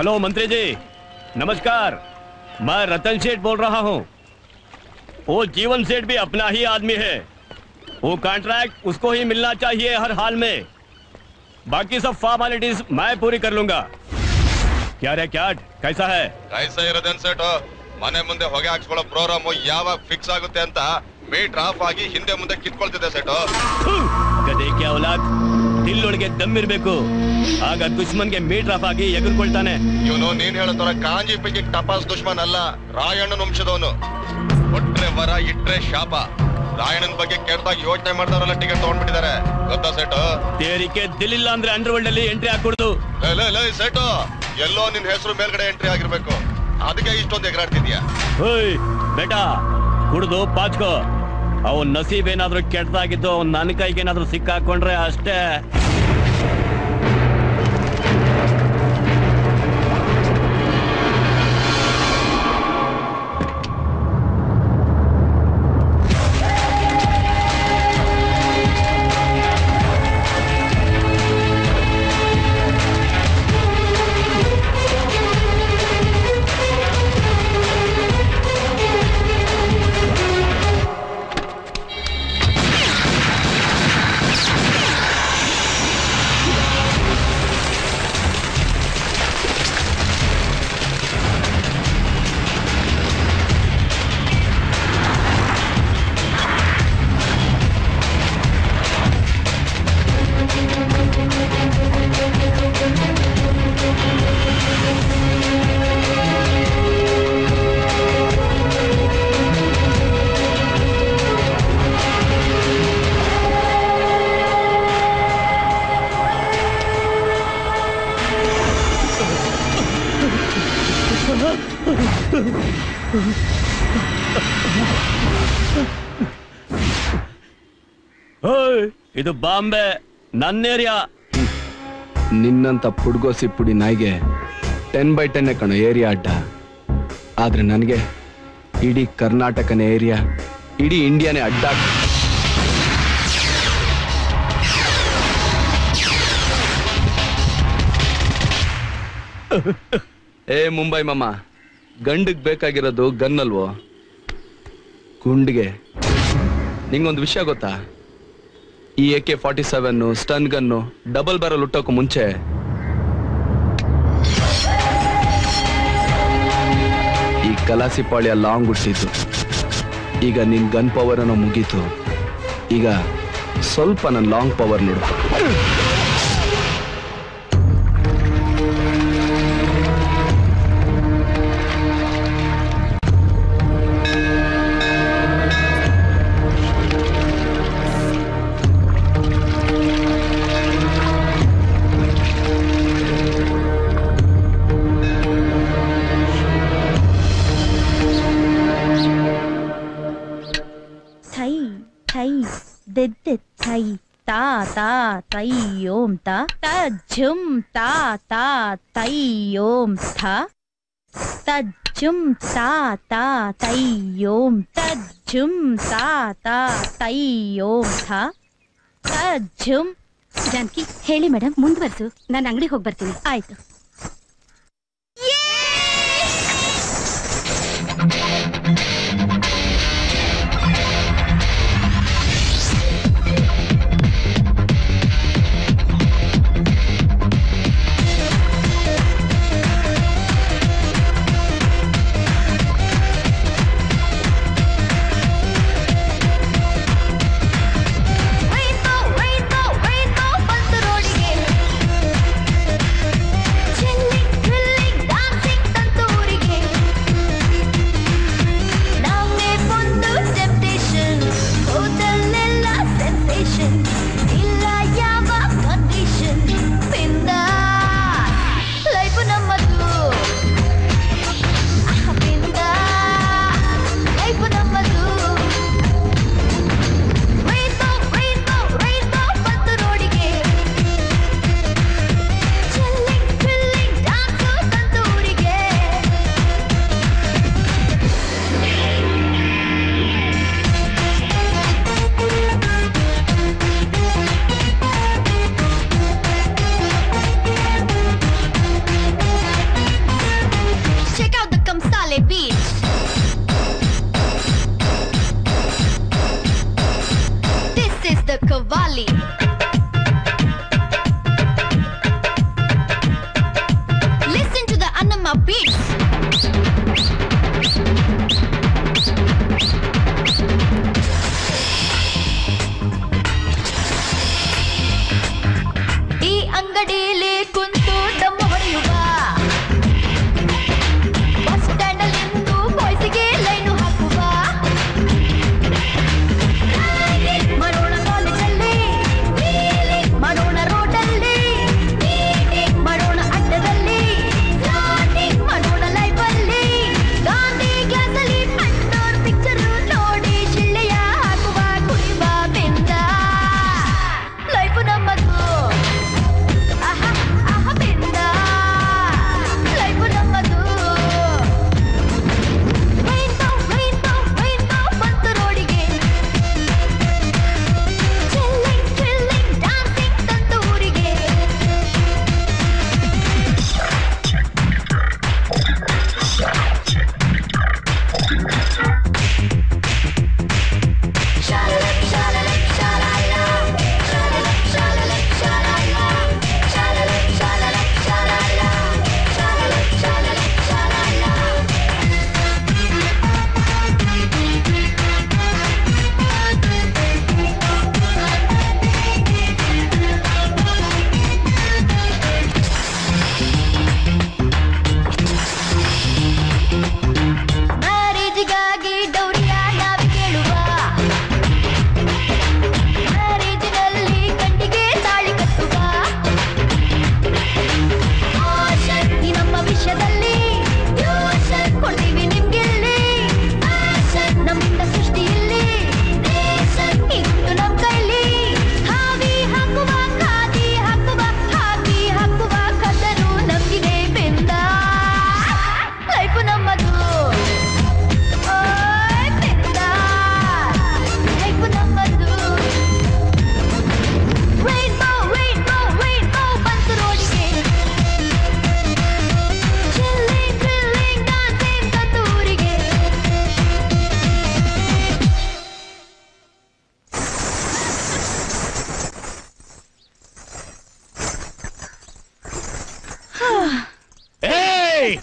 Hello मंत्री जी नमस्कार मैं रतन सेठ बोल रहा हूँ वो जीवन सेठ भी अपना ही आदमी है वो कॉन्ट्रैक्ट उसको ही मिलना चाहिए हर हाल में बाकी सब फॉर्मेलिटीज मैं पूरी कर लूंगा क्या रे क्या कैसा है ಕೈಸ ಇರೋದೇನ್ ಸೇಟು ಮನೆ ಮುಂದೆ ಹೊಗೆ ಹಾಕ್ಸ್ಕೊಳ್ಳೋ ಪ್ರೋಗ್ರಾಮ್ ಯಾವಾಗ ಫಿಕ್ಸ್ ಆಗುತ್ತೆ ಅಂತ ಮೀಟರ್ ಆಫ್ ಆಗಿ ಹಿಂದೆ ಮುಂದೆ ಕಿತ್ಕೊಳ್ತಿದೆ ಸೇಟು ಥು, ಗದೆ ಕ್ಯಾ ಔಲಾದ್ ದಿಲ್ಲೊಳಗೆ ದಮ್ಮಿರ್ಬೇಕು ಆಗ ದುಶ್ಮನ್ಗೆ ಮೀಟರ್ ಆಫ್ ಆಗಿ ಎಗರ್ಕೊಳ್ತಾನೆ ಇವನು ನೀನ್ ಹೇಳೋ ತರ ಕಾಂಜಿ ಪೈಕಿ ಟಪಾಸ್ ದುಶ್ಮನ್ ಅಲ್ಲ ರಾಯಣ್ಣನ ವಂಶದವನು ಕೊಟ್ರೆ ವರ ಇಟ್ರೆ ಶಾಪ ರಾಯಣ್ಣನ ಬಗ್ಗೆ ಕೆಟ್ಟದಾಗ ಯೋಚನೆ ಮಾಡ್ದವರೆಲ್ಲ ಟಿಕೆಟ್ ತಗೊಂಡ್ಬಿಟ್ಟಿದ್ದಾರೆ ಗೊತ್ತಾ ಸೇಟು ತೇರಿಕೆ ದಿಲ್ಲಿಲ್ಲ ಅಂದ್ರೆ ಅಂಡರ್ ವರ್ಲ್ಡ್ ಅಲ್ಲಿ ಎಂಟ್ರಿ ಹಾಕೊಡುದು ಲೇ, ಲೇ, ಲೇ, ಸೇಟು ಎಲ್ಲೋ ನಿನ್ ಹೆಸರು ಮೇಲ್ಗಡೆ ಎಂಟ್ರಿ ಆಗಿರ್ಬೇಕು ಅದಕ್ಕೆ ಇಷ್ಟೊಂದು ಎಗರಾಡ್ತಿದ್ಯಾ ಹೋಯ್ ಬೇಟಾ ಕುಡ್ದು ಪಾಚ್ಕೋ ಅವನ್ ನಸೀಬ್ ಏನಾದ್ರೂ ಕೆಟ್ಟದಾಗಿದ್ದು ಅವ್ನ್ ನನ್ನ ಕೈಗೆ ಏನಾದ್ರೂ ಸಿಕ್ಕಾಕೊಂಡ್ರೆ ಅಷ್ಟೇ ಹೋಯ್ ಇದು ಬಾಂಬೆ ನನ್ನ ಏರಿಯಾ ನಿನ್ನಂತ ಪುಡ್ಗೋಸಿ ಪುಡಿ ನಾಯಿಗೆ ಟೆನ್ ಬೈ ಟೆನ್ ಕಣೋ ಏರಿಯಾ ಅಡ್ಡ ಆದ್ರೆ ನನಗೆ ಇಡೀ ಕರ್ನಾಟಕನೇ ಏರಿಯಾ ಇಡೀ ಇಂಡಿಯಾನೇ ಅಡ್ಡ ಏ ಮುಂಬೈ ಮಾಮ ಗಂಡಿಗ್ ಬೇಕಾಗಿರೋದು ಗನ್ ಅಲ್ವೋ ಗುಂಡಿಗೆ ನಿಂಗೊಂದು ವಿಷಯ ಗೊತ್ತಾ ಈ A K forty seven sten gun double barrel ಹುಟ್ಟೋಕು ಮುಂಚೆ ಈ ಕಲಾಸಿ ಪಾಳ್ಯ ಲಾಂಗ್ ಹುಟ್ಟಿದ್ದು ಈಗ ನಿನ್ ಗನ್ ಪವರ್ ಅನ್ನೋ ಮುಗೀತು ಈಗ ಸ್ವಲ್ಪ ನನ್ನ ಲಾಂಗ್ ಪವರ್ ನೋಡು ಥೈ ಥೈ ದೆದ್ದೆ ಥೈ ತಾ ತಾ ತೈ ಓಂ ತ ತ ಝುಂ ತಾ ತಾ ತೈ ಓಂ ಥ ತ ಝುಂ ತಾ ತಾ ತೈ ಓಂ ತ ಝುಂ ತಾ ತಾ ತೈ ಓಂ ಥ ತ ಝುಂ ಜಾನಕಿ ಹೇಳಿ ಮೇಡಮ್ ಮುಂದುವರ್ಸು ನಾನು ಅಂಗಡಿಗೆ ಹೋಗಿ ಬರ್ತೀನಿ ಆಯ್ತು ರೈನ್ಬೋ ರೈನ್ಬೋ ರೈನ್ಬೋ ಬಂತು ರೋಡಿಗೆ ಬೀಟ್ ಈ ಅಂಗಡಿಯಲ್ಲಿ ಕುಂತು ದಮ್ಮ ಹೊಡೆಯುವ ಬಸ್ ಸ್ಟ್ಯಾಂಡ್ ಅಲ್ಲಿ ನಿಂತು ಬಾಯ್ಸಿಗೆ ಲೈನು ಹಾಕುವ ಮಾಡೋಣ ಕಾಲೇಜಲ್ಲಿ ಮಾಡೋಣ ರೋಡಲ್ಲಿ ಮಾಡೋಣ ಅಡ್ಡದಲ್ಲಿ ಮಾಡೋಣ ಲೈಫಲ್ಲಿ ಗಾಂಧಿ ಗ್ಲಾಸಲ್ಲಿ ಕಂಡೋರ್ ಪಿಕ್ಚರ್ ನೋಡಿ ಶಿಳ್ಳೆಯ ಹಾಕುವ ಕುಡಿಯುವ ಬೆಂದ ಲೈಫ್ ನಮ್ಮದು ಆಹಾ ಆಹಾ ಬೆಂದ ಲೈಫ್ ನಮ್ಮದು ರೈನ್ಬೋ ರೈನ್ಬೋ ರೈನ್ಬೋ ಬಂತು ರೋಡಿಗೆ ಚಿಲ್ಲಿಂಗ್ ಚಿಲ್ಲಿಂಗ್ ಡಾನ್ಸಿಂಗ್ ತಂತು ಊರಿಗೆ ಶಾಲಲಕ್ ಶಾಲಲಕ್ ಶಾಲಾಲ ಶಾಲಲಕ್ ಶಾಲಲಕ್ ಶಾಲಾಲ ಶಾಲಲಕ್ ಶಾಲಲಕ್ ಶಾಲಾಲ ಶಾಲಲಕ್ ಶಾಲಲಕ್ ಶಾಲಾಲ ಮ್ಯಾರೇಜ್ಗಾಗಿ ಡೌರಿಯ ನಾವೇ ಕೇಳುವ ಮ್ಯಾರೇಜಿನಲ್ಲಿ ಗಂಡಿಗೆ ತಾಳಿ ಕಟ್ಟುವ ಆಶನ್ ಈ ನಮ್ಮ ವಿಷಯದಲ್ಲಿ ಟ್ಯೂಷನ್ ಕೊಡ್ತೀವಿ ನಿಮ್ಗೆಲ್ಲಿ ಆಶನ್ ನಮ್ಮಿಂದ ಸೃಷ್ಟಿಯಲ್ಲಿ ನೇಷನ್ ಇತ್ತು ನಮ್ ಕೈಲಿ ಹಾವಿ ಹಾಕುವ ಖಾದಿ ಹಾಕುವ ಹಾಕಿ ಹಾಕುವ ಕದರು ನಮ್ಗಿದೆ ಬೆಂದ ಲೈಫ್ ನಮ್ಮದು ಓಯ್ ಬೆಂದ ಲೈಫ್ ನಮ್ಮದು ರೈನ್ಬೋ ರೈನ್ಬೋ ರೈನ್ಬೋ ಬಂತು ರೋಡಿಗೆ ಚಿಲ್ಲಿಂಗ್ ಥ್ರಿಲ್ಲಿಂಗ್ ಡಾನ್ಸಿಂಗ್ ತಂದು ಊರಿಗೆ ಏಯ್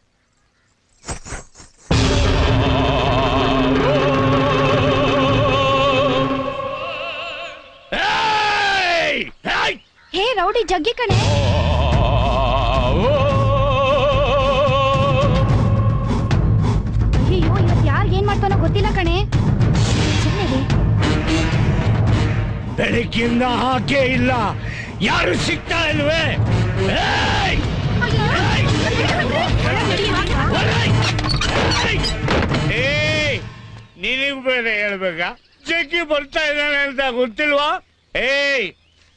ಏಯ್! ಏಯ್! ಹೇ ರೌಡಿ ಜಗ್ಗಿ ಕಣೆ ಅಯ್ಯೋ ಇವತ್ತು ಯಾರು ಏನ್ ಮಾಡ್ತಾನೋ ಗೊತ್ತಿಲ್ಲ ಕಣೆ ಸುಮ್ಮನೆ ಬೆಳಗ್ಗಿಂದ ಹಾಕೇ ಇಲ್ಲ ಯಾರು ಸಿಗ್ತಾ ಇಲ್ವೇ ಏಯ್! ಏಯ್ ನಿನಗ್ ಬೇರೆ ಹೇಳ್ಬೇಕಾ ಜಗ್ಗಿ ಬರ್ತಾ ಇದ್ದಾನೆ ಅಂತ ಗೊತ್ತಿಲ್ವಾ ಏಯ್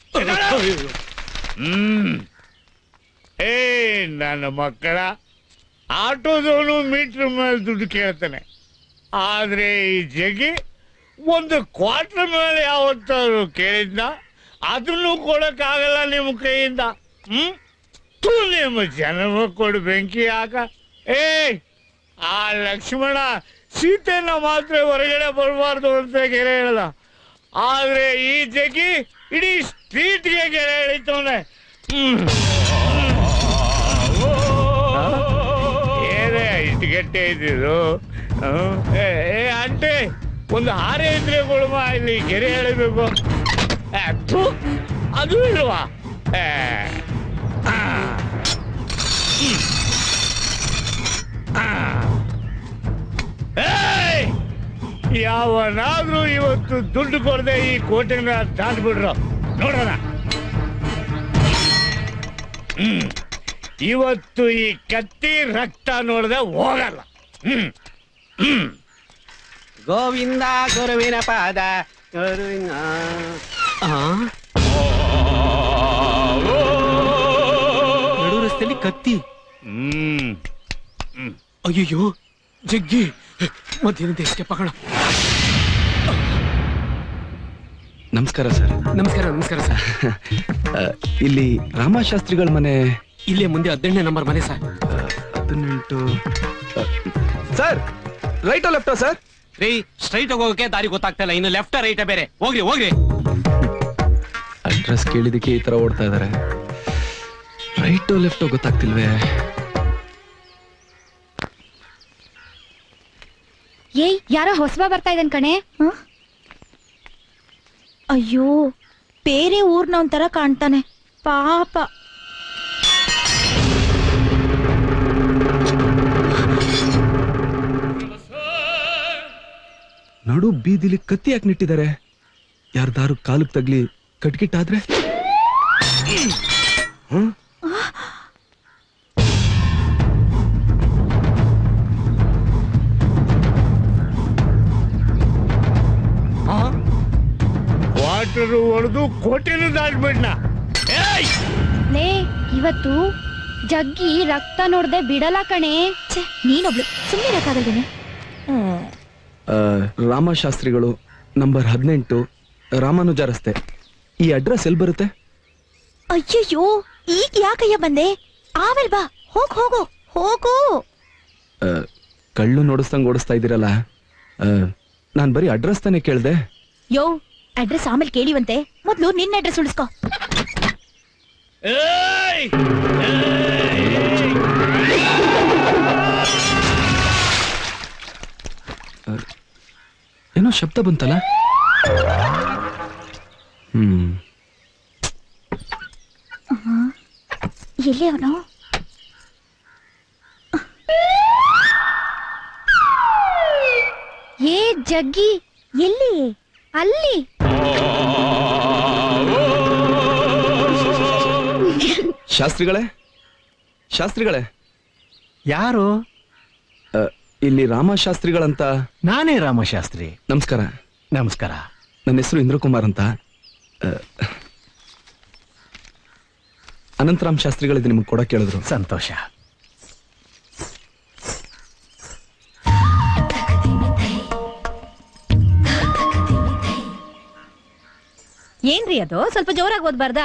ಹ್ಮ್ ಏಯ್ ನನ್ನ ಮಕ್ಕಳ ಆಟೋದವನು ಮೀಟರ್ ಮೇಲೆ ದುಡ್ಡು ಕೇಳ್ತಾನೆ ಆದ್ರೆ ಈ ಜಗ್ಗಿ ಒಂದು ಕ್ವಾರ್ಟರ್ ಮೇಲೆ ಯಾವತ್ತಾದ್ರು ಕೇಳಿದ್ನ ಅದನ್ನು ಕೊಡಕ್ಕಾಗಲ್ಲ ನಿಮ್ಮ ಕೈಯಿಂದ ಹ್ಮ್ ತು ನಿಮ್ಮ ಜನ್ಮ ಕೊಡು ಬೆಂಕಿ ಹಾಕ ಏಯ್ ಆ ಲಕ್ಷ್ಮಣ ಸೀತೆನ ಮಾತ್ರ ಹೊರಗಡೆ ಬರಬಾರ್ದು ಅಂತ ಗೆರೆ ಹೇಳ್ದ ಆದ್ರೆ ಈ ಜಗ್ಗಿ ಇಡೀ ಸ್ಟ್ರೀಟ್ಗೆ ಗೆರೆ ಎಳಿತವನೆ ಹ್ಮ್ ಏನೇ ಇಷ್ಟು ಗಟ್ಟೆ ಇದ್ದಿದ್ದು ಹ್ಮ್. ಏ ಏ, ಆಂಟಿ ಒಂದು ಹಾರೆ ಇದ್ರೆ ಕೊಡುವ ಇಲ್ಲಿ ಗೆರೆ ಎಳಿಬೇಕು ಏ, ಥು, ಅದು ಇಲ್ವಾ ಏ, ಆ. ಹ್ಮ್. ಆ. ಏಯ್! ಯಾವನಾದ್ರೂ ಇವತ್ತು ದುಡ್ಡು ಕೊಡದೆ ಈ ಕೋಟೆನ ದಾಟ್ಬಿಡ್ರು ನೋಡೋಣ ಹ್ಮ್ ಇವತ್ತು ಈ ಕತ್ತಿ ರಕ್ತ ನೋಡದೆ ಹೋಗಲ್ಲ ಹ್ಮ್ ಹ್ಮ್ ಗೋವಿಂದ ಗುರುವಿನ ಪಾದ ಗುರುವಿನ ನಡು ರಸ್ತೆಯಲ್ಲಿ ಕತ್ತಿ ಹ್ಮ್ ಅಯ್ಯಯ್ಯೋ ಜಗ್ಗಿ ಮಧ್ಯಾಹ್ನದ ಎಸ್ಕೇಪ್ ಆಗೋಣ ನಮಸ್ಕಾರ ಸರ್ ನಮಸ್ಕಾರ ನಮಸ್ಕಾರ ಸರ್ ಆ, ಇಲ್ಲಿ ರಾಮಶಾಸ್ತ್ರಿಗಳ ಮನೆ ಇಲ್ಲೇ ಮುಂದೆ ಹದಿನೆಂಟನೇ ನಂಬರ್ ಮನೆ ಸರ್ ಆ, ಹದಿನೆಂಟು ಆ, ಸರ್ ರೈಟೋ ಲೆಫ್ಟೋ ಸರ್ ರೀ ಸ್ಟ್ರೈಟ್ ಹೋಗೋಕೆ ದಾರಿ ಗೊತ್ತಾಗ್ತಾ ಇಲ್ಲ ಇನ್ನು ಲೆಫ್ಟ್ ರೈಟ್ ಬೇರೆ ಹೋಗ್ರಿ ಹೋಗ್ರಿ ಅಡ್ರೆಸ್ ಕೇಳಿದಕ್ಕೆ ಈ ತರ ಓಡ್ತಾ ಇದಾರೆ ರೈಟೋ ಲೆಫ್ಟೋ ಗೊತ್ತಾಗ್ತಿಲ್ವೇ ಏಯ್ ಯಾರೋ ಹೊಸಬ ಬರ್ತಾ ಇದ್ದಾನ್ ಕಣೆ ಅಯ್ಯೋ ಬೇರೆ ಊರ್ನವನ್ ತರ ಕಾಣ್ತಾನೆ ಪಾಪ ನಡು ಬೀದಿಲಿ ಕತ್ತಿ ಯಾಕೆ ನಿಟ್ಟಿದ್ದಾರೆ ಯಾರ್ದಾರು ಕಾಲಕ್ ತಗ್ಲಿ ಕಟ್ಕಿಟ್ಟಾದ್ರೆ ಹ್ಮ್? ವಾಟರ್ ಹೊಡೆದು ಕೋಟೆನೂ ದಾಟ್ಬಿಡ್ನ ಲೇ ಇವತ್ತು ಜಗ್ಗಿ ರಕ್ತ ನೋಡ್ದೆ ಬಿಡಲ್ಲ ಕಣೆ ಛೆ, ನೀನೊಬ್ಳು ಸುಮ್ಮನೆ ಇರಕ್ಕಾಗಲ್ವೇನೆ ಆ, ರಾಮಶಾಸ್ತ್ರಿಗಳು ನಂಬರ್ ಹದಿನೆಂಟು ರಾಮಾನುಜ ರಸ್ತೆ ಈ ಅಡ್ರೆಸ್ ಎಲ್ಲಿ ಬರುತ್ತೆ ಅಯ್ಯಯ್ಯೋ ಈಗ ಯಾಕಯ್ಯ ಬಂದೆ ಆಮೇಲ್ ಬಾ ಹೋಗ್ ಹೋಗು ಹೋಗು ಆ, ಕಳ್ಳು ನೋಡಿಸ್ದಂಗ್ ಓಡಿಸ್ತಾ ಇದ್ದೀರಲ್ಲ ನಾನು ಬರೀ ಅಡ್ರೆಸ್ ತಾನೇ ಕೇಳ್ದೆ ಯೋ ಅಡ್ರೆಸ್ ಆಮೇಲೆ ಕೇಳಿವಂತೆ ಮೊದ್ಲು ನಿನ್ನ ಅಡ್ರೆಸ್ ಉಳಿಸ್ಕೋ ಏನೋ ಶಬ್ದ ಬಂತಲ್ಲ ಹ್ಮ್ ಎಲ್ಲಿ ಅವನು ಏ ಜಗ್ಗಿ ಎಲ್ಲಿ ಅಲ್ಲಿ ಶಾಸ್ತ್ರಿಗಳೇ ಶಾಸ್ತ್ರಿಗಳೇ ಯಾರು ಆ, ಇಲ್ಲಿ ರಾಮಶಾಸ್ತ್ರಿಗಳಂತ ನಾನೇ ರಾಮಶಾಸ್ತ್ರಿ ನಮಸ್ಕಾರ ನಮಸ್ಕಾರ ನನ್ನ ಹೆಸರು ಇಂದ್ರಕುಮಾರ್ ಅಂತ ಆ, ಅನಂತರಾಮ್ ಶಾಸ್ತ್ರಿಗಳಿದ್ದು ನಿಮ್ಗೆ ಕೊಡಕ್ಕೆ ಹೇಳಿದ್ರು ಸಂತೋಷ ಏನ್ರಿ ಅದು ಸ್ವಲ್ಪ ಜೋರಾಗಿ ಓದ್ಬಾರ್ದಾ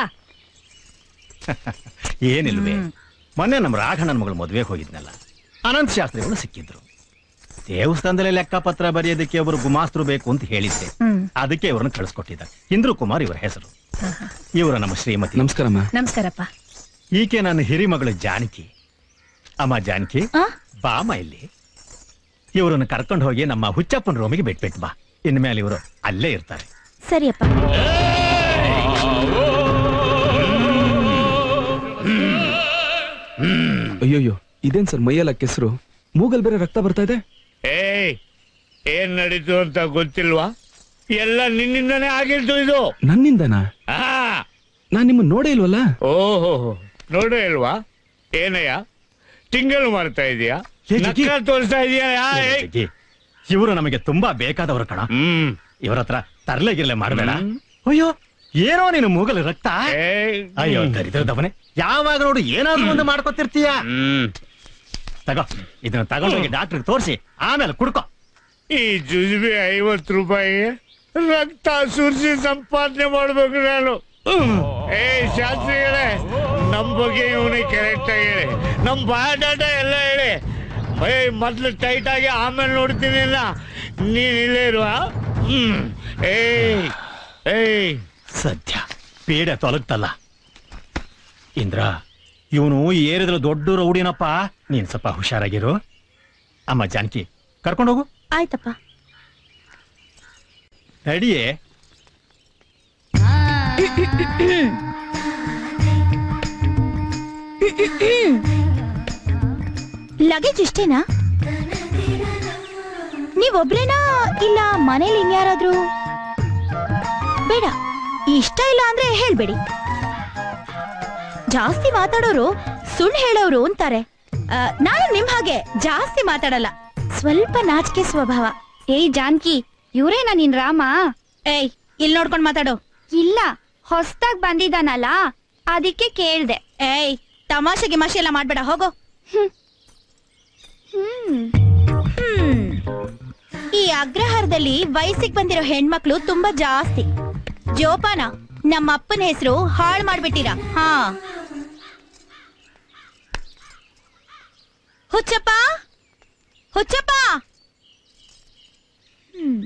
ಏನಿಲ್ವೇ ಮೊನ್ನೆ ನಮ್ಮ ರಾಘಣ್ಣನ ಮಗಳು ಮದುವೆಗೆ ಹೋಗಿದ್ನಲ್ಲ ಅನಂತ ಶಾಸ್ತ್ರಿಗಳು ಸಿಕ್ಕಿದ್ರು ದೇವಸ್ಥಾನದಲ್ಲಿ ಲೆಕ್ಕಪತ್ರ ಬರೆಯೋದಕ್ಕೆ ಒಬ್ರು ಗುಮಾಸ್ತರು ಬೇಕು ಅಂತ ಹೇಳಿದ್ದೆ ಹ್ಮ್ ಅದಕ್ಕೆ ಇವ್ರನ್ನ ಕಳಿಸ್ಕೊಟ್ಟಿದ್ದಾರೆ ಇಂದ್ರು ಕುಮಾರ್ ಇವರ ಹೆಸರು ಇವರ ನಮ್ಮ ಶ್ರೀಮತಿ ನಮಸ್ಕಾರಮ್ಮ ನಮಸ್ಕಾರಪ್ಪ ಈಕೆ ನನ್ನ ಹಿರಿಮಗಳು ಜಾನಕಿ ಅಮ್ಮ ಜಾನಕಿ ಆ ಬಾಮ ಇಲ್ಲಿ ಇವರನ್ನು ಕರ್ಕೊಂಡು ಹೋಗಿ ನಮ್ಮ ಹುಚ್ಚಪ್ಪನ ರೂಮಿಗೆ ಬಿಟ್ಬಿಟ್ಟು ಬಾ ಇನ್ಮೇಲೆ ಇವರು ಅಲ್ಲೇ ಇರ್ತಾರೆ ಸರಿಯಪ್ಪ ಅಯ್ಯೋಯ್ಯೋ ಇದೇನ್ ಸರ್ ಮೈಯೆಲ್ಲ ಕೆಸರು ಮೂಗಲ್ ಬೇರೆ ರಕ್ತ ಬರ್ತಾ ಇದೆ ಏಯ್ ಏನ್ ನಡೀತು ಅಂತ ಗೊತ್ತಿಲ್ವಾ ಎಲ್ಲ ನಿನ್ನಿಂದನೇ ಆಗಿದ್ದು ಇದು ನನ್ನಿಂದನಾ ಆ ನಾನ್ ನಿಮ್ಮನ್ನ ನೋಡೇ ಇಲ್ವಲ್ಲ ಓಹೋ ನೋಡೇ ಇಲ್ವಾ ಏನಯ್ಯ ತಿಂಗಳು ಮಾಡ್ತಾ ಇದೀಯಾ ಏ, ಜಗ್ಗಿ. ನಕ್ಕ ತೋರಿಸ್ತಾ ಇದೀಯಾ ಇವರು ನಮಗೆ ತುಂಬಾ ಬೇಕಾದವರು ಕಣ ಹ್ಮ್ ಇವರ ಹತ್ರ ತರ್ಲೆಗಿರ್ಲೆ ಮಾಡಬೇಡ ಅಯ್ಯೋ ಏನೋ ನೀನು ಮೂಗಲು ರಕ್ತ ಏಯ್ ಅಯ್ಯೋ ದರಿದ್ರದವನೇ ಯಾವಾಗ ನೋಡು ಏನಾದ್ರೂ ಒಂದು ಮಾಡ್ಕೊತಿರ್ತೀಯ ಹ್ಮ್ ತಗೋ ಇದನ್ನ ತಗೊಂಡೋಗಿ ಡಾಕ್ಟರ್ ತೋರಿಸಿ ಆಮೇಲೆ ಕುಡ್ಕೋ ಈ ಜುಜುಬಿ ಐವತ್ತು ರೂಪಾಯಿ ರಕ್ತ ಸುರಿಸಿ ಸಂಪಾದನೆ ಮಾಡ್ಬೇಕು ನಾನು ಏ ಶಾಸ್ತ್ರಿಗಳೇ ನಮ್ ಬಗ್ಗೆ ಇವನಿಗೆ ಕರೆಕ್ಟ್ ಆಗಿ ಹೇಳಿ ನಮ್ ಬಯೋಡಾಟ ಎಲ್ಲ ಹೇಳಿ ಏ ಮೊದ್ಲು ಟೈಟ್ ಆಗಿ ಆಮೇಲೆ ನೋಡ್ತೀನಿ ಇಲ್ಲ ನೀನ್ ಇಲ್ಲೇ ಇರುವ ಹ್ಮ್ ಏಯ್ ಏಯ್ ಸದ್ಯ ಪೇಡೆ ತೊಲಗ್ತಲ್ಲ ಇಂದ್ರ ಇವನು ಏರಿದ್ರೆ ದೊಡ್ಡ ರೌಡಿನಪ್ಪ ನೀನ್ ಸ್ವಲ್ಪ ಹುಷಾರಾಗಿರು ಅಮ್ಮ ಜಾನಕಿ ಕರ್ಕೊಂಡು ಹೋಗು ಆಯ್ತಪ್ಪ ನಡಿಯೇ ಲಗೇಜ್ ಇಷ್ಟೇನಾ ನೀವೊಬ್ರೇನಾ ಇಲ್ಲ ಮನೇಲಿ ಇನ್ಯಾರಾದ್ರೂ ಬೇಡ ಇಷ್ಟ ಇಲ್ಲ ಅಂದ್ರೆ ಹೇಳ್ಬೇಡಿ ಜಾಸ್ತಿ ಮಾತಾಡೋರು ಸುಳ್ಳು ಹೇಳೋರು ಅಂತಾರೆ ಆ, ನಾನು ನಿಮ್ ಹಾಗೆ ಜಾಸ್ತಿ ಮಾತಾಡಲ್ಲ ಸ್ವಲ್ಪ ನಾಚಿಕೆ ಸ್ವಭಾವ ಏಯ್ ಜಾನ್ಕಿ ಇವ್ರೇನಾ ನಿನ್ ರಾಮ ಏಯ್ ಇಲ್ಲಿ ನೋಡ್ಕೊಂಡ್ ಮಾತಾಡು ಇಲ್ಲ ಹೊಸ್ದಾಗ್ ಬಂದಿದ್ದಾನಲ್ಲ ಅದಕ್ಕೆ ಕೇಳ್ದೆ ಏಯ್ ತಮಾಷೆ ಗಿಮಾಷೆ ಎಲ್ಲ ಮಾಡ್ಬೇಡ ಹೋಗೋ ಹ್ಮ್ ಹ್ಮ್. ಈ ಅಗ್ರಹಾರದಲ್ಲಿ ವಯಸ್ಸಿಗೆ ಬಂದಿರೋ ಹೆಣ್ಮಕ್ಳು ತುಂಬಾ ಜಾಸ್ತಿ ಜೋಪಾನ ನಮ್ಮ ಅಪ್ಪನ ಹೆಸರು ಹಾಳು ಮಾಡ್ಬಿಟ್ಟಿರಾ ಹಾ ಹುಚ್ಚಪ್ಪ ಹುಚ್ಚಪ್ಪ ಹ್ಮ್.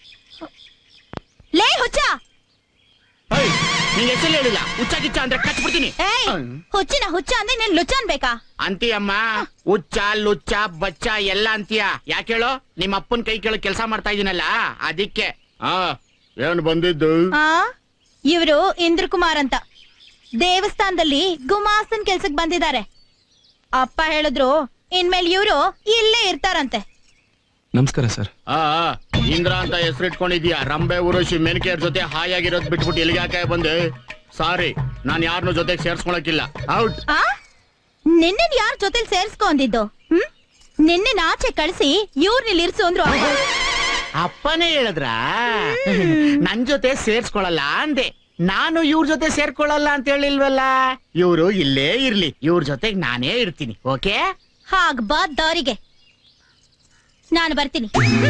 ಲೇ ಹುಚ್ಚ ನೀನ್ ಹೆಸರು ಹೇಳಿಲ್ಲ ಹುಚ್ಚ ಗಿಚ್ಚ ಅಂದ್ರೆ ಕಚ್ಬಿಡ್ತೀನಿ ಹೊಡಿತೀನಿ ಏಯ್ ಹುಚ್ಚಿನ ಹುಚ್ಚ ಅಂದ್ರೆ ನೀನ್ ಲುಚ್ಚ ಅನ್ಬೇಕಾ ಅಂತೀಯಮ್ಮ ಹುಚ್ಚ ಲುಚ್ಚ ಬಚ್ಚ ಎಲ್ಲ ಅಂತೀಯ ಯಾಕೆ ಹೇಳು ನಿಮ್ಮ ಅಪ್ಪನ್ ಕೈ ಕೆಳಗ್ ಕೆಲಸ ಮಾಡ್ತಾ ಇದೀನಲ್ಲ ಅದಕ್ಕೆ ಆ ಏನ್ ಬಂದಿದ್ದು ಆ ಇವರು ಇಂದ್ರ ಕುಮಾರ್ ಅಂತ ದೇವಸ್ಥಾನದಲ್ಲಿ ಗುಮಾಸ್ತನ್ ಕೆಲ್ಸಕ್ ಬಂದಿದ್ದಾರೆ ಅಪ್ಪ ಹೇಳಿದ್ರು ಇನ್ಮೇಲೆ ಇವರು ಇಲ್ಲೇ ಇರ್ತಾರಂತೆ ನಮಸ್ಕಾರ ಸರ್ ಆ ಆ, ಇಂದ್ರ ಅಂತ ಹೆಸರಿಟ್ಕೊಂಡಿದ್ಯಾ ರಂಬೆ ಉರುಷಿ ಮೆನಕೆಯರ್ ಜೊತೆ ಹಾಯಾಗಿರೋದ್ ಬಿಟ್ಬಿಟ್ಟು ಎಲ್ಲಿಗೆ ಯಾಕೆ ಬಂದೆ ಸಾರಿ ನಾನ್ ಯಾರನ್ನೂ ಜೊತೆಗೆ ಸೇರ್ಸ್ಕೊಳಕಿಲ್ಲ ಔಟ್ ಆ ನಿನ್ನೆ ಯಾರ ಜೊತೆಲಿ ಸೇರ್ಸ್ಕೊಂಡಿದ್ದು ಹ್ಮ್ ನಿನ್ನೆ ಆಚೆ ಕಳಿಸಿ ಇವ್ರನ್ನ ಇರ್ಸು ಅಂದ್ರು ಅಪ್ಪ. ಅಪ್ಪನೇ ಹೇಳಿದ್ರ ನನ್ ಜೊತೆ ಸೇರ್ಸ್ಕೊಳಲ್ಲ ಅಂದೆ ನಾನು ಇವ್ರ ಜೊತೆ ಸೇರ್ಕೊಳ್ಳಲ್ಲ ಅಂತ ಹೇಳಿಲ್ವಲ್ಲ ಇವ್ರು ಇಲ್ಲೇ ಇರ್ಲಿ ಇವ್ರ ಜೊತೆಗ್ ನಾನೇ ಇರ್ತೀನಿ ಓಕೆ ಹಾಗ್ ಬಾ ದಾರಿಗೆ ನಾನು ಬರ್ತೀನಿ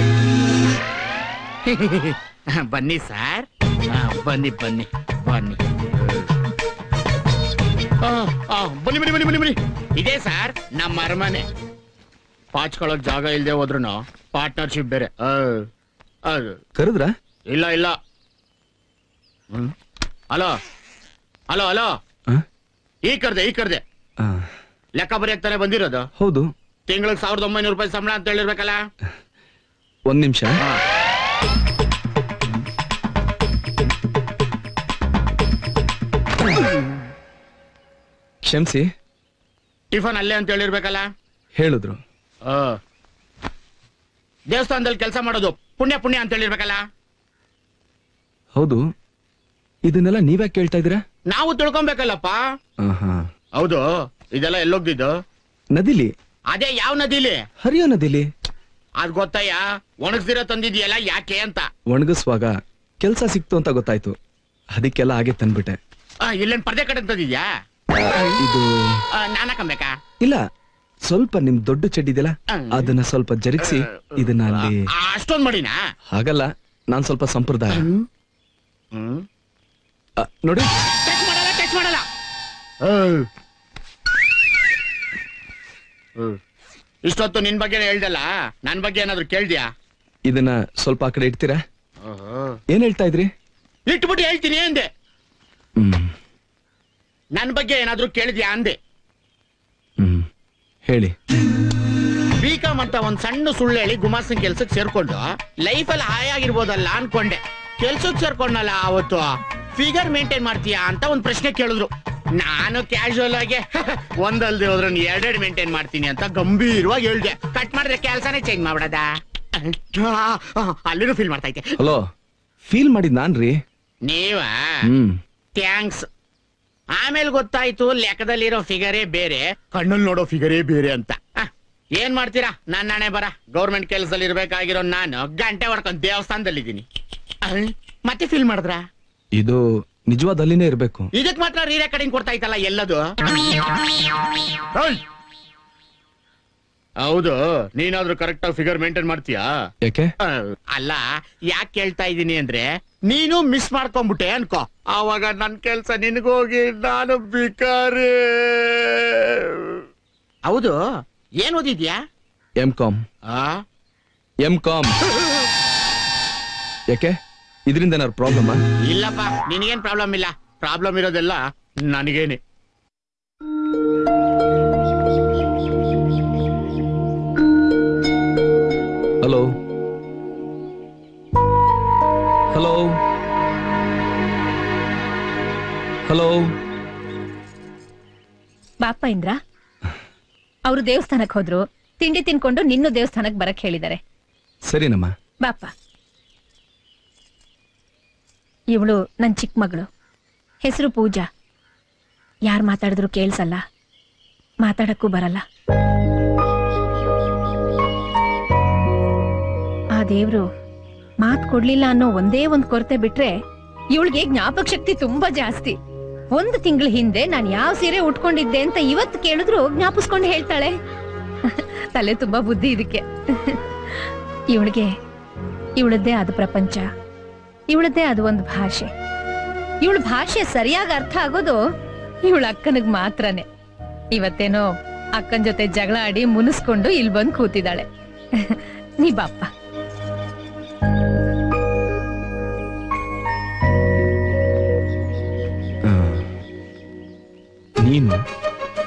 ಬನ್ನಿ ಸರ್ ಆ, ಬನ್ನಿ ಬನ್ನಿ ಬನ್ನಿ ಆ, ಆ, ಬನ್ನಿ ಬನ್ನಿ ಬನ್ನಿ ಬನ್ನಿ ಬನ್ನಿ ಇದೇ ಸರ್ ನಮ್ಮ ಅರಮನೆ ಪಾಚ್ಕೊಳಕ್ ಜಾಗ ಇಲ್ದೆ ಹೋದ್ರು ಪಾರ್ಟ್ನರ್ಶಿಪ್ ಬೇರೆ ಆ, ಅದು. ಕರೆದ್ರಾ ಇಲ್ಲ ಇಲ್ಲ ಹ್ಮ್ ಹಲೋ ಹಲೋ ಹಲೋ ಆ? ಈ ಕರ್ದೆ ಈ ಕರ್ದೆ ಆ, ಲೆಕ್ಕ ಬರೆಯಕ್ ತಾನೇ ಬಂದಿರೋದು ಹೌದು ತಿಂಗಳಿಗೆ ಸಾವಿರದ ಒಂಬೈನೂರು ರೂಪಾಯಿ ಸಂಬಳ ಅಂತ ಹೇಳಿರ್ಬೇಕಲ್ಲ ಒಂದ್ ನಿಮಿಷ ಹಾ. ಕ್ಷಮಿಸಿ ಟಿಫನ್ ಅಲ್ಲೇ ಅಂತ ಹೇಳಿರ್ಬೇಕಲ್ಲ ಹೇಳಿದ್ರು ಆ. ದೇವಸ್ಥಾನದಲ್ಲಿ ಕೆಲಸ ಮಾಡೋದು ಪುಣ್ಯ ಪುಣ್ಯ ಅಂತ ಹೇಳಿರ್ಬೇಕಲ್ಲ ಹೌದು ಇದನ್ನೆಲ್ಲ ನೀವ್ಯಾಕೆ ಕೇಳ್ತಾ ಇದ್ದೀರಾ ನಾವು ತಿಳ್ಕೊಬೇಕಲ್ಲಪ್ಪ ಆಹಾ. ಹೌದು ಇದೆಲ್ಲ ಎಲ್ಲೋಗ್ದಿದ್ದು ನದಿಲಿ ಅದೇ ಯಾವ ನದಿಲಿ ಹರಿಯೋ ನದಿಲಿ ಅದ್ ಗೊತ್ತಯ್ಯ ಒಣಗ್ದಿರೋ ತಂದಿದ್ಯಲ್ಲ ಯಾಕೆ ಅಂತ ಒಣಗಿಸುವಾಗ ಕೆಲ್ಸ ಸಿಕ್ತು ಅಂತ ಗೊತ್ತಾಯ್ತು ಅದಕ್ಕೆಲ್ಲ ಹಾಗೆ ತಂದ್ಬಿಟ್ಟೆ ಆ, ಇಲ್ಲೇನ್ ಪರ್ದೆ ಕಡೆ ತಂದಿದ್ಯಾ ಇದು ನಾನ ಕಂಬೇಕಾ ಇಲ್ಲ ಸ್ವಲ್ಪ ನಿಮ್ ದೊಡ್ಡ ಚೆಡ್ಡಿದೆಯಲ್ಲ ಹ್ಮ್. ಅದನ್ನ ಸ್ವಲ್ಪ ಜರುಗಿಸಿ ಇದನ್ನ ಅಲ್ಲಿ ಅಷ್ಟೊಂದ್ ಮಾಡಿನಾ ಹಾಗಲ್ಲ ನಾನ್ ಸ್ವಲ್ಪ ಸಂಪ್ರದಾಯ ಹ್ಮ್ ಆ, ನೋಡಿ ಟಚ್ ಮಾಡಲ್ಲ ಟಚ್ ಮಾಡಲ್ಲ ಇಷ್ಟೊತ್ತು ನಿನ್ ಬಗ್ಗೆ ಹೇಳ್ದಲ್ಲ ನನ್ ಬಗ್ಗೆ ಏನಾದ್ರು ಕೇಳ್ದ್ಯಾ ಇದನ್ನ ಸ್ವಲ್ಪ ಆ ಕಡೆ ಇಡ್ತೀರಾ ಏನ್ ಹೇಳ್ತಾ ಇದ್ರಿ ಇಟ್ಬಿಟ್ಟು ಹೇಳ್ತೀನಿ ಅಂದೆ ಹ್ಮ್ ನನ್ ಬಗ್ಗೆ ಏನಾದ್ರು ಕೇಳಿದ್ಯಾ ಅಂದೆ ಹ್ಮ್ ಹೇಳಿ ಬಿಕಾಮ್ ಅಂತ ಒಂದ್ ಸಣ್ಣ ಸುಳ್ಳು ಹೇಳಿ ಗುಮಾಸ್ತನ್ ಕೆಲ್ಸಕ್ ಸೇರ್ಕೊಂಡು ಲೈಫ್ ಅಲ್ಲಿ ಹಾಯಾಗಿರ್ಬೋದಲ್ಲ ಅನ್ಕೊಂಡೆ ಕೆಲ್ಸಕ್ ಸೇರ್ಕೊಂಡಲ್ಲ ಅವತ್ತು ಫಿಗರ್ ಮೇಂಟೈನ್ ಮಾಡ್ತೀಯಾ ಅಂತ ಒಂದ್ ಪ್ರಶ್ನೆ ಕೇಳಿದ್ರು ನಾನು ಕ್ಯಾಶುವಲ್ ಆಗಿ ಒಂದಲ್ದೆ ಹೋದ್ರೆ ಎರಡೆರಡು ಮೇಂಟೈನ್ ಮಾಡ್ತೀನಿ ಅಂತ ಗಂಭೀರವಾಗಿ ಹೇಳ್ದೆ ಕಟ್ ಮಾಡಿದ್ರೆ ಕೆಲ್ಸನೇ ಚೇಂಜ್ ಮಾಡ್ಬಿಡದ ಅಲ್ಲಿನೂ ಫೀಲ್ ಮಾಡ್ತಾ ಇದ್ದೆ ಹಲೋ ಫೀಲ್ ಮಾಡಿದ್ ನಾನ್ರಿ ನೀವ ಹ್ಮ್ ಥ್ಯಾಂಕ್ಸ್ ಆಮೇಲೆ ಗೊತ್ತಾಯ್ತು ಲೆಕ್ಕದಲ್ಲಿರೋ ಫಿಗರೇ ಬೇರೆ ಕಣ್ಣಲ್ಲಿ ನೋಡೋ ಫಿಗರೇ ಬೇರೆ ಅಂತ ಆ, ಏನ್ ಮಾಡ್ತೀರಾ ನನ್ನ ಹಣೆ ಬರ ಗೌರ್ಮೆಂಟ್ ಕೆಲಸದಲ್ಲಿ ಇರ್ಬೇಕಾಗಿರೋ ನಾನು ಗಂಟೆ ಹೊಡ್ಕೊಂಡ್ ದೇವಸ್ಥಾನದಲ್ಲಿದ್ದೀನಿ ಆ, ಮತ್ತೆ ಫೀಲ್ ಮಾಡಿದ್ರ ಇದು ನಿಜವಾದ ಅಲ್ಲಿನೇ ಇರ್ಬೇಕು ಇದಕ್ ಮಾತ್ರ ರೀ ರೆಕಾರ್ಡಿಂಗ್ ಕೊಡ್ತಾ ಇತ್ತಲ್ಲ ಎಲ್ಲದು ಓಯ್! ಹೌದು ನೀನಾದ್ರೂ ಕರೆಕ್ಟ್ ಆಗಿ ಫಿಗರ್ ಮೇಂಟೈನ್ ಮಾಡ್ತೀಯಾ ಯಾಕೆ ಆ, ಅಲ್ಲ ಯಾಕೆ ಕೇಳ್ತಾ ಇದ್ದೀನಿ ಅಂದ್ರೆ ನೀನು ಮಿಸ್ ಮಾಡ್ಕೊಂಡ್ಬಿಟ್ಟೆ ಅನ್ಕೋ ಆವಾಗ ನನ್ ಕೆಲ್ಸ ನಿನಗೋಗಿ ನಾನು ಬಿಕಾರಿ ಹೌದು ಏನ್ ಓದಿದ್ಯಾ ಎಂ ಕಾಮ್ ಆ ಎಂ ಕಾಮ್ ಯಾಕೆ ಇದರಿಂದ ಏನಾದ್ರು ಪ್ರಾಬ್ಲಮ್ ಇಲ್ಲಪ್ಪ ನಿನಗೇನ್ ಪ್ರಾಬ್ಲಮ್ ಇಲ್ಲ ಪ್ರಾಬ್ಲಮ್ ಇರೋದೆಲ್ಲ ನನಗೇನೆ ಹಲೋ ಹಲೋ ಹಲೋ ಬಾಪ ಇಂದ್ರ ಅವರು ದೇವಸ್ಥಾನಕ್ ಹೋದ್ರು ತಿಂಡಿ ತಿನ್ಕೊಂಡು ನಿನ್ನೂ ದೇವಸ್ಥಾನಕ್ ಬರಕ್ ಹೇಳಿದ್ದಾರೆ ಸರಿನಮ್ಮ ಬಾಪ ಇವಳು ನನ್ ಚಿಕ್ಕ ಮಗಳು ಹೆಸರು ಪೂಜಾ ಯಾರ್ ಮಾತಾಡಿದ್ರು ಕೇಳ್ಸಲ್ಲ ಮಾತಾಡಕ್ಕೂ ಬರಲ್ಲ ಆ ದೇವ್ರು ಮಾತ್ ಕೊಡ್ಲಿಲ್ಲ ಅನ್ನೋ ಒಂದೇ ಒಂದ್ ಕೊರತೆ ಬಿಟ್ರೆ ಇವಳಿಗೆ ಜ್ಞಾಪಕ ಶಕ್ತಿ ತುಂಬಾ ಜಾಸ್ತಿ ಒಂದು ತಿಂಗಳ ಹಿಂದೆ ನಾನು ಯಾವ ಸೀರೆ ಉಟ್ಕೊಂಡಿದ್ದೆ ಅಂತ ಇವತ್ತು ಕೇಳಿದ್ರು ಜ್ಞಾಪಿಸ್ಕೊಂಡು ಹೇಳ್ತಾಳೆ ತಲೆ ತುಂಬಾ ಬುದ್ಧಿ ಇದಕ್ಕೆ ಇವಳಿಗೆ ಇವಳದ್ದೇ ಆದ ಪ್ರಪಂಚ ಇವಳದ್ದೇ ಅದು ಒಂದು ಭಾಷೆ ಇವಳ ಭಾಷೆ ಸರಿಯಾಗಿ ಅರ್ಥ ಆಗೋದು ಇವಳ ಅಕ್ಕನಿಗ್ ಮಾತ್ರನೇ ಇವತ್ತೇನೋ ಅಕ್ಕನ ಜೊತೆ ಜಗಳ ಆಡಿ ಮುನಿಸ್ಕೊಂಡು ಇಲ್ಲಿ ಬಂದು ಕೂತಿದ್ದಾಳೆ ನೀ ಬಾಪ್ಪ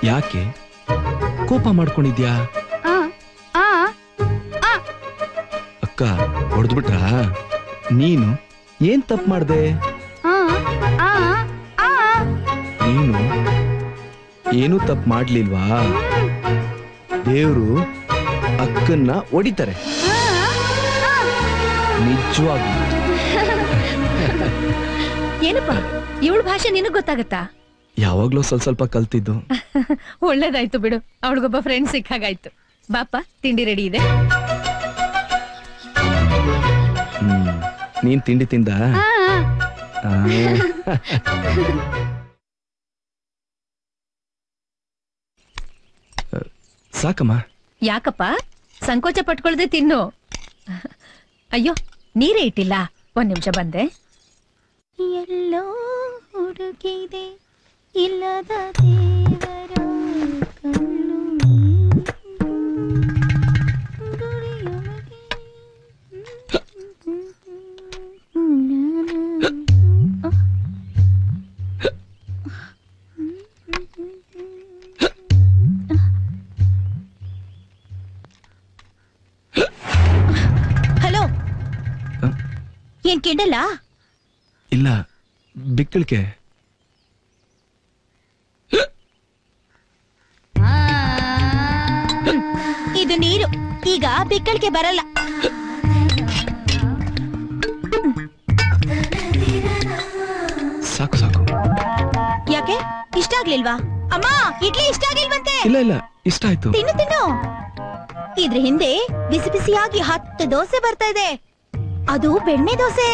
ಯಾಕೆ ಕೋಪ ಮಾಡ್ಕೊಂಡಿದ್ಯಾ ಆ ಆ ಆ ಅಕ್ಕ ಹೊಡೆದ್ಬಿಟ್ರಾ ನೀನು ಏನ್ ತಪ್ಪು ಮಾಡ್ದೆ ಆ ಆ ಆ ನೀನು ಏನು ತಪ್ಪು ಮಾಡ್ಲಿಲ್ವಾ ದೇವ್ರು ಅಕ್ಕನ್ನ ಹೊಡಿತಾರೆ ನಿಜವಾಗಿ ಏನಪ್ಪ ಇವಳ ಭಾಷೆ ನಿನಗ್ ಗೊತ್ತಾಗತ್ತಾ ಯಾವಾಗ್ಲೂ ಸ್ವಲ್ಪ ಸ್ವಲ್ಪ ಕಲ್ತಿದ್ದು ಒಳ್ಳೇದಾಯ್ತು ಬಿಡು ಅವಳಿಗೊಬ್ಬ ಫ್ರೆಂಡ್ ಸಿಕ್ಕಾಗಾಯ್ತು ಬಾಪ ತಿಂಡಿ ರೆಡಿ ಇದೆ ಹ್ಮ್ ನೀನ್ ತಿಂಡಿ ತಿಂದ ಆ ಸಾಕಮ್ಮ ಯಾಕಪ್ಪ ಸಂಕೋಚ ಪಟ್ಕೊಳ್ದೆ ತಿನ್ನು ಅಯ್ಯೋ ನೀರೇ ಇಟ್ಟಿಲ್ಲ ಒಂದ್ ನಿಮಿಷ ಬಂದೆ ಎಲ್ಲೋ ಹುಡುಕಿದೆ ಇಲ್ಲದ ದೇವರ ಕಣ್ಣು ಹಲೋ ಏನ್ ಕೆಂಡಲ್ಲ ಇಲ್ಲ ಬಿಕ್ಕಳಿಕೆ ಇದು ನೀರು ಈಗ ಬಿಕ್ಕಳಿಕೆ ಬರಲ್ಲ ಸಾಕು ಸಾಕು ಯಾಕೆ ಇಷ್ಟ ಆಗ್ಲಿಲ್ವಾ ಅಮ್ಮ ಇಡ್ಲಿ ಇಷ್ಟ ಆಗಿಲ್ವಂತೆ ಇಲ್ಲ ಇಲ್ಲ ಇಷ್ಟ ಆಯ್ತು ತಿನ್ನು ತಿನ್ನು ಇದ್ರ ಹಿಂದೆ ಬಿಸಿ ಬಿಸಿಯಾಗಿ ಹತ್ತು ದೋಸೆ ಬರ್ತಾ ಇದೆ ಅದು ಬೆಣ್ಣೆ ದೋಸೆ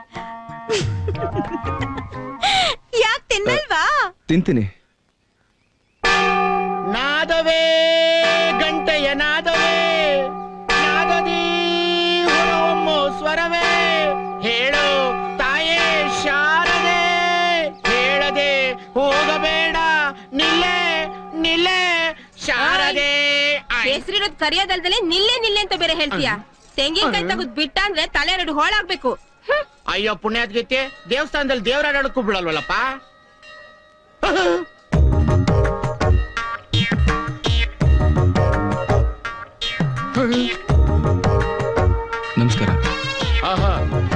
ಯಾಕೆ ತಿನ್ನಲ್ವಾ ತಿಂತೀನಿ ನಾದವೇ ಗಂಟೆಯ ನಾದವೇ ನಾದದಿ ಹೊರಹೊಮ್ಮು ಸ್ವರವೇ ಹೇಳು ತಾಯೇ ಶಾರದೆ ಹೇಳದೆ ಹೋಗಬೇಡ ನಿಲ್ಲೆ ನಿಲ್ಲೆ ಶಾರದೆ ಆಯ್. ಹೆಸರಿರೋದ್ ಕರಿಯೋದಲ್ದಲೆ ನಿಲ್ಲೆ ನಿಲ್ಲೆ ಅಂತ ಬೇರೆ ಹೇಳ್ತೀಯ ತೆಂಗಿನಕಾಯಿ ತೆಗೆದ್ ಬಿಟ್ಟ ಅಂದ್ರೆ ತಲೆ ಎರಡು ಹೋಳಾಗ್ಬೇಕು ಹ್ಮ್. ಅಯ್ಯೋ ಪುಣ್ಯಾತ್ಗೈತೆ ದೇವಸ್ಥಾನದಲ್ಲಿ ದೇವರಾಡಕ್ಕೂ ಬಿಡಲ್ವಲ್ಲಪ್ಪ ನಮಸ್ಕಾರ ಆಹಾ.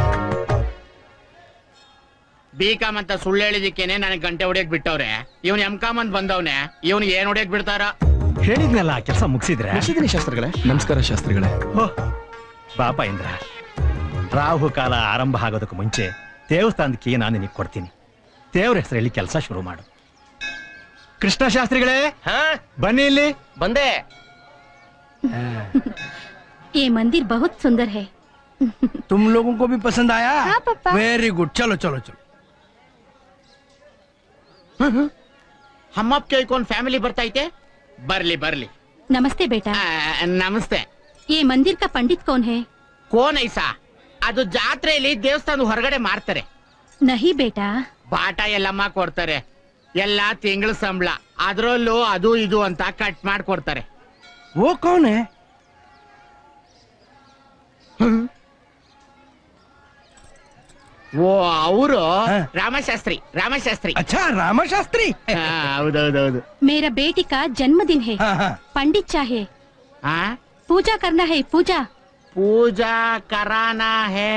ಬಿಕಾಮ್ ಅಂತ ಸುಳ್ಳು ಹೇಳಿದಿಕ್ಕೇನೆ ನನಗೆ ಗಂಟೆ ಹೊಡಿಯಕ್ ಬಿಟ್ಟವ್ರೆ ಇವನ್ ಎಂ ಕಾಮ್ ಅಂತ ಬಂದವ್ನೆ ಇವನ್ ಏನ್ ಹೊಡಿಯಕ್ ಬಿಡ್ತಾರ ಹೇಳಿದ್ನಲ್ಲ ಕೆಲಸ ಮುಗಿಸಿದ್ರೆ ಶಾಸ್ತ್ರಿಗಳೇ ನಮಸ್ಕಾರ ಶಾಸ್ತ್ರಿಗಳೇ ಬಾಪ ಇಂದ್ರ ರಾಹು ಕಾಲ ಆರಂಭ ಆಗೋದಕ್ಕೆ ಮುಂಚೆ ದೇವಸ್ಥಾನಕ್ಕೆ ನಾನು ನಿನಗೆ ಕೊಡ್ತೀನಿ ದೇವ್ರ ಹೆಸರಲ್ಲಿ ಕೆಲಸ ಶುರು ಮಾಡು ಕೃಷ್ಣ ಶಾಸ್ತ್ರಿಗಳೇ ಬನ್ನಿ ಇಲ್ಲಿ ಬಂದೆ ये मंदिर बहुत सुंदर है तुम लोगों को भी पसंद आया हाँ, पापा। वेरी गुड चलो चलो चलो ಹಮ್ಮಪ್ಪ ಕೇಳ್ಕೊಂಡ್ ಫ್ಯಾಮಿಲಿ ಬರ್ತೈತೆ ಬರ್ಲಿ ಬರ್ಲಿ नमस्ते बेटा ಆ, ನಮಸ್ತೆ ये मंदिर का पंडित कौन है ಕೋನ್ ಐಸಾ ಅದು ಜಾತ್ರೆಯಲ್ಲಿ ದೇವಸ್ಥಾನದ ಹೊರಗಡೆ ಮಾರ್ತಾರೆ नहीं बेटा ಬಾಟ ಎಲ್ಲಮ್ಮ ಕೊಡ್ತಾರೆ ಎಲ್ಲ ತಿಂಗಳ ಸಂಬಳ ಅದ್ರಲ್ಲೂ ಅದು ಇದು ಅಂತ ಕಟ್ ಮಾಡ್ಕೊಡ್ತಾರೆ वो कौन है ಓ ಅವರು ಹಾ. ರಾಮಶಾಸ್ತ್ರಿ ರಾಮಶಾಸ್ತ್ರಿ अच्छा रामा शास्त्री ಆ, ಹೌದೌದೌದು मेरा बेटी का जन्मदिन है हाँ हाँ पंडित चाहिए ಆ पूजा करना है पूजा ಪೂಜಾ ಕರಾನ ಹೇ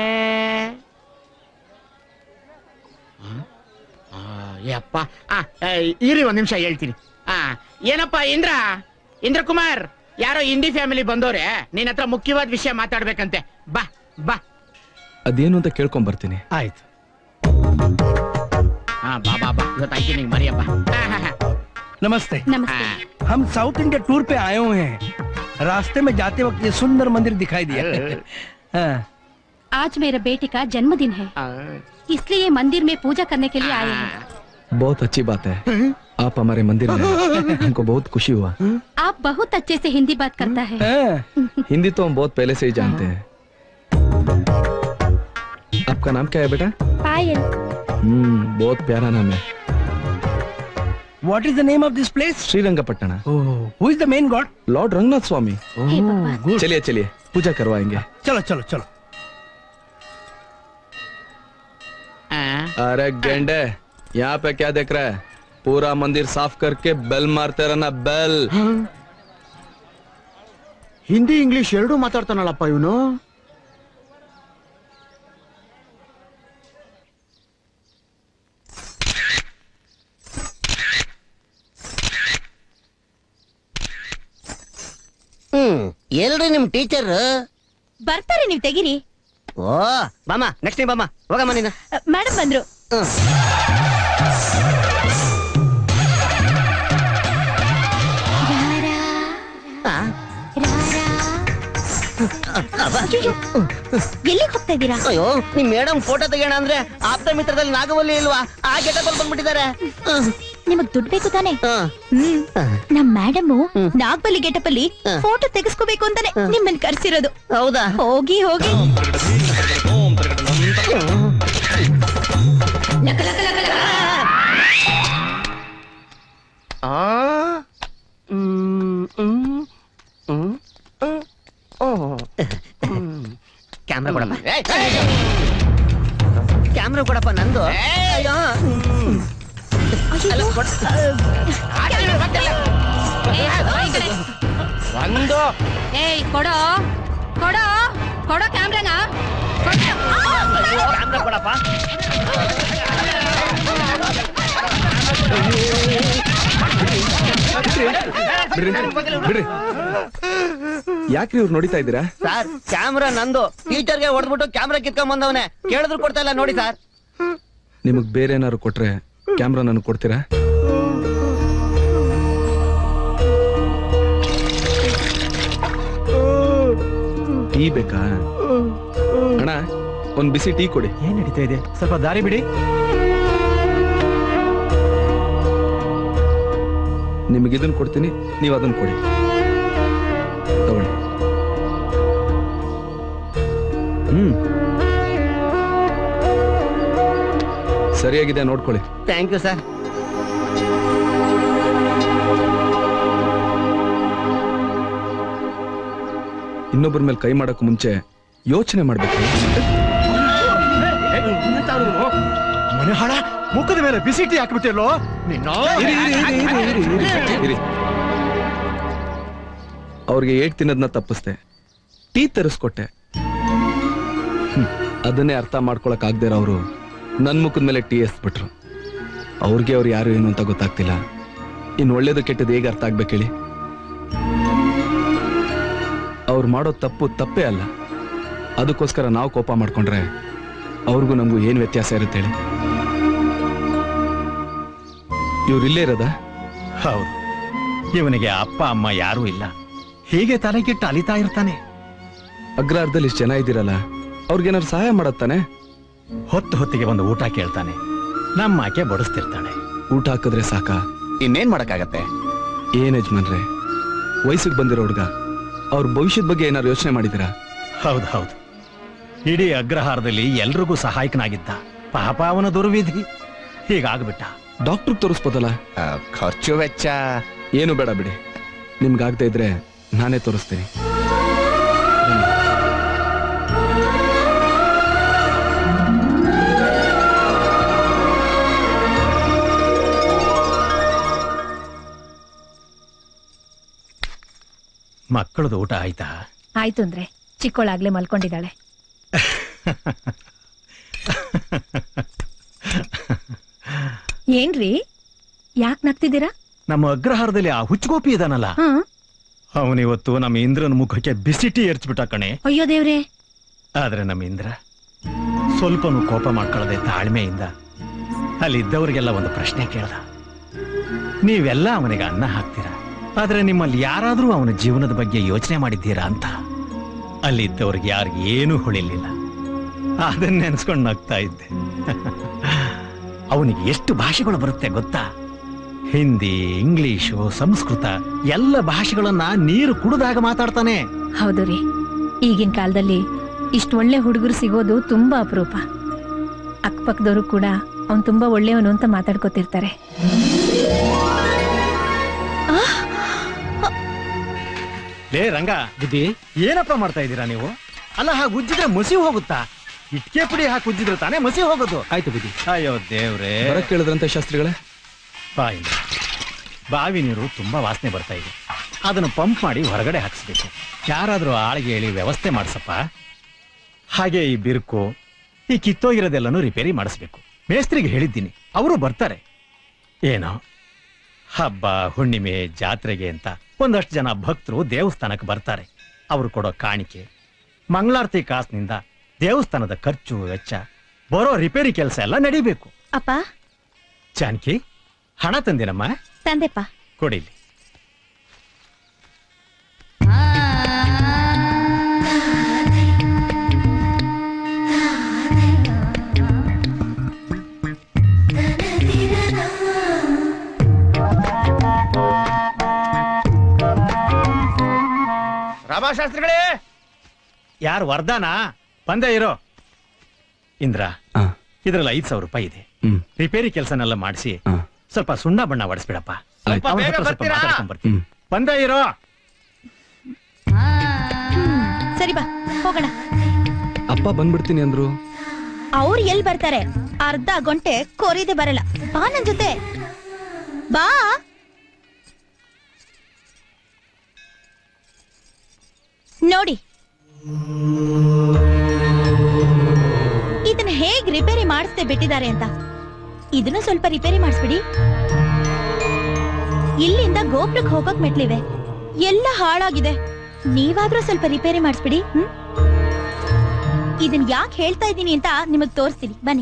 ಆ, ಯಪ್ಪ ಆ, ಆ, ಇರಿ ಒಂದ್ ನಿಮಿಷ ಹೇಳ್ತೀನಿ ಆ ಏನಪ್ಪ ಇಂದ್ರ ಇಂದ್ರ ಕುಮಾರ್ ಯಾರೋ ಹಿಂದಿ ಫ್ಯಾಮಿಲಿ ಬಂದವ್ರೆ ನಿನ್ ಹತ್ರ ಮುಖ್ಯವಾದ ವಿಷಯ ಮಾತಾಡ್ಬೇಕಂತೆ ಬಾ ಬಾ ಅದೇನು ಅಂತ ಕೇಳ್ಕೊಂಡ್ ಬರ್ತೀನಿ ಆಯ್ತು ಹಾ ಬಾ ಬಾ ಬಾ ಇವತ್ತು ಆಯ್ತು ನಿಂಗೆ ಮರಿಯಪ್ಪ ಆ, ಹಾ, ಹಾ. नमस्ते नमस्ते ಆ, हम साउथ इंडिया टूर पे आए हुए हैं रास्ते में जाते वक्त ये सुंदर मंदिर दिखाई दिया हाँ, आज मेरे बेटे का जन्मदिन है ಆ, इसलिए ये मंदिर में पूजा करने के लिए आए हैं बहुत अच्छी बात है आप हमारे मंदिर में आए। हमको बहुत खुशी हुआ आप बहुत अच्छे से हिंदी बात करता है हाँ, हिंदी तो हम बहुत पहले से ही जानते हैं आपका नाम क्या है बेटा पायल हम्म बहुत प्यारा नाम है what is the name of this place Srirangapatna oh, who is the main god lord Ranganatha Swamy हे पापा good चलिए चलिए पूजा करवाएंगे चलो चलो चलो ಆ. अरे गेंडे यहाँ पे क्या देख रहा है पूरा मंदिर साफ करके बेल मारते रहना बेल ಹಿಂದಿ ಇಂಗ್ಲಿಷ್ ಎರಡೂ ಮಾತಾಡ್ತಾನಲ್ಲಪ್ಪ ಇವನು ಹ್ಮ್ ಎಲ್ರಿ ನಿಮ್ ಟೀಚರ್ ಬರ್ತಾರೆ ನೀವ್ ತೆಗಿರಿ ಓ ಬಾಮ ನೆಕ್ಸ್ಟ್ ಟೈಮ್ ಬಾಮ ಹೋಗಮ್ಮ ನೀನು ಮೇಡಮ್ ಬಂದ್ರು ಎಲ್ಲಿಗೆ ಹೋಗ್ತಾ ಇದ್ದೀರಾ ಅಯ್ಯೋ ನಿಮ್ ಮೇಡಮ್ ಫೋಟೋ ತೆಗೋಣ ಅಂದ್ರೆ ಆಪ್ತ ಮಿತ್ರದಲ್ಲಿ ನಾಗವಲ್ಲಿ ಇಲ್ವಾ ಆ ಗೆಟಪ್ ಬಂದ್ಬಿಟ್ಟಿದ್ದಾರೆ ನಿಮಗ್ ದುಡ್ಡು ಬೇಕು ತಾನೆ ಹ್ಮ್ ನಮ್ ಮೇಡಮ್ ನಾಗ್ಬಲಿ ಗೆಟಪ್ ಅಲ್ಲಿ ಫೋಟೋ ತೆಗೆಸ್ಕೋಬೇಕು ಅಂತಾನೆ ನಿಮ್ಮನ್ನ ಕರ್ಸಿರೋದು ಹೌದಾ ಹೋಗಿ ಹೋಗಿ ಆ ಹ್ಮ್, ಹ್ಮ್, ಹ್ಮ್, ಹ್ಮ್, ಓ. ಹ್ಮ್. ಕ್ಯಾಮ್ರಾ ಕೊಡಪ್ಪ ಕ್ಯಾಮ್ರಾ ಕೊಡಪ್ಪ ನಂದು ಅಯ್ಯೋ ಅಲ್ಲ, ಕೊಡ್- ಒಂದು ಏಯ್ ಕೊಡೋ ಕೊಡೋ ಕೊಡೋ ಕ್ಯಾಮ್ರಾನ ಕ್ಯಾಮ್ರಾ ಕೊಡಪ್ಪ ಬಿಡ್ರಿ ಬಿಡ್ರಿ ಯಾಕ್ರಿ ಇವ್ರು ನೋಡಿತಾ ಇದ್ದೀರಾ ಸರ್ ಕ್ಯಾಮ್ರಾ ನಂದು ಟೀಚರ್ಗೆ ಹೊಡೆದ್ಬಿಟ್ಟು ಕ್ಯಾಮ್ರಾ ಕಿತ್ಕೊಂಡ್ ಬಂದವನೆ ಕೇಳಿದ್ರು ಕೊಡ್ತಾ ಇಲ್ಲ ನೋಡಿ ಸರ್ ನಿಮಗ್ ಬೇರೆ ಏನಾದ್ರು ಕೊಟ್ರೆ ಕ್ಯಾಮ್ರಾ ನನಗೆ ಕೊಡ್ತೀರಾ ಟೀ ಬೇಕಾ ಅಣ್ಣ ಒಂದ್ ಬಿಸಿ ಟೀ ಕೊಡಿ ಏನ್ ನಡೀತಾ ಇದೆ ಸ್ವಲ್ಪ ದಾರಿ ಬಿಡಿ ನಿಮಗೆ ಇದನ್ನ ಕೊಡ್ತೀನಿ ನೀವು ಅದನ್ನ ಕೊಡಿ ತಗೊಳ್ಳಿ ಹ್ಮ್ ಸರಿಯಾಗಿದೆ ನೋಡ್ಕೊಳ್ಳಿ ಥ್ಯಾಂಕ್ ಯು ಸರ್ ಇನ್ನೊಬ್ಬರ ಮೇಲೆ ಕೈ ಮಾಡಕ್ ಮುಂಚೆ ಯೋಚನೆ ಮಾಡ್ಬೇಕು ಮನೆ ಹಾಳ ಮುಖದ ಮೇಲೆ ಬಿಸಿ ಟೀ ಹಾಕ್ಬಿಟ್ಟಿರ್ಲೋ ನಿನ್ನ ಇರಿ, ಇರಿ, ಇರಿ, ಇರಿ, ಇರಿ, ಇರಿ, ಇರಿ. ಅವ್ರಿಗೆ ಏಟ್ ತಿನ್ನೋದನ್ನ ತಪ್ಪಿಸ್ದೆ ಟೀ ತರಿಸ್ಕೊಟ್ಟೆ ಹ್ಮ್. ಅದನ್ನೇ ಅರ್ಥ ಮಾಡ್ಕೊಳಕ್ ಆಗದೆ ಅವರು ನನ್ ಮುಖದ ಮೇಲೆ ಟೀ ಎಸ್ಬಿಟ್ರು ಅವ್ರಿಗೆ ಅವ್ರು ಯಾರು ಏನು ಅಂತ ಗೊತ್ತಾಗ್ತಿಲ್ಲ ಇನ್ ಒಳ್ಳೇದು ಕೆಟ್ಟದ್ದು ಹೇಗೆ ಅರ್ಥ ಆಗ್ಬೇಕು ಹೇಳಿ ಅವ್ರು ಮಾಡೋ ತಪ್ಪು ತಪ್ಪೇ ಅಲ್ಲ ಅದಕ್ಕೋಸ್ಕರ ನಾವು ಕೋಪ ಮಾಡ್ಕೊಂಡ್ರೆ ಅವ್ರಿಗೂ ನಮಗೂ ಏನ್ ವ್ಯತ್ಯಾಸ ಇರುತ್ತೆ ಹೇಳಿ ಇವ್ರು ಇಲ್ಲೇ ಇರೋದಾ ಹೌದು ಇವನಿಗೆ ಅಪ್ಪ ಅಮ್ಮ ಯಾರೂ ಇಲ್ಲ ಹೀಗೆ ತಲೆಗಿಟ್ಟು ಅಲಿತಾ ಇರ್ತಾನೆ ಅಗ್ರಹಾರದಲ್ಲಿ ಇಷ್ಟು ಜನ ಇದ್ದೀರಲ್ಲ ಅವ್ರಿಗೇನಾದ್ರು ಸಹಾಯ ಮಾಡತ್ತಾನೆ ಹೊತ್ತು ಹೊತ್ತಿಗೆ ಒಂದು ಊಟ ಕೇಳ್ತಾನೆ ನಮ್ಮ ಆಕೆ ಬಡಿಸ್ತಿರ್ತಾಳೆ ಊಟ ಹಾಕಿದ್ರೆ ಸಾಕ ಇನ್ನೇನ್ ಮಾಡಕ್ಕಾಗತ್ತೆ ಏನ್ ಯಜಮಾನ್ರೆ ವಯಸ್ಸಿಗೆ ಬಂದಿರೋ ಹುಡ್ಗ ಅವ್ರ ಭವಿಷ್ಯದ ಬಗ್ಗೆ ಏನಾದ್ರು ಯೋಚನೆ ಮಾಡಿದಿರಾ ಹೌದು ಹೌದು ಇಡೀ ಅಗ್ರಹಾರದಲ್ಲಿ ಎಲ್ರಿಗೂ ಸಹಾಯಕನಾಗಿದ್ದ ಪಾಪ ಅವನ ದುರ್ವಿಧಿ ಹೀಗಾಗ್ಬಿಟ್ಟ ಡಾಕ್ಟರ್ ತೋರಿಸ್ಬೋದಲ್ಲ ಖರ್ಚು ವೆಚ್ಚ ಏನು ಬೇಡ ಬಿಡಿ ನಿಮ್ಗಾಗದೆ ಇದ್ರೆ ನಾನೇ ತೋರಿಸ್ತೀನಿ ಮಕ್ಕಳದು ಊಟ ಆಯ್ತಾ ಆಯ್ತು ಅಂದ್ರೆ ಚಿಕ್ಕೋಳಾಗ್ಲೇ ಮಲ್ಕೊಂಡಿದ್ದಾಳೆ ಏನ್ರಿ ಯಾಕ್ ನಗ್ತಿದ್ದೀರಾ ನಮ್ಮ ಅಗ್ರಹಾರದಲ್ಲಿ ಆ ಹುಚ್ಚಗೋಪಿ ಇದಾನಲ್ಲ ಹ್ಮ್ ಅವನಿವತ್ತು ನಮ್ಮ ಇಂದ್ರನ ಮುಖಕ್ಕೆ ಬಿಸಿಟಿ ಏರ್ಚ್ಬಿಟ್ಟ ಕಣೆ ಅಯ್ಯೋ ದೇವ್ರೆ ಆದ್ರೆ ನಮ್ಮ ಇಂದ್ರ ಸ್ವಲ್ಪನೂ ಕೋಪ ಮಾಡ್ಕೊಳ್ಳದೆ ತಾಳ್ಮೆಯಿಂದ ಅಲ್ಲಿದ್ದವರಿಗೆಲ್ಲ ಒಂದು ಪ್ರಶ್ನೆ ಕೇಳ್ದ ನೀವೆಲ್ಲ ಅವನಿಗೆ ಅನ್ನ ಹಾಕ್ತೀರಾ ಆದ್ರೆ ನಿಮ್ಮಲ್ಲಿ ಯಾರಾದ್ರೂ ಅವನ ಜೀವನದ ಬಗ್ಗೆ ಯೋಚನೆ ಮಾಡಿದ್ದೀರಾ ಅಂತ ಅಲ್ಲಿದ್ದವ್ರಿಗೆ ಯಾರಿಗೆ ಏನೂ ಹೊಳಿಲಿಲ್ಲ ಅದನ್ನ ನೆನ್ಸ್ಕೊಂಡು ನಗ್ತಾ ಇದ್ದೆ ಅವನಿಗೆ ಎಷ್ಟು ಭಾಷೆಗಳು ಬರುತ್ತೆ ಗೊತ್ತಾ ಹಿಂದಿ ಇಂಗ್ಲಿಷು ಸಂಸ್ಕೃತ ಎಲ್ಲ ಭಾಷೆಗಳನ್ನ ನೀರು ಕುಡಿದಾಗ ಮಾತಾಡ್ತಾನೆ ಹೌದು ರೀ ಈಗಿನ ಕಾಲದಲ್ಲಿ ಇಷ್ಟು ಒಳ್ಳೆ ಹುಡುಗರು ಸಿಗೋದು ತುಂಬಾ ಅಪರೂಪ ಅಕ್ಕಪಕ್ಕದವರು ಕೂಡ ಅವ್ನು ತುಂಬಾ ಒಳ್ಳೆಯವನು ಅಂತ ಮಾತಾಡ್ಕೋತಿರ್ತಾರೆ ಲೇ ರಂಗ ಬುದ್ಧಿ ಏನಪ್ಪ ಮಾಡ್ತಾ ಇದ್ದೀರಾ ನೀವು ಅಲ್ಲ ಹಾಗೆ ಉಜ್ಜಿದ್ರೆ ಮಸಿ ಹೋಗುತ್ತಾ ಇಟ್ಕೆ ಪುಡಿ ಹಾಕಿ ಉಜ್ಜಿದ್ರೆ ತಾನೇ ಮಸಿ ಹೋಗೋದು ಆಯ್ತು ಬಿಡಿ ಅಯ್ಯೋ ದೇವ್ರೇ ಬರಕ್ ಕೇಳಿದ್ರಂತೆ ಶಾಸ್ತ್ರಿಗಳೇ ಬಾಯಿ ಬಾವಿ ನೀರು ತುಂಬಾ ವಾಸನೆ ಬರ್ತಾ ಇದೆ ಅದನ್ನು ಪಂಪ್ ಮಾಡಿ ಹೊರಗಡೆ ಹಾಕಿಸ್ಬೇಕು ಯಾರಾದ್ರೂ ಆಳಿಗೆ ಹೇಳಿ ವ್ಯವಸ್ಥೆ ಮಾಡಿಸಪ್ಪ ಹಾಗೆ ಈ ಬಿರುಕು ಈ ಕಿತ್ತೋಗಿರೋದೆಲ್ಲನೂ ರಿಪೇರಿ ಮಾಡಿಸ್ಬೇಕು ಮೇಸ್ತ್ರಿಗೆ ಹೇಳಿದ್ದೀನಿ ಅವರು ಬರ್ತಾರೆ ಏನೋ ಹಬ್ಬ ಹುಣ್ಣಿಮೆ ಜಾತ್ರೆಗೆ ಅಂತ ಒಂದಷ್ಟು ಜನ ಭಕ್ತರು ದೇವಸ್ಥಾನಕ್ಕೆ ಬರ್ತಾರೆ ಅವರು ಕೊಡೋ ಕಾಣಿಕೆ ಮಂಗಳಾರತಿ ಕಾಸಿನಿಂದ ದೇವಸ್ಥಾನದ ಖರ್ಚು ವೆಚ್ಚ ಬರೋ ರಿಪೇರಿ ಕೆಲಸ ಎಲ್ಲ ನಡಿಬೇಕು ಅಪ್ಪ ಜಾನಕಿ ಹಣ ತಂದಿನಮ್ಮ ತಂದೆಪ್ಪ ಕೊಡಿಲಿ ರಾಮಶಾಸ್ತ್ರಿಗಳೇ ಯಾರು ವರ್ಧಾನ ಬಂದೇ ಇರೋ ಇಂದ್ರ ಆ, ಇದ್ರಲ್ಲಿ ಐದ್ ಸಾವಿರ ರೂಪಾಯಿ ಇದೆ ಹ್ಮ್ ರಿಪೇರಿ ಕೆಲಸನೆಲ್ಲ ಮಾಡಿಸಿ ಆ, ಸ್ವಲ್ಪ ಸುಣ್ಣ ಬಣ್ಣ ಹೊಡಿಸ್ಬಿಡಪ್ಪ ಆಯ್ತು. ಅವ್ನ ಹತ್ರ ಸ್ವಲ್ಪ ಮಾತಾಡ್ಕೊಂಡ್ ಬರ್ತೀನಿ. ಹ್ಮ್ ಬಂದೇ ಇರೋ ಸರಿ ಬಾ ಹೋಗೋಣ ಅಪ್ಪ ಬಂದ್ಬಿಡ್ತೀನಿ ಅಂದ್ರು ಅವ್ರು ಎಲ್ ಬರ್ತಾರೆ ಅರ್ಧ ಗಂಟೆ ಕೊರಿದೆ ಬರಲ್ಲ ಬಾ ನನ್ ಜೊತೆ ಬಾ ನೋಡಿ ಇದನ್ನ ಹೇಗ್ ರಿಪೇರಿ ಮಾಡಿಸ್ದೆ ಬಿಟ್ಟಿದ್ದಾರೆ ಅಂತ ಇದನ್ನು ಸ್ವಲ್ಪ ರಿಪೇರಿ ಮಾಡಿಸ್ಬಿಡಿ ಇಲ್ಲಿಂದ ಗೋಪುರಕ್ಕೆ ಹೋಗೋಕ್ ಮೆಟ್ಲಿವೆ ಎಲ್ಲ ಹಾಳಾಗಿದೆ ನೀವಾದ್ರೂ ಸ್ವಲ್ಪ ರಿಪೇರಿ ಮಾಡಿಸ್ಬಿಡಿ ಹ್ಮ್ ಇದನ್ ಯಾಕೆ ಹೇಳ್ತಾ ಇದ್ದೀನಿ ಅಂತ ನಿಮಗ್ ತೋರಿಸ್ತೀನಿ ಬನ್ನಿ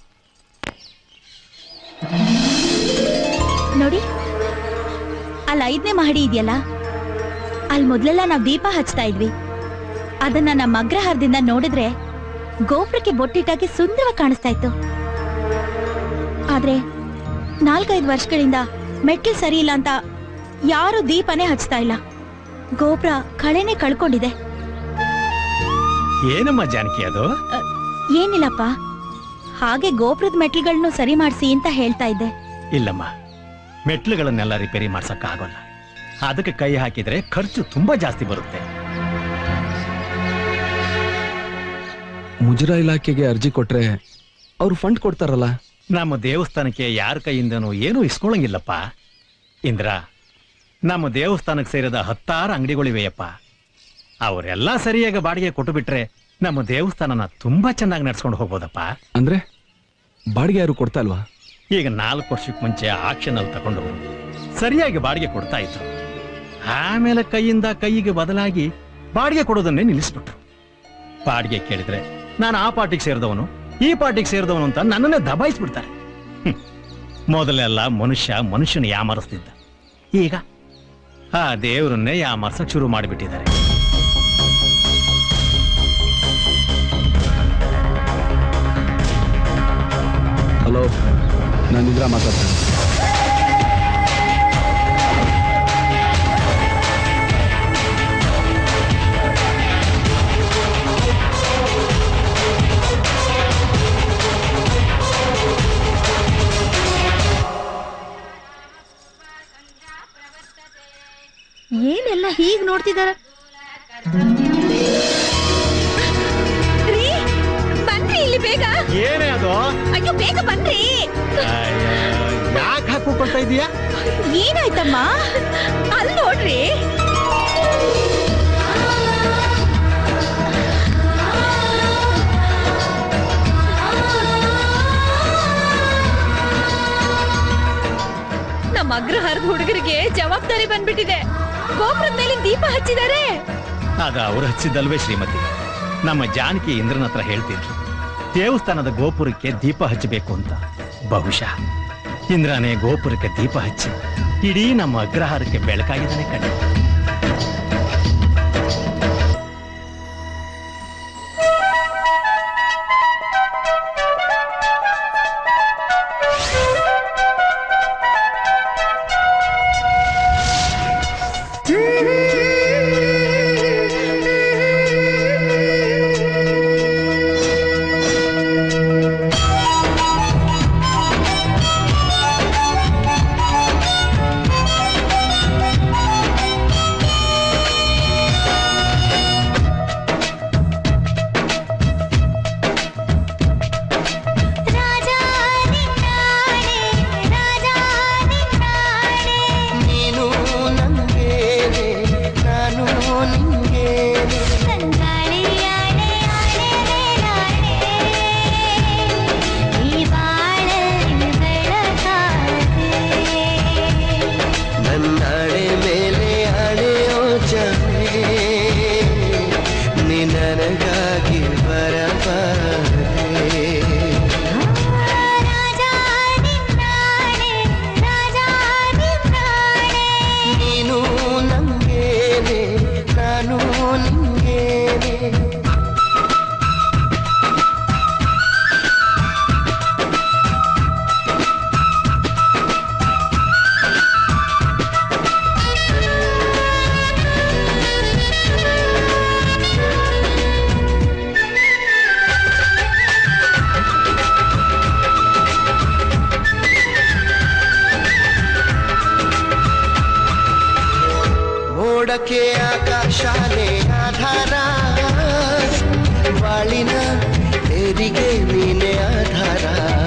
ನೋಡಿ ಅಲ್ಲಿ ಐದನೇ ಮಹಡಿ ಇದೆಯಲ್ಲ ಅಲ್ಲಿ ಮೊದ್ಲೆಲ್ಲ ನಾವು ದೀಪ ಹಚ್ತಾ ಇದ್ವಿ ಅದನ್ನ ನಮ್ಮ ಅಗ್ರಹಾರದಿಂದ ನೋಡಿದ್ರೆ ಗೋಪುರಕ್ಕೆ ಬೊಟ್ಟಿಟ್ಟಾಗಿ ಸುಂದರವಾಗಿ ಕಾಣಿಸ್ತಾ ಇತ್ತು ಆದ್ರೆ ನಾಲ್ಕೈದು ವರ್ಷಗಳಿಂದ ಮೆಟ್ಲು ಸರಿ ಇಲ್ಲ ಅಂತ ಯಾರು ದೀಪನೇ ಹಚ್ತಾ ಇಲ್ಲ ಗೋಪುರ ಕಳೆನೆ ಕಳ್ಕೊಂಡಿದೆ ಏನಮ್ಮ ಜಾನಕಿ ಅದು ಏನಿಲ್ಲಪ್ಪ ಹಾಗೆ ಗೋಪುರದ ಮೆಟ್ಲುಗಳನ್ನು ಸರಿ ಮಾಡಿಸಿ ಅಂತ ಹೇಳ್ತಾ ಇದ್ದೆ ಇಲ್ಲಮ್ಮ ಮೆಟ್ಲುಗಳನ್ನೆಲ್ಲ ರಿಪೇರಿ ಮಾಡ್ಸಕ್ ಆಗೋಲ್ಲ ಅದಕ್ಕೆ ಕೈ ಹಾಕಿದ್ರೆ ಖರ್ಚು ತುಂಬಾ ಜಾಸ್ತಿ ಬರುತ್ತೆ ಮುಜರಾ ಇಲಾಖೆಗೆ ಅರ್ಜಿ ಕೊಟ್ರೆ ಅವ್ರು ಫಂಡ್ ಕೊಡ್ತಾರಲ್ಲ ನಮ್ಮ ದೇವಸ್ಥಾನಕ್ಕೆ ಯಾರ ಕೈಯಿಂದನೂ ಏನೂ ಇಸ್ಕೊಳಂಗಿಲ್ಲಪ್ಪ ಇಂದ್ರ ನಮ್ಮ ದೇವಸ್ಥಾನಕ್ಕೆ ಸೇರಿದ ಹತ್ತಾರು ಅಂಗಡಿಗಳಿವೆಯಪ್ಪ ಅವರೆಲ್ಲ ಸರಿಯಾಗಿ ಬಾಡಿಗೆ ಕೊಟ್ಟು ಬಿಟ್ರೆ ನಮ್ಮ ದೇವಸ್ಥಾನನ ತುಂಬಾ ಚೆನ್ನಾಗಿ ನಡ್ಸ್ಕೊಂಡು ಹೋಗ್ಬೋದಪ್ಪ ಅಂದ್ರೆ ಬಾಡಿಗೆ ಯಾರು ಕೊಡ್ತಾ ಇಲ್ವಾ ಈಗ ನಾಲ್ಕು ವರ್ಷಕ್ಕೆ ಮುಂಚೆ ಆಕ್ಷನ್ ಅಲ್ಲಿ ತಗೊಂಡು ಸರಿಯಾಗಿ ಬಾಡಿಗೆ ಕೊಡ್ತಾ ಇದ್ರು ಆಮೇಲೆ ಕೈಯಿಂದ ಕೈಗೆ ಬದಲಾಗಿ ಬಾಡಿಗೆ ಕೊಡೋದನ್ನೇ ನಿಲ್ಲಿಸ್ಬಿಟ್ರು ಬಾಡಿಗೆ ಕೇಳಿದ್ರೆ ನಾನು ಆ ಪಾರ್ಟಿಗೆ ಸೇರಿದವನು ಈ ಪಾರ್ಟಿಗೆ ಸೇರಿದವನು ಅಂತ ನನ್ನನ್ನೇ ದಬಾಯಿಸ್ಬಿಡ್ತಾರೆ ಹ್ಮ್. ಮೊದಲೆಲ್ಲ ಮನುಷ್ಯ ಮನುಷ್ಯನ ಯಾಮರಿಸ್ತಿದ್ದ ಈಗ ಆ ದೇವರನ್ನೇ ಯಾಮರ್ಸಕ್ ಶುರು ಮಾಡಿಬಿಟ್ಟಿದ್ದಾರೆ ಹಲೋ ನಾನು ಇಂದ್ರ ಮಾತಾಡ್ತೇನೆ ಏನೆಲ್ಲ ಹೀಗ್ ನೋಡ್ತಿದಾರ ರೀ, ಬನ್ರಿ ಇಲ್ಲಿ ಬೇಗ ಏನೇ ಅದು ಅಯ್ಯೋ ಬೇಗ ಬನ್ರಿ ಯಾಕೆ ಹಾಕೊಳ್ತಾ ಇದೀಯಾ ಏನಾಯ್ತಮ್ಮ ಅಲ್ಲಿ ನೋಡ್ರಿ ನಮ್ಮ ಅಗ್ರಹಾರದ ಹುಡುಗರಿಗೆ ಜವಾಬ್ದಾರಿ ಬಂದ್ಬಿಟ್ಟಿದೆ ಗೋಪುರದ ಮೇಲೆ ದೀಪ ಹಚ್ಚಿದ್ದಾರೆ ಆಗ ಅವ್ರು ಹಚ್ಚಿದ್ದಲ್ವೇ ಶ್ರೀಮತಿ ನಮ್ಮ ಜಾನಕಿ ಇಂದ್ರನ ಹತ್ರ ಹೇಳ್ತಿದ್ರು ದೇವಸ್ಥಾನದ ಗೋಪುರಕ್ಕೆ ದೀಪ ಹಚ್ಚಬೇಕು ಅಂತ ಬಹುಶಃ ಇಂದ್ರನೇ ಗೋಪುರಕ್ಕೆ ದೀಪ ಹಚ್ಚಿ ಇಡೀ ನಮ್ಮ ಅಗ್ರಹಾರಕ್ಕೆ ಬೆಳಕಾಗಿದ್ದಾನೆ ಕಣ್ಣು ಆ ನೀ ನನಗಾಗಿ ಬರಬಾರೆ ನೀನು ನಂಗೇನೆ ನಾನು ನಿಂಗೇನೆ ಮೋಡಕ್ಕೆ ಆಕಾಶನೇ ಆಧಾರ ಬಾಳಿನ ತೆರಿಗೆ ನೀನೆ ಆಧಾರ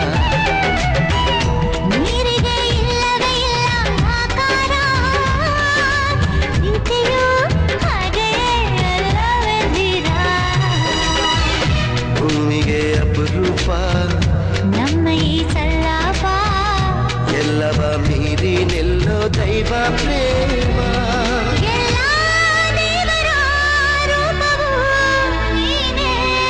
ಭೂಮಿಗೆ ಅಪರೂಪ ನಮ್ಮ ಈ ಸಲ್ಲಾಪ ಎಲ್ಲವ ಮೀರಿ ನಿಲ್ಲೋ ದೈವ ಪ್ರೇಮ ಎಲ್ಲ ದೇವರ ರೂಪವು ನೀನೇ.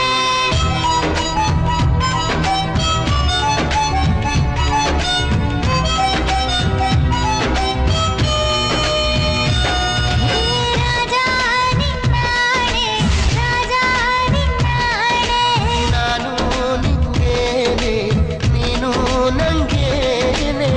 ನಾನು ನಿಂಗೇನೆ ನೀನು ನಂಗೇನೆ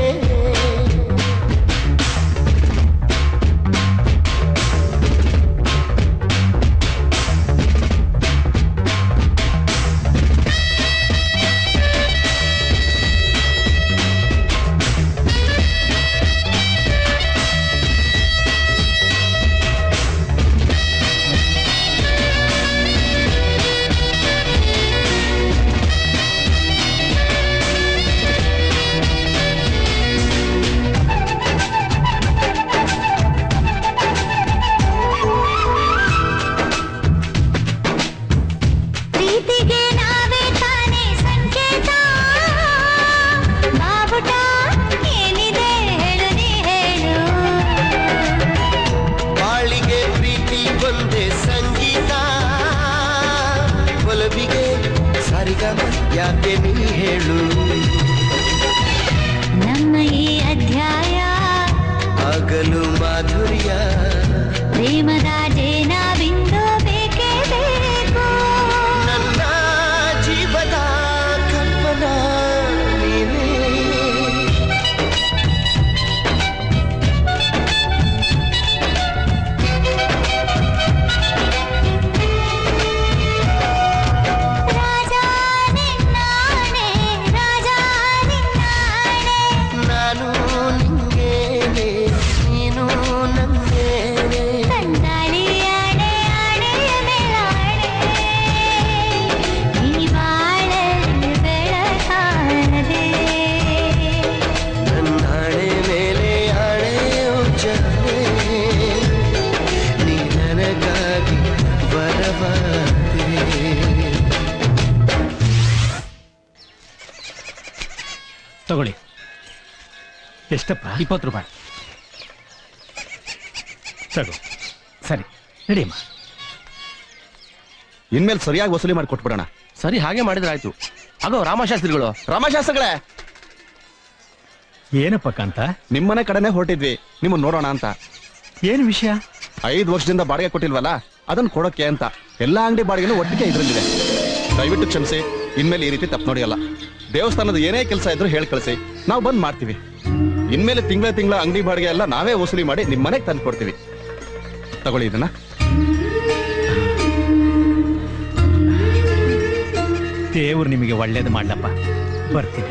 ಪ್ರೀತಿಗೆ ನಾವೇ ತಾನೇ ಸಂಕೇತ ಬಾವುಟ ಏನಿದೆ ಹೇಳು ನೀ ಹೇಳು ಬಾಳಿಗೆ ಪ್ರೀತಿ ಒಂದೇ ಸಂಗೀತ ಒಲವಿಗೆ ಸರಿಗಮ ಯಾಕೆ ನೀ ಹೇಳು ನಮ್ಮ ಈ ಅಧ್ಯಾಯ ಆಗಲು ಮಾಧುರ್ಯ ಪ್ರೇಮದ ಜೇನ ಬಿಂದು ಬೇಕೇ ಬೇಕು ನನ್ನ ಜೀವದ ಕಲ್ಪನಾ ನೀನೇ ನಾನು ನಿಂಗೇನೆ ನೀನು ನಂಗೇನೆ ಕಂದಾಳಿ ಆಣೆ ಆಣೆಯ ಮೇಲಾಣೆ ಈ ಬಾಳಲ್ಲಿ ಬೆಳಕಾಣದೆ ನನ್ನಾಣೆ ಮೇಲೆ ಆಣೆಯೋ ಜಾನೆ ನೀ ನನಗಾಗಿ ಬರಬಾರದೆ ತಗೊಳ್ಳಿ ಎಷ್ಟಪ್ಪ ಇಪ್ಪತ್ತು ರೂಪಾಯಿ ತಗೋ ಸರಿ ನಡಿಯಮ್ಮ ಇನ್ಮೇಲೆ ಸರಿಯಾಗಿ ವಸೂಲಿ ಮಾಡಿ ಕೊಟ್ಬಿಡೋಣ ಸರಿ ಹಾಗೆ ಮಾಡಿದ್ರೆ ಆಯ್ತು ಆಗೋ ರಾಮಶಾಸ್ತ್ರಿಗಳು ರಾಮಶಾಸ್ತ್ರಗಳೇ ಏನಪ್ಪ ಕಾಂತ ನಿಮ್ಮನೆ ಕಡೆನೆ ಹೊರಟಿದ್ವಿ ನಿಮ್ಮನ್ನ ನೋಡೋಣ ಅಂತ ಏನ್ ವಿಷಯ ಐದು ವರ್ಷದಿಂದ ಬಾಡಿಗೆ ಕೊಟ್ಟಿಲ್ವಲ್ಲ ಅದನ್ನ ಕೊಡೋಕೆ ಅಂತ ಎಲ್ಲಾ ಅಂಗಡಿ ಬಾಡಿಗೆನೂ ಒಟ್ಟಿಗೆ ಇದ್ರಲ್ಲಿದೆ ದಯವಿಟ್ಟು ಕ್ಷಮಿಸಿ ಇನ್ಮೇಲೆ ಈ ರೀತಿ ತಪ್ಪು ನೋಡಿಯಲ್ಲ ದೇವಸ್ಥಾನದ ಏನೇ ಕೆಲಸ ಇದ್ರೂ ಹೇಳಿ ಕಳಿಸಿ ನಾವು ಬಂದ್ ಮಾಡ್ತೀವಿ ಇನ್ಮೇಲೆ ತಿಂಗಳ ತಿಂಗಳ ಅಂಗಡಿ ಬಾಡಿಗೆ ಎಲ್ಲ ನಾವೇ ವಸೂಲಿ ಮಾಡಿ ನಿಮ್ಮ ಮನೆಗೆ ತಂದು ಕೊಡ್ತೀವಿ ತಗೊಳ್ಳಿ ಇದನ್ನ ದೇವ್ರು ನಿಮಗೆ ಒಳ್ಳೇದು ಮಾಡ್ಲಪ್ಪ ಬರ್ತೀನಿ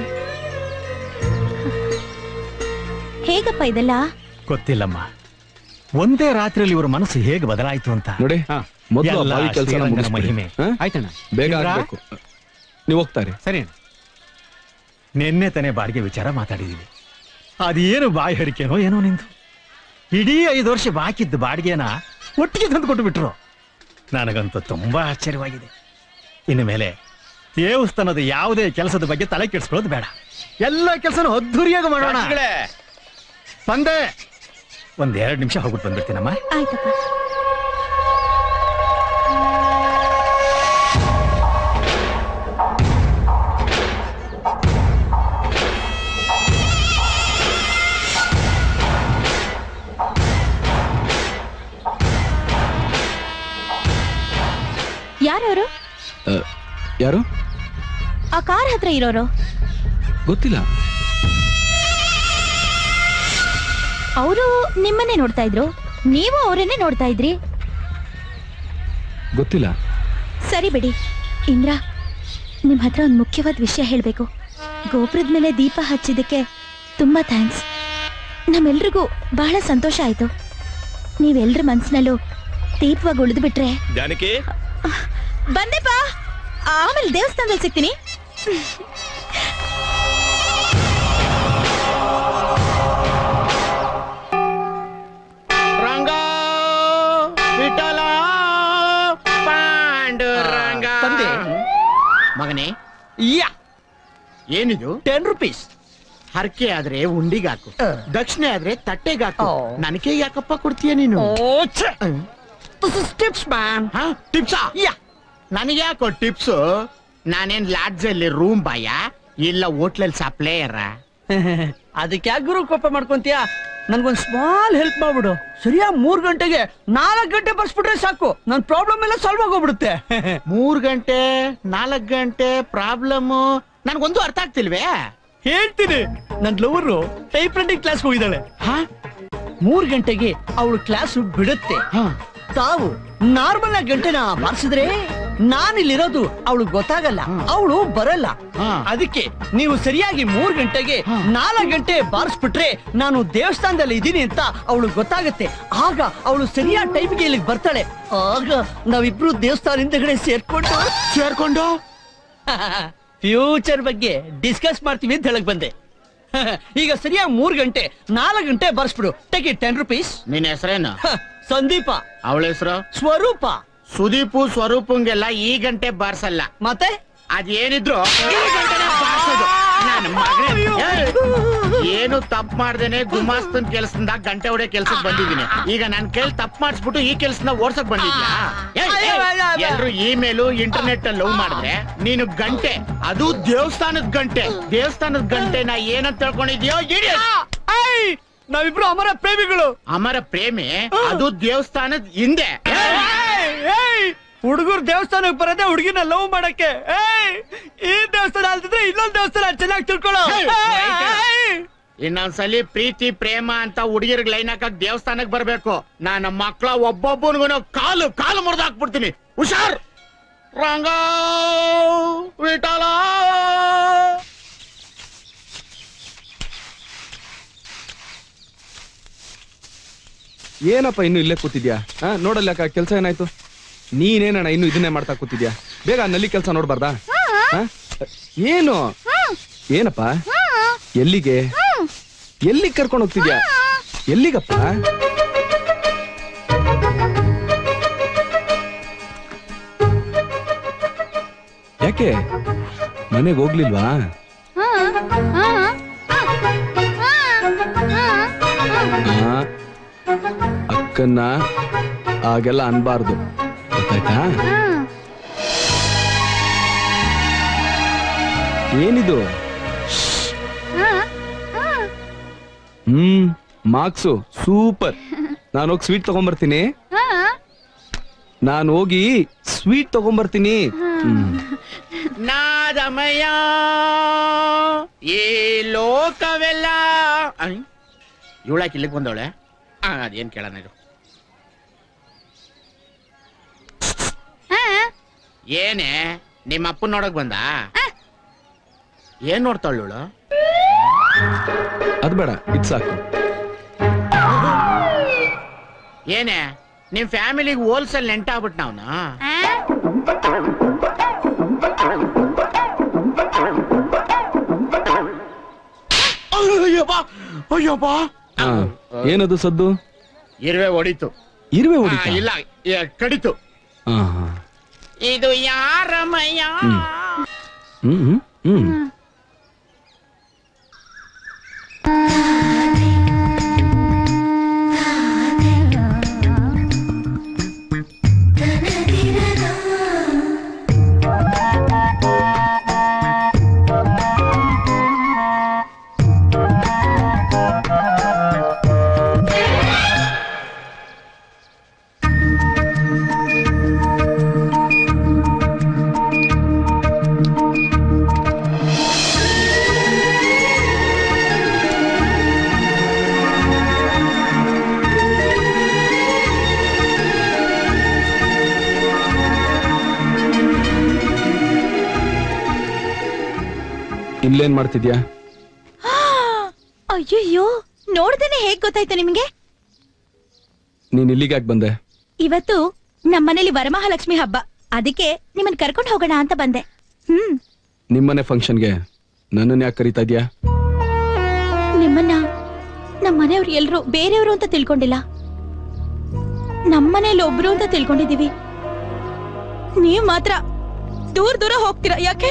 ಹೇಗಪ್ಪ ಇದೆಲ್ಲ ಗೊತ್ತಿಲ್ಲಮ್ಮ ಒಂದೇ ರಾತ್ರಿಯಲ್ಲಿ ಇವ್ರ ಮನಸ್ಸು ಹೇಗೆ ಬದಲಾಯ್ತು ಅಂತ ನೋಡಿ ಮೊದಲು ಎಲ್ಲ ಬಾವಿ ಕೆಲಸ ಶ್ರೀರಂಗನ ಮಹಿಮೆ ಆಯ್ತಣ್ಣ ಬೇಗ ಇವ್ರಾ? ಆಗ್ಬೇಕು ನೀವು ಹೋಗ್ತಾರೆ ಸರಿ ನಿನ್ನೆ ತಾನೇ ಬಾಡಿಗೆ ವಿಚಾರ ಮಾತಾಡಿದೀವಿ ಅದೇನು ಬಾಯಿ ಹರಿಕೆನೋ ಏನೋ ನಿಂದು ಇಡೀ ಐದು ವರ್ಷ ಬಾಕಿದ್ದ ಬಾಡಿಗೆನ ಒಟ್ಟಿಗೆ ತಂದು ಕೊಟ್ಟು ಬಿಟ್ರು ನನಗಂತೂ ತುಂಬಾ ಆಶ್ಚರ್ಯವಾಗಿದೆ ಇನ್ನು ಮೇಲೆ ದೇವಸ್ಥಾನದ ಯಾವುದೇ ಕೆಲಸದ ಬಗ್ಗೆ ತಲೆ ಕೆಡಿಸ್ಕೊಳ್ಳೋದು ಬೇಡ ಎಲ್ಲ ಕೆಲಸನೂ ಅದ್ಧೂರಿಯಾಗಿ ಮಾಡೋಣ ಶಾಸ್ತ್ರಿಗಳೇ. ಬಂದೆ ಒಂದ್ ಎರಡು ನಿಮಿಷ ಹೋಗ್ಬಿಟ್ಟು ಬಂದ್ಬಿಡ್ತೀನಮ್ಮ ಆಯ್ತಪ್ಪ ಯಾರವರು ಆ, ಯಾರು ಆ ಕಾರ್ ಹತ್ರ ಇರೋರು ಗೊತ್ತಿಲ್ಲ ಅವರು ನಿಮ್ಮನ್ನೇ ನೋಡ್ತಾ ಇದ್ರು ನೀವು ಅವರನ್ನೇ ನೋಡ್ತಾ ಇದ್ರಿ ಗೊತ್ತಿಲ್ಲ ಸರಿ ಬಿಡಿ ಇಂದ್ರ ನಿಮ್ ಹತ್ರ ಒಂದು ಮುಖ್ಯವಾದ ವಿಷಯ ಹೇಳ್ಬೇಕು ಗೋಪುರದ ಮೇಲೆ ದೀಪ ಹಚ್ಚಿದ್ದಕ್ಕೆ ತುಂಬಾ ಥ್ಯಾಂಕ್ಸ್ ನಮ್ಮೆಲ್ರಿಗೂ ಬಹಳ ಸಂತೋಷ ಆಯ್ತು ನೀವೆಲ್ರ ಮನ್ಸಿನಲ್ಲೂ ದೀಪವಾಗಿ ಉಳಿದು ಬಿಟ್ರೆ ಜಾನಕಿ ಬಂದೆಪ್ಪ ಆಮೇಲೆ ದೇವಸ್ಥಾನದಲ್ಲಿ ಸಿಗ್ತೀನಿ ರಂಗ ವಿಠಲ ಪಾಂಡುರಂಗ ತಂದೆ. ಮಗನೇ ಯಾ ಏನಿದು ಟೆನ್ ರುಪೀಸ್ ಹರಕೆ ಆದ್ರೆ ಉಂಡಿಗಾಕು ದಕ್ಷಿಣೆ ಆದ್ರೆ ತಟ್ಟೆಗಾಕು ನನಗೆ ಯಾಕಪ್ಪ ಕೊಡ್ತೀಯ ನೀನು ಟಿಪ್ಸ್ ಮ್ಯಾನ್ ಟಿಪ್ಸಾ ನನಗೆ ಯಾಕೋ ಟಿಪ್ಸ್ ನಾನೇನ್ ಲಾಡ್ಜ್ ಅಲ್ಲಿ ರೂಮ್ ಬಾಯ ಇಲ್ಲ ಹೋಟ್ಲಲ್ಲಿ ಸಪ್ಲೇಯರ ಅದಕ್ಕೆ ಯಾಕೆ ಗುರು ಕೋಪ ಮಾಡ್ಕೊಂತೀಯ ನನ್ಗೊಂದ್ ಸ್ಮಾಲ್ ಹೆಲ್ಪ್ ಮಾಡ್ಬಿಡು ಸರಿಯಾ ಮೂರ್ ಗಂಟೆಗೆ ನಾಲ್ಕು ಗಂಟೆ ಬರ್ಸ್ಬಿಟ್ರೆ ಸಾಕು ನನ್ ಪ್ರಾಬ್ಲಮ್ ಎಲ್ಲ ಸಾಲ್ವ್ ಆಗೋಗ್ಬಿಡುತ್ತೆ ಮೂರ್ ಗಂಟೆ ನಾಲ್ಕ್ ಗಂಟೆ ಪ್ರಾಬ್ಲಮ್ ನನ್ಗೊಂದು ಅರ್ಥ ಆಗ್ತಿಲ್ವೇ ಹೇಳ್ತೀನಿ ನನ್ ಲವರು ಟೈಪ್ ರೈಟಿಂಗ್ ಕ್ಲಾಸ್ ಹೋಗಿದ್ದಾಳೆ ಮೂರ್ ಗಂಟೆಗೆ ಅವಳು ಕ್ಲಾಸ್ ಬಿಡುತ್ತೆ ತಾವು ನಾರ್ಮಲ್ ಆಗಿ ಗಂಟೆನ ಬಾರಿಸಿದ್ರೆ ನಾನಿಲ್ಲಿರೋದು ಅವಳು ಗೊತ್ತಾಗಲ್ಲ ಅವಳು ಬರಲ್ಲ ಅದಕ್ಕೆ ನೀವು ಸರಿಯಾಗಿ ಮೂರ್ ಗಂಟೆಗೆ ನಾಲ್ಕು ಗಂಟೆ ಬಾರಿಸ್ಬಿಟ್ರೆ ನಾನು ದೇವಸ್ಥಾನದಲ್ಲಿ ಇದ್ದೀನಿ ಅಂತ ಅವಳು ಗೊತ್ತಾಗತ್ತೆ ಆಗ ಅವಳು ಸರಿಯಾದ ಟೈಮ್ಗೆ ಇಲ್ಲಿಗೆ ಬರ್ತಾಳೆ ಆಗ ನಾವಿಬ್ರು ದೇವಸ್ಥಾನ ಹಿಂದಗಡೆ ಸೇರ್ಕೊಂಡು ಸೇರ್ಕೊಂಡು ಫ್ಯೂಚರ್ ಬಗ್ಗೆ ಡಿಸ್ಕಸ್ ಮಾಡ್ತೀವಿ ಅಂತ ಹೇಳಕ್ ಬಂದೆ ಈಗ ಸರಿಯಾಗಿ ಮೂರ್ ಗಂಟೆ ನಾಲ್ಕು ಗಂಟೆ ಬರ್ಸ್ಬಿಡು ಟೇಕ್ ಇಟ್ ಟೆನ್ ರುಪೀಸ್ ನಿನ್ ಹೆಸರೇನು ಸಂದೀಪ ಅವಳ ಹೆಸರು ಸ್ವರೂಪ ಸುದೀಪು ಸ್ವರೂಪಂಗೆಲ್ಲ ಈ ಗಂಟೆ ಬಾರ್ಸಲ್ಲ ಮತ್ತೆ ಅದೇನಿದ್ರು ಈ ಗಂಟೆನೇ ಬಾರ್ಸೋದು ನನ್ನ ಮಗನೇ ಏಯ್! ಏನು ತಪ್ಪು ಮಾಡ್ದೇನೆ ಗುಮಾಸ್ತನ್ ಕೆಲ್ಸದಿಂದ ಗಂಟೆ ಹೊಡೆ ಕೆಲ್ಸಕ್ಕೆ ಬಂದಿದ್ದೀನಿ ಈಗ ನನ್ ಕೈಲಿ ತಪ್ಪು ಮಾಡಿಸ್ಬಿಟ್ಟು ಈ ಕೆಲ್ಸನ ಓಡ್ಸಕ್ ಬಂದಿದ್ಯಾ ಏಯ್, ಏಯ್! ಎಲ್ರು ಇಮೇಲು ಇಂಟರ್ನೆಟ್ ಅಲ್ಲಿ ಲವ್ ಮಾಡಿದ್ರೆ ನೀನು ಗಂಟೆ ಅದು ದೇವಸ್ಥಾನದ ಗಂಟೆ ದೇವಸ್ಥಾನದ ಗಂಟೆನ ಏನಂತ ತಿಳ್ಕೊಂಡಿದ್ಯೋ idiot! ನಾವಿಬ್ರು ಅಮರ ಪ್ರೇಮಿಗಳು ಅಮರ ಪ್ರೇಮಿ ಅದು ದೇವಸ್ಥಾನದ ಹಿಂದೆ ಹುಡುಗರು ದೇವಸ್ಥಾನಕ್ಕೆ ಬರೋದೇ ಹುಡುಗಿನ ಲವ್ ಮಾಡಕ್ಕೆ ಏಯ್! ಈ ದೇವಸ್ಥಾನ ಅಲ್ದಿದ್ರೆ ಇನ್ನೊಂದ್ ದೇವಸ್ಥಾನ ಚೆನ್ನಾಗಿ ತಿಳ್ಕೊಳ್ಳೋ ಏಯ್! ಇನ್ನೊಂದ್ಸಲಿ ಪ್ರೀತಿ ಪ್ರೇಮ ಅಂತ ಹುಡುಗಿರ್ಗ್ ಲೈನ್ ಹಾಕಕ್ ದೇವಸ್ಥಾನಕ್ ಬರ್ಬೇಕು ನಾನು ಮಕ್ಕಳ ಒಬ್ಬೊಬ್ಬನಿಗೂ ಕಾಲು ಕಾಲು ಮುರಿದು ಹಾಕ್ಬಿಡ್ತೀನಿ ಹುಷಾರ್ ರಂಗ ವಿಠಲ ಏನಪ್ಪ ಇನ್ನು ಇಲ್ಲೇ ಕೂತಿದ್ಯಾ ಹಾ ನೋಡಲ್ಲ ಅಕ್ಕ ಕೆಲಸ ಏನಾಯ್ತು ನೀನೇನಣ್ಣ ಇನ್ನು ಇದನ್ನೇ ಮಾಡ್ತಾ ಕೂತಿದ್ಯಾ ಬೇಗ ಆ ನಲ್ಲಿ ಕೆಲಸ ನೋಡ್ಬಾರ್ದಾ ಹಾ? ಏನು ಏನಪ್ಪ ಎಲ್ಲಿಗೆ ಎಲ್ಲಿಗೆ ಕರ್ಕೊಂಡು ಹೋಗ್ತಿದ್ಯಾ ಎಲ್ಲಿಗಪ್ಪ ಯಾಕೆ ಮನೆಗೆ ಹೋಗ್ಲಿಲ್ವಾ ಆ, ಅಕ್ಕನ್ನ ಹಾಗೆಲ್ಲ ಅನ್ಬಾರ್ದು ಗೊತ್ತಾಯ್ತಾ ಏನಿದು ಹ್ಮ್ ಮಾರ್ಕ್ಸು ಸೂಪರ್ ನಾನು ಹೋಗಿ ಸ್ವೀಟ್ ತಗೊಂಬರ್ತೀನಿ ನಾನು ಹೋಗಿ ಸ್ವೀಟ್ ತಗೊಂಬರ್ತೀನಿ ಹ್ಮ್ ನಾದಮಯ ಈ ಲೋಕವೆಲ್ಲ ಇವಳಾಕಿ ಇಲ್ಲಿಗೆ ಬಂದವಳೆ ಆ, ಅದೇನ್ ಕೇಳೋಣ ಇದು ಏನೇ ನಿಮ್ಮ ಅಪ್ಪನ್ ನೋಡಕ್ ಬಂದ ಏನ್ ನೋಡ್ತಾಳು ಇವಳು ಅದ್ ಬೇಡ ಇದ್ ಸಾಕು ಏನೇ ನಿಮ್ ಫ್ಯಾಮಿಲಿಗೆ ಹೋಲ್ಸೇಲ್ ನೆಂಟ ಆಗ್ಬಿಟ್ ನಾವ್ನ ಅಯ್ಯಪ್ಪ ಅಯ್ಯಪ್ಪ ಹಾ ಏನದು ಸದ್ದು ಇರುವೆ ಹೊಡಿತು ಇರುವೆ ಆ, ಹೊಡಿತಾ ಇಲ್ಲ ಏ, ಕಡಿತು ಹಾ ಹಾ ಇದು ಯಾರಮಯ್ಯ ಹ್ಮ್ ಹ್ಮ್ ಹ್ಮ್ ಇಲ್ಲೇನ್ ಮಾಡ್ತಿದ್ಯಾ ಅಯ್ಯಯ್ಯೋ ನೋಡ್ದೇನೆ ಹೇಗ್ ಗೊತ್ತಾಯ್ತು ನಿಮ್ಗೆ ನೀನ್ ಇಲ್ಲಿಗೆ ಯಾಕೆ ಬಂದೆ ಇವತ್ತು ನಮ್ಮನೇಲಿ ವರಮಹಾಲಕ್ಷ್ಮಿ ಹಬ್ಬ ಅದಕ್ಕೆ ನಿಮ್ಮನ್ ಕರ್ಕೊಂಡು ಹೋಗೋಣ ಅಂತ ಬಂದೆ ಹ್ಮ್ ನಿಮ್ಮನೆ ಫಂಕ್ಷನ್ಗೆ ನನ್ನನ್ನು ಯಾಕೆ ಕರೀತಾ ಇದ್ಯಾ ನಿಮ್ಮನ್ನ ನಮ್ಮ ಮನೆಯವ್ರು ಎಲ್ರು ಬೇರೆಯವರು ಅಂತ ತಿಳ್ಕೊಂಡಿಲ್ಲ ನಮ್ಮನೇಲಿ ಒಬ್ರು ಅಂತ ತಿಳ್ಕೊಂಡಿದೀವಿ ನೀವ್ ಮಾತ್ರ ದೂರ ದೂರ ಹೋಗ್ತೀರಾ ಯಾಕೆ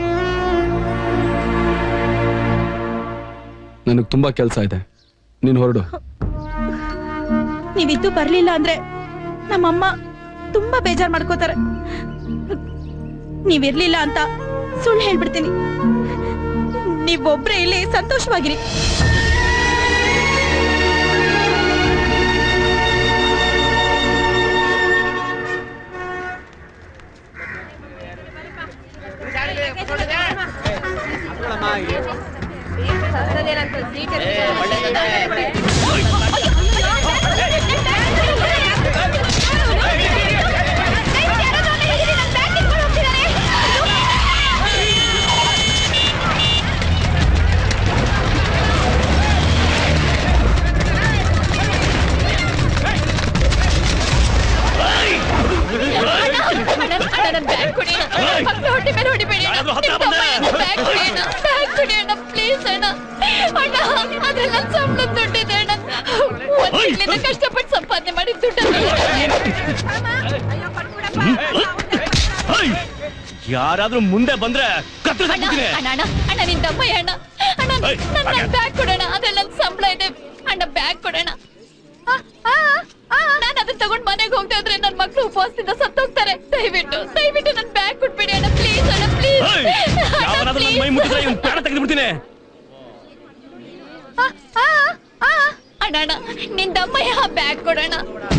ನನಗ್ ತುಂಬಾ ಕೆಲಸ ಇದೆ ನೀನ್ ಹೊರಡು ನೀವಿದ್ದು ಬರ್ಲಿಲ್ಲ ಅಂದ್ರೆ ನಮ್ಮಮ್ಮ ತುಂಬಾ ಬೇಜಾರ್ ಮಾಡ್ಕೋತಾರೆ ನೀವಿರ್ಲಿಲ್ಲ ಅಂತ ಸುಳ್ಳು ಹೇಳ್ಬಿಡ್ತೀನಿ ನೀವೊಬ್ರೇ ಇಲ್ಲಿ ಸಂತೋಷವಾಗಿರಿ ಕಷ್ಟಪಟ್ಟು ಸಂಪಾದನೆ ಮಾಡಿ ದುಡ್ಡು ಯಾರಾದ್ರೂ ಮುಂದೆ ಬಂದ್ರೆ ಕತ್ತರಿಸ್ ಅಣ್ಣ ಹಾಕ್ಬಿಡ್ತೀನಿ. ಅಣ್ಣ ಅಣ್ಣ ಅಣ್ಣ ನಿನ್ ದಮ್ಮಯ್ಯ ಅಣ್ಣ ಅಣ್ಣ ಏಯ್, ನನ್ನ ಹಾಗೆ. ಬ್ಯಾಗ್ ಕೊಡೋಣ ಅದ್ರಲ್ಲಿ ನನ್ ಸಂಬಳ ಇದೆ ಅಣ್ಣ ಬ್ಯಾಗ್ ಕೊಡೋಣ ನಾನು ಅದನ್ನ ತಗೊಂಡ್ ಮನೆಗೆ ಹೋಗ್ತಾ ಇದ್ರೆ ನನ್ ಮಕ್ಳು ಉಪವಾಸದಿಂದ ಸತ್ತೋಗ್ತಾರೆ ದಯವಿಟ್ಟು ದಯವಿಟ್ಟು ನನ್ ಬ್ಯಾಗ್ ಕೊಟ್ಬಿಡಿ ಅಣ್ಣ ಪ್ಲೀಸ್ ಅಣ್ಣ ಪ್ಲೀಸ್ ಏಯ್, ಯಾವನಾದ್ರೂ ನನ್ನ ಮೈ ಮುಟ್ಟಿದ್ರೆ ಇವ್ನ್ ಪ್ರಾಣ ತೆಗೆದ್ಬಿಡ್ತೀನಿ ಅಣ್ಣ ಅಣ್ಣ ನಿನ್ ದಮ್ಮಯ್ಯ ಬ್ಯಾಗ್ ಕೊಡೋಣ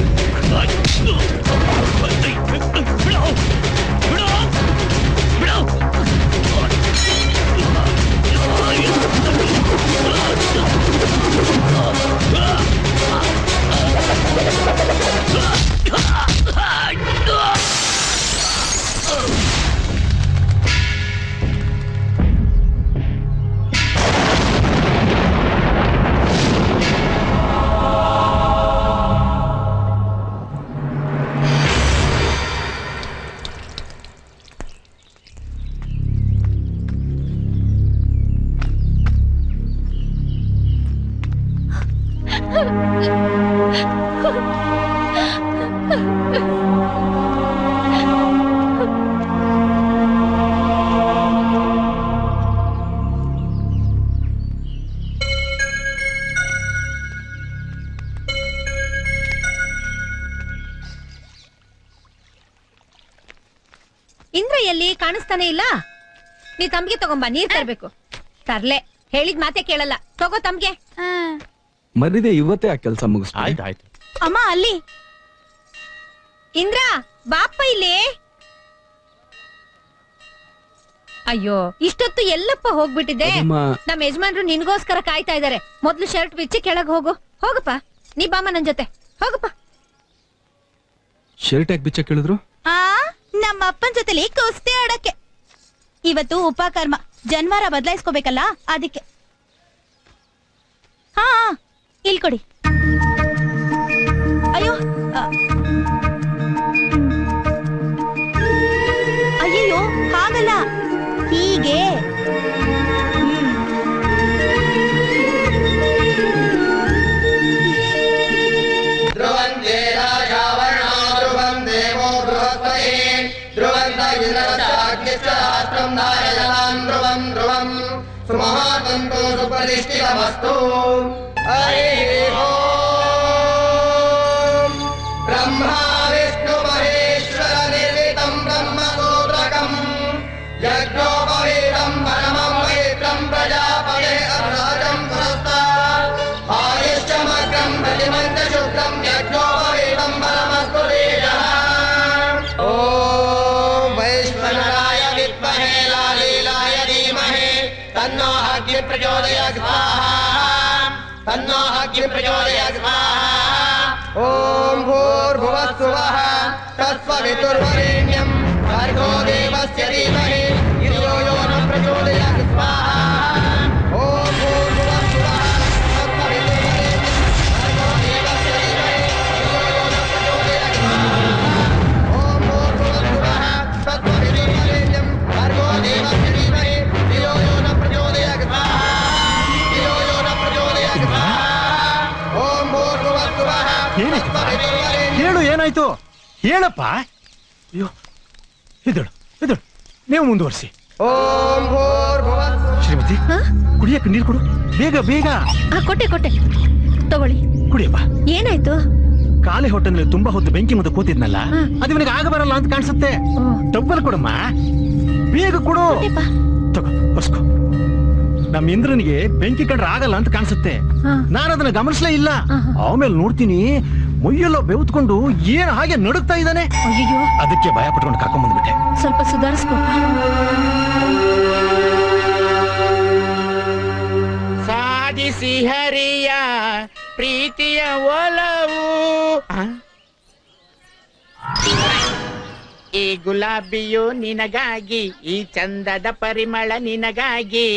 ಇಂದ್ರ ಎಲ್ಲಿ ಕಾಣಿಸ್ತಾನೆ ಇಲ್ಲ ನೀ ತಮ್ಗೆ ತಗೊಂಬ ನೀರ್ ತರ್ಬೇಕು ತರ್ಲೆ ಹೇಳಿದ್ ಮಾತೆ ಕೇಳಲ್ಲ ತಗೋ ತಮ್ಗೆ ಮರಿದೆ ಇವತ್ತೇ ಆ ಕೆಲಸ ಮುಗಿಸ್ತು ಆಯ್ತು ಅಮ್ಮ ಅಲ್ಲಿ ಇಂದ್ರ ಬಾಪ ಇಲ್ಲಿ ಅಯ್ಯೋ ಇಷ್ಟೊತ್ತು ಎಲ್ಲಪ್ಪ ಹೋಗ್ಬಿಟ್ಟಿದೆ ಅದಮ್ಮ- ನಮ್ಮ ಯಜಮಾನ್ರು ನಿನ್ಗೋಸ್ಕರ ಕಾಯ್ತಾ ಇದಾರೆ ಮೊದ್ಲು ಶರ್ಟ್ ಬಿಚ್ಚಿ ಕೆಳಗ್ ಹೋಗು ಹೋಗಪ್ಪ ನೀ ಬಾಮ ನನ್ ಜೊತೆ ಹೋಗಪ್ಪ ಶರ್ಟ್ ಯಾಕೆ ಬಿಚ್ಚ ಕೇಳಿದ್ರು ಆ ನಮ್ಮ ಅಪ್ಪನ್ ಜೊತೆಲಿ ಕುಸ್ತಿ ಆಡಕ್ಕೆ ಇವತ್ತು ಉಪಕರ್ಮ ಜನ್ವಾರ ಬದಲಾಯಿಸ್ಕೋಬೇಕಲ್ಲ ಅದಕ್ಕೆ ಹಾ ಇಲ್ ಕೊಡಿ ಅಯ್ಯೋ ಆ. ಅಯ್ಯಯ್ಯೋ ಹಾಗಲ್ಲ ಹೀಗೆ ध्रुवन्ते राजावर्णो ध्रुवं देवो बृहस्पतिः ध्रुवन्त इन्द्रश्चाग्निश्च राष्ट्रं धारयतान् ध्रुवं ध्रुवं सुमहातन्तु सुप्रतिष्ठितमस्तु हरिः ओम् ब्रह्मा विष्णु महेश्वर निर्मितं ब्रह्मसूत्रकम् यज्ञोपवीतं परमं पवित्रं प्रजापते अर्धाजं पुरस्तात् आयुष्यमग्रं प्रतिमन्त शुक्रं यज्ञोपवीतं परमस्तु तेजः ॐ वैश्वनराय विद्महे लालीलाय धीमहि तन्नो अग्नि प्रचोदयात् स्वाहा तन्नो अग्नि प्रचोदयात् स्वाहा ॐ भूर्भुवस्सुवः तत्सवितुर्वरेण्यं भर्गो देवस्य धीमहि धियो यो न प्रचोदयात् स्वाहा ಏನಾಯ್ತು ಹೇಳಪ್ಪ ಅಯ್ಯೋ ಎದಳು ಎದಳು ನೀವು ಮುಂದುವರಿಸಿ ಶ್ರೀಮತಿ ಕುಡಿಯಕ್ಕೆ ನೀರು ಕೊಡು ಬೇಗ ಬೇಗ ಆ ಕೊಟ್ಟೆ ಕೊಟ್ಟೆ ತಗೊಳ್ಳಿ ಕುಡಿಯಪ್ಪ ಏನಾಯ್ತು ಖಾಲಿ ಹೊಟ್ಟೆನಲ್ಲಿ ತುಂಬಾ ಹೊತ್ತು ಬೆಂಕಿ ಮುಂದೆ ಕೂತಿದ್ನಲ್ಲ ಅದು ಇವನಿಗೆ ಆಗ ಬರಲ್ಲ ಅಂತ ಕಾಣಿಸುತ್ತೆ ಟಬ್ಬಲ್ ಕೊಡಮ್ಮ ಬೇಗ ಕೊಡು ತಗೋ ಒಸ್ಕೋ ನಮ್ಮ ಇಂದ್ರನಿಗೆ ಬೆಂಕಿ ಕಂಡ್ರೆ ಆಗಲ್ಲ ಅಂತ ಕಾಣಿಸುತ್ತೆ ನಾನು ಅದನ್ನ ಗಮನಿಸ್ಲೇ ಇಲ್ಲ ಆಮೇಲೆ ನೋಡ್ತೀನಿ ಮುಯ್ಯೆಲ್ಲ ಬೆವ್ತ್ಕೊಂಡು ಏನ್ ಹಾಗೆ ನಡುಗ್ತಾ ಇದ್ದಾನೆ ಅಯ್ಯೋ ಅದಕ್ಕೆ ಭಯ ಪಟ್ಕೊಂಡು ಕರ್ಕೊಂಡ್ ಬಂದ್ಬಿಟ್ಟೆ ಸ್ವಲ್ಪ ಸುಧಾರಿಸ್ಕೋ ಸಾಧಿಸಿ ಹರಿಯ ಪ್ರೀತಿಯ ಒಲವು ಆ? ಈ ಗುಲಾಬಿಯು ನಿನಗಾಗಿ ಈ ಚಂದದ ಪರಿಮಳ ನಿನಗಾಗಿ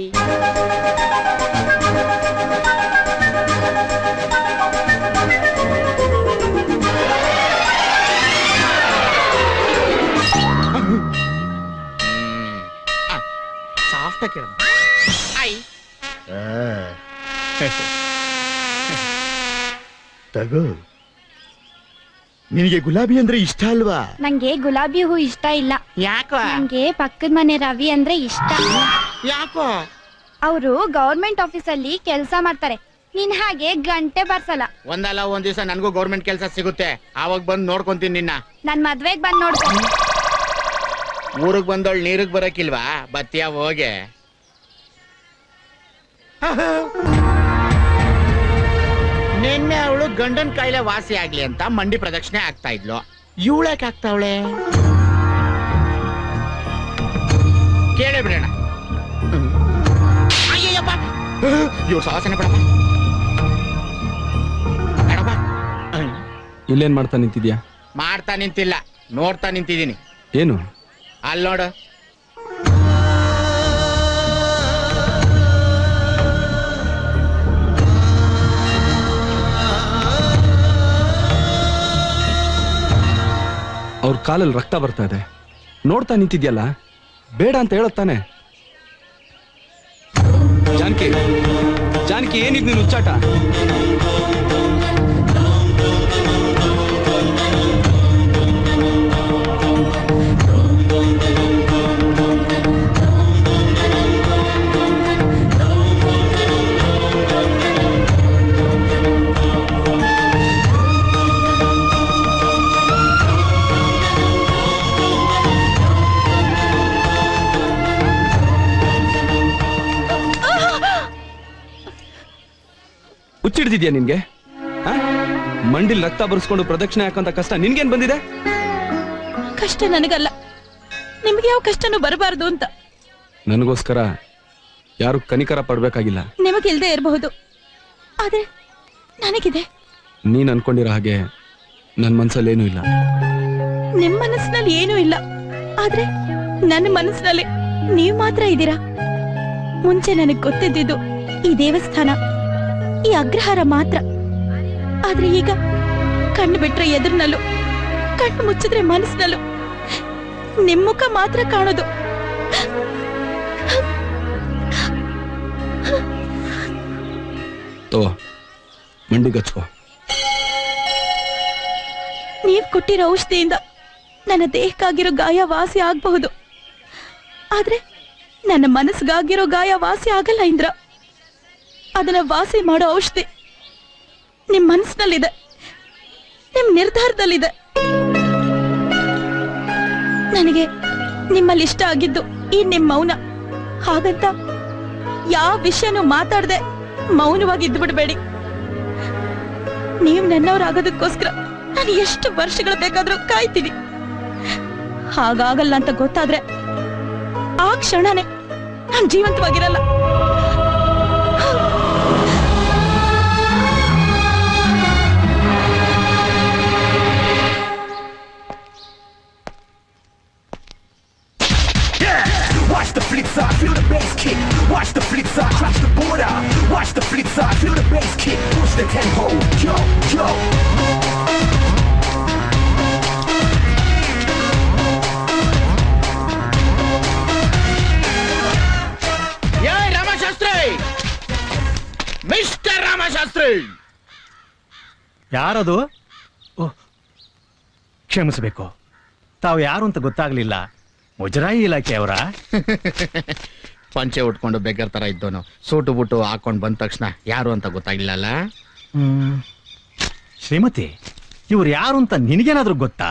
ಸಾಫ್ಟ್ ಕೇಳ ಐ ತಗೋ ನಿನಗೆ ಗುಲಾಬಿ ಅಂದ್ರೆ ಇಷ್ಟ ಅಲ್ವಾ ನಂಗೆ ಗುಲಾಬಿ ಹೂ ಇಷ್ಟ ಇಲ್ಲ ಯಾಕೋ ನಂಗೆ ಪಕ್ಕದ ಮನೆ ರವಿ ಅಂದ್ರೆ ಇಷ್ಟ ಯಾಕೋ ಅವರು ಗವರ್ಮೆಂಟ್ ಆಫೀಸಲ್ಲಿ ಕೆಲಸ ಮಾಡ್ತಾರೆ ನಿನ್ ಹಾಗೆ ಗಂಟೆ ಬರ್ಸಲ್ಲ ಒಂದಲ್ಲ ಒಂದ್ ದಿವಸ ನನಗೂ ಗೌರ್ಮೆಂಟ್ ಕೆಲಸ ಸಿಗುತ್ತೆ ಆವಾಗ ಬಂದು ನೋಡ್ಕೊಂತೀನಿ ನಿನ್ನ ನನ್ ಮದ್ವೆಗ್ ಬಂದ್ ನೋಡ್ಕೊ ಊರಿಗೆ ಬಂದವಳು ನೀರಿಗೆ ಬರಕಿಲ್ವಾ ಬತ್ತಿಯ ಹೋಗೆ ನಿನ್ನೆ ಅವಳು ಗಂಡನ್ ಕಾಯಿಲೆ ವಾಸಿ ಆಗ್ಲಿ ಅಂತ ಮಂಡಿ ಪ್ರದಕ್ಷಿಣೆ ಆಗ್ತಾ ಇದ್ಲು ಇವಳಕ್ಕೆ ಆಗ್ತಾವಳೆ ಕೇಳೇ ಬಿಡೋಣ ಅಯ್ಯಯ್ಯಪ್ಪ ಇವ್ರು ಸಾಹಸನೆ ಬಿಡಪ್ಪ ಬೇಡಪ್ಪ. ಇಲ್ಲೇನ್ ಮಾಡ್ತಾ ನಿಂತಿದ್ಯಾ ಮಾಡ್ತಾ ನಿಂತಿಲ್ಲ ನೋಡ್ತಾ ನಿಂತಿದ್ದೀನಿ ಏನು ಅಲ್ಲಿ ನೋಡು ಅವ್ರ ಕಾಲಲ್ಲಿ ರಕ್ತ ಬರ್ತಾ ಇದೆ ನೋಡ್ತಾ ನಿಂತಿದ್ಯಲ್ಲ ಬೇಡ ಅಂತ ಹೇಳತ್ತಾನೆ ಜಾನಕಿ ಜಾನಕಿ ಏನಿದ್ ನೀನು ಹುಚ್ಚಾಟ ಹುಚ್ಚಿಡ್ದಿದ್ಯಾ ನಿನ್ಗೆ ಆ? ಮಂಡಿಲ್ ರಕ್ತ ಬರ್ಸ್ಕೊಂಡು ಪ್ರದಕ್ಷಿಣೆ ಹಾಕಂತ ಕಷ್ಟ ನಿನ್ಗೇನ್ ಬಂದಿದೆ ಕಷ್ಟ ನನಗಲ್ಲ ನಿಮ್ಗೆ ಯಾವ ಕಷ್ಟನೂ ಬರಬಾರದು ಅಂತ ನನಗೋಸ್ಕರ ಯಾರು ಕನಿಕರ ಪಡ್ಬೇಕಾಗಿಲ್ಲ ನಿಮಗಿಲ್ದೇ ಇರಬಹುದು ಆದ್ರೆ ನನಗಿದೆ ನೀನ್ ಅನ್ಕೊಂಡಿರೋ ಹಾಗೆ ನನ್ ಮನ್ಸಲ್ಲಿ ಏನೂ ಇಲ್ಲ ನಿಮ್ ಮನಸ್ಸಿನಲ್ಲಿ ಏನೂ ಇಲ್ಲ ಆದ್ರೆ ನನ್ನ ಮನಸ್ಸಿನಲ್ಲಿ ನೀವ್ ಮಾತ್ರ ಇದ್ದೀರಾ ಮುಂಚೆ ನನಗ್ ಗೊತ್ತಿದ್ದಿದ್ದು ಈ ದೇವಸ್ಥಾನ ಈ ಅಗ್ರಹಾರ ಮಾತ್ರ ಆದ್ರೆ ಈಗ ಕಣ್ಣು ಬಿಟ್ರೆ ಎದುರಿನಲ್ಲೂ ಕಣ್ಣು ಮುಚ್ಚಿದ್ರೆ ಮನಸ್ಸಿನಲ್ಲೂ ನಿಮ್ ಮುಖ ಮಾತ್ರ ಕಾಣೋದು ತೋ ಮಂಡಿಗೆ ಹಚ್ಕೋ ನೀವ್ ಕೊಟ್ಟಿರೋ ಔಷಧಿಯಿಂದ ನನ್ನ ದೇಹಕ್ಕಾಗಿರೋ ಗಾಯ ವಾಸಿ ಆಗಬಹುದು ಆದ್ರೆ ನನ್ನ ಮನಸ್ಸಿಗಾಗಿರೋ ಗಾಯ ವಾಸಿ ಆಗಲ್ಲ ಇಂದ್ರ ಅದನ್ನ ವಾಸಿ ಮಾಡೋ ಔಷಧಿ ನಿಮ್ ಮನಸ್ಸಿನಲ್ಲಿದೆ ನಿಮ್ ನಿರ್ಧಾರದಲ್ಲಿದೆ ನನಗೆ ನಿಮ್ಮಲ್ಲಿ ಇಷ್ಟ ಆಗಿದ್ದು ಈ ನಿಮ್ ಮೌನ ಹಾಗಂತ ಯಾವ ವಿಷಯನೂ ಮಾತಾಡದೆ ಮೌನವಾಗಿ ಇದ್ದು ಬಿಡಬೇಡಿ ನೀವು ನನ್ನವರಾಗೋದಕ್ಕೋಸ್ಕರ ನಾನು ಎಷ್ಟು ವರ್ಷಗಳು ಬೇಕಾದ್ರೂ ಕಾಯ್ತೀನಿ ಹಾಗಾಗಲ್ಲ ಅಂತ ಗೊತ್ತಾದ್ರೆ ಆ ಕ್ಷಣನೇ ನಾನು ಜೀವಂತವಾಗಿರಲ್ಲ Watch the flip side, feel the bass kick. Watch the flip side, touch the border. Watch the flip side, feel the bass kick. Push the tempo, yo, yo. ಏ ರಾಮಶಾಸ್ತ್ರಿ ಮಿಸ್ಟರ್ ರಾಮಶಾಸ್ತ್ರಿ ಯಾರದು ಓ ಕ್ಷಮಿಸಬೇಕು ತಾವು ಯಾರು ಅಂತ ಗೊತ್ತಾಗ್ಲಿಲ್ಲ ಮುಜರಾಯಿ ಇಲಾಖೆಯವರ ಪಂಚೆ ಉಟ್ಕೊಂಡು ಬೆಗ್ಗರ್ ತರ ಇದ್ದೋನು ಸೂಟು ಬುಟ್ಟು ಹಾಕೊಂಡ್ ಬಂದ ತಕ್ಷಣ ಯಾರು ಅಂತ ಗೊತ್ತಾಗ್ಲಿಲ್ಲಲ್ಲ ಶ್ರೀಮತಿ ಇವ್ರು ಯಾರು ಅಂತ ನಿನಗೇನಾದ್ರೂ ಗೊತ್ತಾ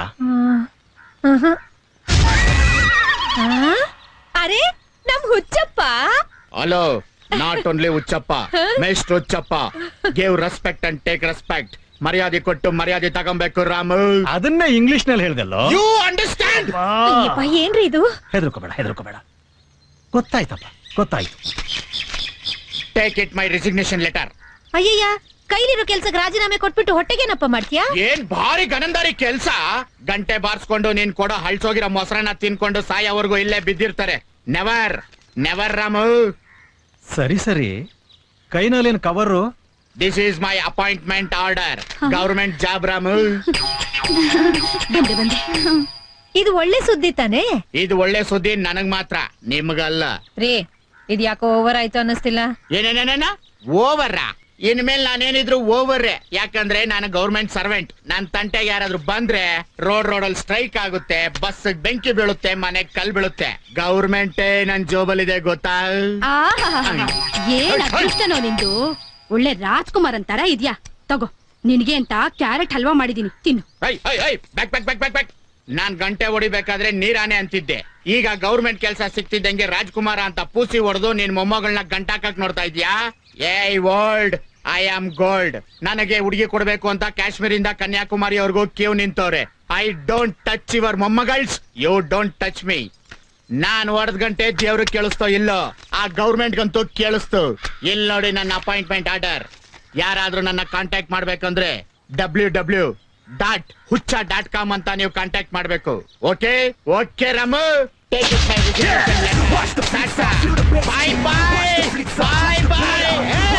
ಅರೆ ನಮ್ ಹುಚ್ಚಪ್ಪ ಹಲೋ ನಾಟ್ ಓನ್ಲಿ ಉಚ್ಚಪ್ಪ ಮೇಸ್ಟ್ ಉಚ್ಚಪ್ಪ gave respect and take respect ಮರ್ಯಾದೆ ಕೊಟ್ಟು ಮರ್ಯಾದೆ ತಗೊಬೇಕು ರಾಮು ಅದನ್ನೇ ಇಂಗ್ಲಿಷ್ ನಲ್ಲಿ ಹೇಳ್ದಲ್ಲೋ ಯು ಅಂಡರ್ಸ್ಟ್ಯಾಂಡ್ ಅಯ್ಯಪ್ಪ ಏನ್ರಿ ಇದು ಹೆದರ್ಕೋಬೇಡ ಹೆದರ್ಕೋಬೇಡ ಗೊತ್ತಾಯ್ತಪ್ಪ ಗೊತ್ತಾಯ್ತು take it my resignation letter ಅಯ್ಯಯ್ಯ ಕೈಲಿರೋ ಕೆಲ್ಸಕ್ಕೆ ರಾಜೀನಾಮೆ ಕೊಟ್ಬಿಟ್ಟು ಹೊಟ್ಟೆಗೇನಪ್ಪ ಮಾಡ್ತೀಯಾ ಏನ್ ಭಾರಿ ಗನಂದಾರಿ ಕೆಲ್ಸ ಗಂಟೆ ಬಾರ್ಸ್ಕೊಂಡು ನೀನ್ ಕೊಡೋ ಹಳ್ಸೋಗಿರೋ ಮೊಸರನ್ನ ತಿನ್ಕೊಂಡು ಸಾಯೋವರೆಗೂ ಇಲ್ಲೇ ಬಿದ್ದಿರ್ತಾರೆ ನೆವರ್ ನೆವರ್ ರಾಮು ಸರಿ ಸರಿ ಕೈನಲ್ಲೇನು cover this is my appointment order government job Ramu ಬಂದೆ ಬಂದೆ ಇದು ಒಳ್ಳೆ ಸುದ್ದಿ ತಾನೇ ಇದು ಒಳ್ಳೆ ಸುದ್ದಿ ನನಗ್ ಮಾತ್ರ ನಿಮ್ಗಲ್ಲ ರೀ ಇದ್ ಯಾಕೋ ಓವರ್ ಆಯ್ತು ಅನ್ನಿಸ್ತಿಲ್ಲ ಏನೇನೇನ ಓವರ್ ಇನ್ಮೇಲೆ ನಾನೇನಿದ್ರು ಓವರ್ ಯಾಕಂದ್ರೆ ನಾನು ಗೌರ್ಮೆಂಟ್ ಸರ್ವೆಂಟ್ ನನ್ ತಂಟೆಗೆ ಯಾರಾದ್ರೂ ಬಂದ್ರೆ ರೋಡ್ ರೋಡ್ ಅಲ್ಲಿ ಸ್ಟ್ರೈಕ್ ಆಗುತ್ತೆ ಬಸ್ ಬೆಂಕಿ ಬೀಳುತ್ತೆ ಮನೆಗ್ ಕಲ್ ಬೀಳುತ್ತೆ ಗೌರ್ಮೆಂಟೇ ನನ್ ಜೋಬಲ್ಲಿದೆ ಗೊತ್ತಾ ಆಹಾಹಾಹಾ. ಏನ್ ಅದೃಷ್ಟನೋ ನಿಂದು ಒಳ್ಳೆ ರಾಜ್ಕುಮಾರ್ ಅಂತಾರ ಇದ್ಯಾ ತಗೋ ನಿನ್ಗೆ ಅಂತ ಕ್ಯಾರೆಟ್ ಹಲ್ವಾ ಮಾಡಿದೀನಿ ತಿನ್ನು I I I back back back back back ನಾನ್ ಗಂಟೆ ಹೊಡಿಬೇಕಾದ್ರೆ ನೀರಾನೆ ಅಂತಿದ್ದೆ ಈಗ ಗೌರ್ಮೆಂಟ್ ಕೆಲಸ ಸಿಕ್ತಿದ್ದಂಗೆ ರಾಜ್ಕುಮಾರ ಅಂತ ಪೂಸಿ ಹೊಡೆದು ನಿನ್ ಮೊಮ್ಮಗಳನ್ನ ಗಂಟಾಕಕ್ ನೋಡ್ತಾ ಇದ್ಯಾ ಏಯ್ ವರ್ಲ್ಡ್ ಐ ಆಮ್ ಗೋಲ್ಡ್ ನನಗೆ ಹುಡುಗಿ ಕೊಡ್ಬೇಕು ಅಂತ ಕಾಶ್ಮೀರಿಂದ ಕನ್ಯಾಕುಮಾರಿ ಅವ್ರಿಗೂ ಕ್ಯೂ ನಿಂತವ್ರೆ ಐ ಡೋಂಟ್ ಟಚ್ ಯುವರ್ ಮೊಮ್ಮಗಳ್ಸ್ ಯು ಡೋಂಟ್ ಟಚ್ ಮೀ ನಾನ್ ಹೊಡೆದ್ ಗಂಟೆ ದೇವ್ರಿಗೆ ಕೇಳಿಸ್ತೋ ಇಲ್ಲೋ ಆ ಗೌರ್ಮೆಂಟ್ ಗಂತೂ ಕೇಳಿಸ್ತು ಇಲ್ಲಿ ನೋಡಿ ನನ್ನ ಅಪಾಯಿಂಟ್ಮೆಂಟ್ ಆರ್ಡರ್ ಯಾರಾದ್ರೂ ನನ್ನ ಕಾಂಟ್ಯಾಕ್ಟ್ ಮಾಡ್ಬೇಕಂದ್ರೆ ಡಬ್ಲ್ಯೂ ಡಬ್ಲ್ಯೂ ಡಾಟ್ ಹುಚ್ಚ ಡಾಟ್ ಕಾಮ್ ಅಂತ ನೀವು ಕಾಂಟ್ಯಾಕ್ಟ್ ಮಾಡ್ಬೇಕು okay okay Ramu take it my bye bye bye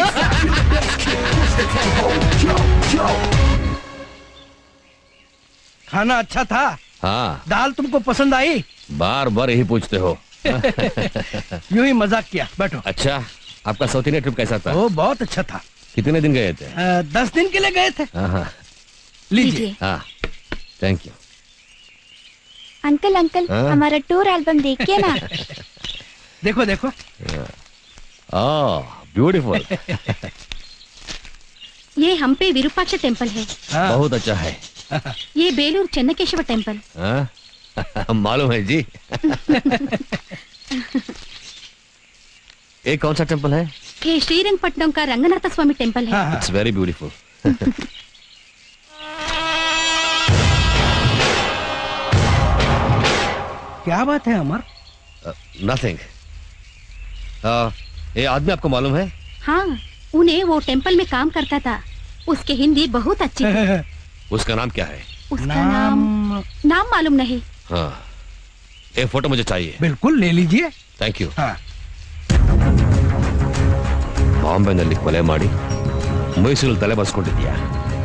खाना अच्छा था हाँ दाल तुमको पसंद आई बार बार यही पूछते हो यूं ही मजाक किया बैठो अच्छा आपका साउथ इंडिया ट्रिप कैसा था ओ बहुत अच्छा था कितने दिन गए थे अ, दस दिन के लिए गए थे हाँ हाँ लीजिए हाँ थैंक यू अंकल अंकल हाँ? हमारा टूर एल्बम देखिए ना देखो देखो ओह ब्यूटीफुल ये हम्पे विरूपाक्ष टेम्पल है बहुत अच्छा है ये बेलूर चन्नकेशव टेम्पल हाँ? मालूम है जी ये कौन सा टेम्पल है ये श्रीरंगपट्टनम का रंगनाथ स्वामी टेम्पल है इट्स वेरी ब्यूटीफुल क्या बात है अमर नथिंग ये आदमी आपको मालूम है हाँ उन्हें वो टेम्पल में काम करता था उसके हिंदी बहुत अच्छी थी उसका नाम क्या है उसका नाम नाम मालूम नहीं हाँ ये फोटो मुझे चाहिए बिल्कुल ले लीजिए ಥ್ಯಾಂಕ್ ಯು ಹಾ. ಬಾಂಬೆನಲ್ಲಿ ಕೊಲೆ ಮಾಡಿ ಮೈಸೂರಲ್ಲಿ ತಲೆ ಬಸ್ಕೊಂಡಿದ್ಯಾ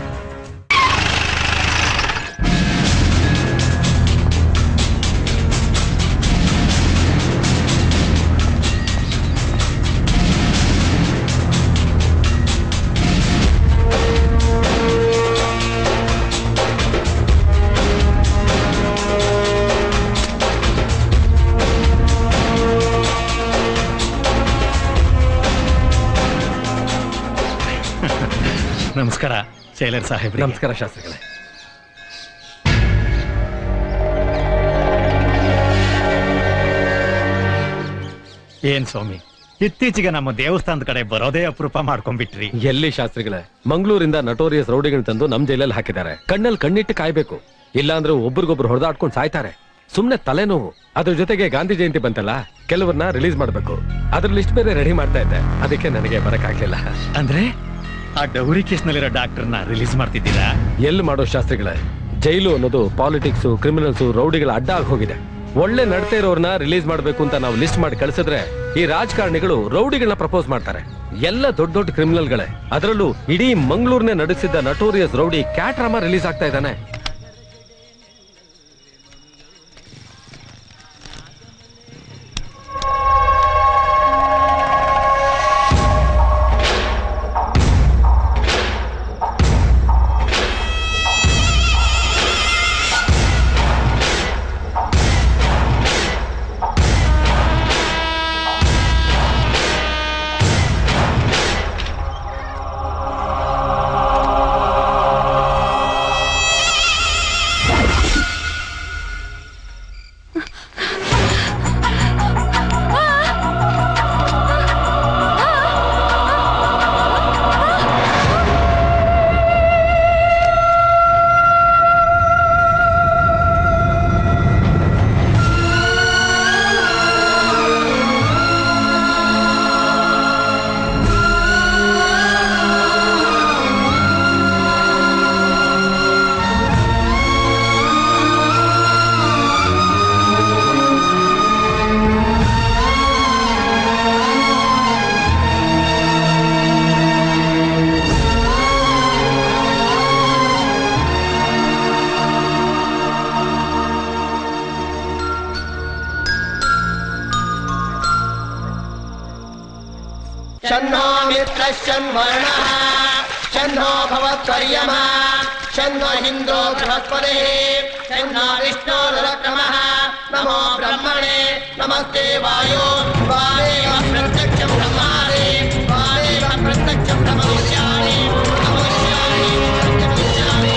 ನಮಸ್ಕಾರ ಶೈಲರ್ ಸಾಹೇಬ್ ನಮಸ್ಕಾರ ಶಾಸ್ತ್ರಿಗಳೇ ಏನ್ ಸ್ವಾಮಿ ಇತ್ತೀಚೆಗೆ ನಮ್ಮ ದೇವಸ್ಥಾನದ ಕಡೆ ಬರೋದೇ ಅಪರೂಪ ಮಾಡ್ಕೊಂಡ್ಬಿಟ್ರಿ ಎಲ್ಲಿ ಶಾಸ್ತ್ರಿಗಳೇ ಮಂಗಳೂರಿಂದ ನಟೋರಿಯಸ್ ರೌಡಿಗಳನ್ನ ತಂದು ನಮ್ ಜೈಲಲ್ಲಿ ಹಾಕಿದ್ದಾರೆ ಕಣ್ಣಲ್ಲಿ ಕಣ್ಣಿಟ್ಟು ಕಾಯ್ಬೇಕು ಇಲ್ಲಾಂದ್ರೆ ಒಬ್ರಿಗೊಬ್ರು ಹೊಡೆದಾಡ್ಕೊಂಡು ಸಾಯ್ತಾರೆ ಸುಮ್ನೆ ತಲೆನೋವು ಅದ್ರ ಜೊತೆಗೆ ಗಾಂಧಿ ಜಯಂತಿ ಬಂತಲ್ಲ ಕೆಲವ್ರನ್ನ ರಿಲೀಸ್ ಮಾಡ್ಬೇಕು ಅದ್ರ ಲಿಸ್ಟ್ ಬೇರೆ ರೆಡಿ ಮಾಡ್ತಾ ಇದ್ದೆ ಅದಕ್ಕೆ ನನಗೆ ಬರಕ್ಕಾಗ್ಲಿಲ್ಲ ಅಂದ್ರೆ ಆ ಡೌರಿ ಕೇಸ್ನಲ್ಲಿರೋ ಡಾಕ್ಟರ್ನ ರಿಲೀಸ್ ಮಾಡ್ತಿದ್ದೀರಾ ಎಲ್ಲಿ ಮಾಡೋ ಶಾಸ್ತ್ರಿಗಳೇ ಜೈಲು ಅನ್ನೋದು ಪಾಲಿಟಿಕ್ಸ್ ಕ್ರಿಮಿನಲ್ಸ್ ರೌಡಿಗಳ ಅಡ್ಡ ಆಗಿ ಹೋಗಿದೆ ಒಳ್ಳೆ ನಡತೆ ಇರೋರ್ನ ರಿಲೀಸ್ ಮಾಡ್ಬೇಕು ಅಂತ ನಾವು ಲಿಸ್ಟ್ ಮಾಡಿ ಕಳಿಸಿದ್ರೆ ಈ ರಾಜಕಾರಣಿಗಳು ರೌಡಿಗಳನ್ನ ಪ್ರಪೋಸ್ ಮಾಡ್ತಾರೆ ಎಲ್ಲ ದೊಡ್ಡ ದೊಡ್ಡ ಕ್ರಿಮಿನಲ್ಗಳೇ ಅದರಲ್ಲೂ ಇಡೀ ಮಂಗಳೂರ್ನೇ ನಡೆಸಿದ್ದ ನಟೋರಿಯಸ್ ರೌಡಿ ಕ್ಯಾಟ್ರಾಮ ರಿಲೀಸ್ ಆಗ್ತಾ ಇದ್ದಾನೆ शन्नो मित्रश्चन्वर्णः शन्नो भवत्वर्यमा शन्नो हिन्दो बृहस्पतिः शन्नो विष्णोरुरक्रमः नमो ब्रह्मणे नमस्ते वायो वामेव प्रत्यक्षं ब्रह्मादि वामेव प्रत्यक्षं ब्रह्मविद्यानि नमोस्यामि प्रत्यक्षामि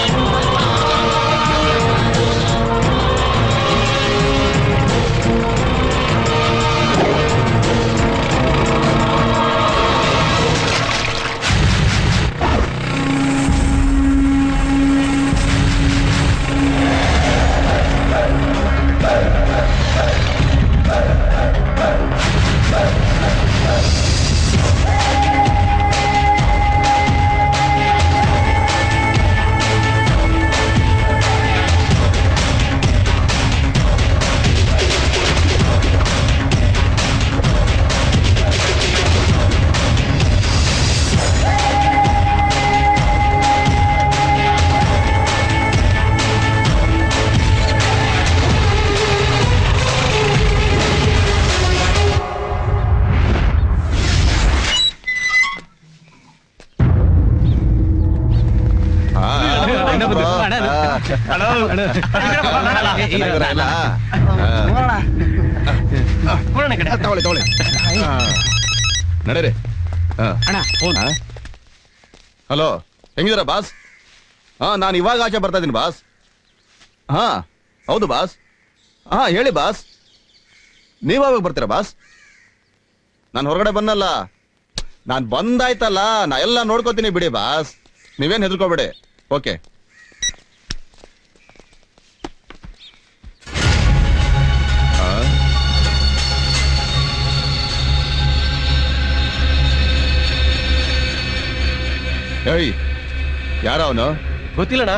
ತಗೊಳ್ಳಿ ತಗೊಳ್ಳಿ ನಡೀರಿ ಹಲೋ ಹೆಂಗಿದ್ದೀರಾ ಬಾಸ್ ಹಾ ನಾನು ಇವಾಗ ಆಚೆ ಬರ್ತಾ ಇದ್ದೀನಿ ಬಾಸ್ ಹಾ ಹೌದು ಬಾಸ್ ಹಾ ಹೇಳಿ ಬಾಸ್ ನೀವಾಗ ಬರ್ತೀರಾ ಬಾಸ್ ನಾನು ಹೊರಗಡೆ ಬಂದಲ್ಲ ನಾನು ಬಂದಾಯ್ತಲ್ಲ ನಾ ಎಲ್ಲ ನೋಡ್ಕೋತೀನಿ ಬಿಡಿ ಬಾಸ್ ನೀವೇನ್ ಹೆದರ್ಕೋಬೇಡಿ ಓಕೆ ಏಯ್ ಯಾರ ಅವನು ಗೊತ್ತಿಲ್ಲಣ್ಣ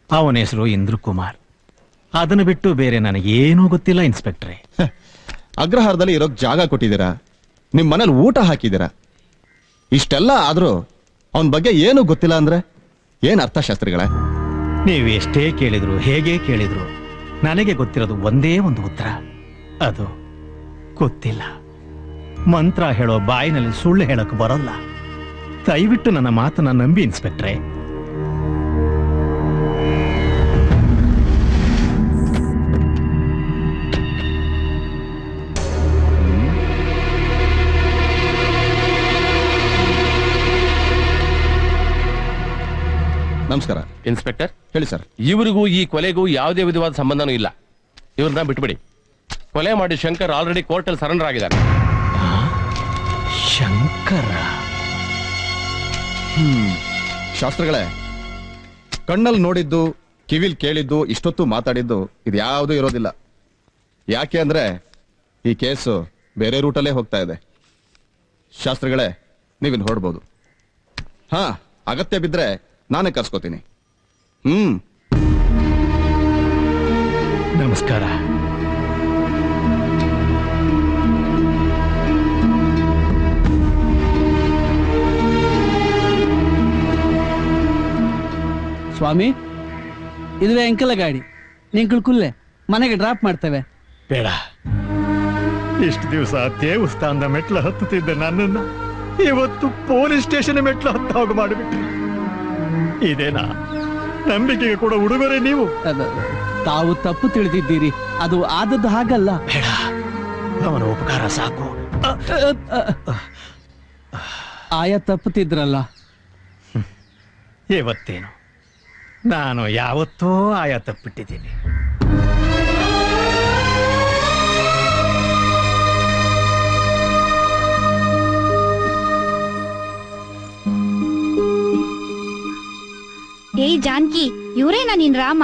ಅವನ ಹೆಸರು ಇಂದ್ರ ಕುಮಾರ್ ಅದನ್ನು ಬಿಟ್ಟು ಬೇರೆ ನನಗೇನೂ ಗೊತ್ತಿಲ್ಲ ಇನ್ಸ್ಪೆಕ್ಟ್ರೆ ಅಗ್ರಹಾರದಲ್ಲಿ ಇರೋಕ್ ಜಾಗ ಕೊಟ್ಟಿದ್ದೀರಾ ನಿಮ್ ಮನೇಲಿ ಊಟ ಹಾಕಿದ್ದೀರಾ ಇಷ್ಟೆಲ್ಲ ಆದ್ರೂ ಅವನ ಬಗ್ಗೆ ಏನು ಗೊತ್ತಿಲ್ಲ ಅಂದ್ರೆ ಏನ್ ಅರ್ಥಶಾಸ್ತ್ರಿಗಳೇ ನೀವು ಎಷ್ಟೇ ಕೇಳಿದ್ರು ಹೇಗೆ ಕೇಳಿದ್ರು ನನಗೆ ಗೊತ್ತಿರೋದು ಒಂದೇ ಒಂದು ಉತ್ತರ ಅದು ಗೊತ್ತಿಲ್ಲ ಮಂತ್ರ ಹೇಳೋ ಬಾಯಿನಲ್ಲಿ ಸುಳ್ಳು ಹೇಳಕ್ ಬರೋಲ್ಲ ದಯವಿಟ್ಟು ನನ್ನ ಮಾತನ್ನ ನಂಬಿ ಇನ್ಸ್ಪೆಕ್ಟ್ರೆ ನಮಸ್ಕಾರ ಇನ್ಸ್ಪೆಕ್ಟರ್ ಹೇಳಿ ಸರ್ ಇವರಿಗೂ ಈ ಕೊಲೆಗೂ ಯಾವುದೇ ವಿಧವಾದ ಸಂಬಂಧನೂ ಇಲ್ಲ ಇವ್ರನ್ನ ಬಿಟ್ಬಿಡಿ ಕೊಲೆ ಮಾಡಿ ಶಂಕರ್ ಆಲ್ರೆಡಿ ಕೋರ್ಟಲ್ಲಿ ಸರೆಂಡರ್ ಆಗಿದ್ದಾರೆ ಶಂಕರ ಹ್ಮ್ ಶಾಸ್ತ್ರಗಳೇ ಕಣ್ಣಲ್ಲಿ ನೋಡಿದ್ದು ಕಿವಿಲ್ ಕೇಳಿದ್ದು ಇಷ್ಟೊತ್ತು ಮಾತಾಡಿದ್ದು ಇದು ಯಾವುದೂ ಇರೋದಿಲ್ಲ ಯಾಕೆ ಅಂದ್ರೆ ಈ ಕೇಸು ಬೇರೆ ರೂಟಲ್ಲೇ ಹೋಗ್ತಾ ಇದೆ ಶಾಸ್ತ್ರಿಗಳೇ ನೀವಿನ್ ಹೊರಡ್ಬೋದು ಹಾ ಅಗತ್ಯ ಬಿದ್ರೆ ನಾನೇ ಕರ್ಸ್ಕೋತೀನಿ ಹ್ಮ್ ನಮಸ್ಕಾರ ಸ್ವಾಮಿ ಇದುವೇ ಅಂಕಲ ಗಾಡಿ ನಿಂಕಲ್ ಕುಲ್ಲೆ ಮನೆಗೆ ಡ್ರಾಪ್ ಮಾಡ್ತೇವೆ ಬೇಡ ಇಷ್ಟು ದಿವಸ ದೇವಸ್ಥಾನದ ಮೆಟ್ಲು ಹತ್ತುತ್ತಿದ್ದ ನನ್ನನ್ನ ಇವತ್ತು ಪೊಲೀಸ್ ಸ್ಟೇಷನ್ ಮೆಟ್ಲು ಹತ್ತ ಹೋಗ ಮಾಡಿಬಿಟ್ರಿ ಇದೇನಾ ನಂಬಿಕೆಗೆ ಕೂಡ ಉಡುಗೊರೆ ನೀವು ತಾವು ತಪ್ಪು ತಿಳಿದಿದ್ದೀರಿ ಅದು ಆದದ್ದು ಹಾಗಲ್ಲ ಬೇಡ ಅವನ ಉಪಕಾರ ಸಾಕು ಆಯ ತಪ್ಪುತ್ತಿದ್ರಲ್ಲ ಇವತ್ತೇನು ನಾನು ಯಾವತ್ತೋ ಆಯ ತಪ್ಪಿಟ್ಟಿದ್ದೀನಿ ಏಯ್ ಜಾನ್ಕಿ ಇವ್ರೇನಾ ನಿನ್ ರಾಮ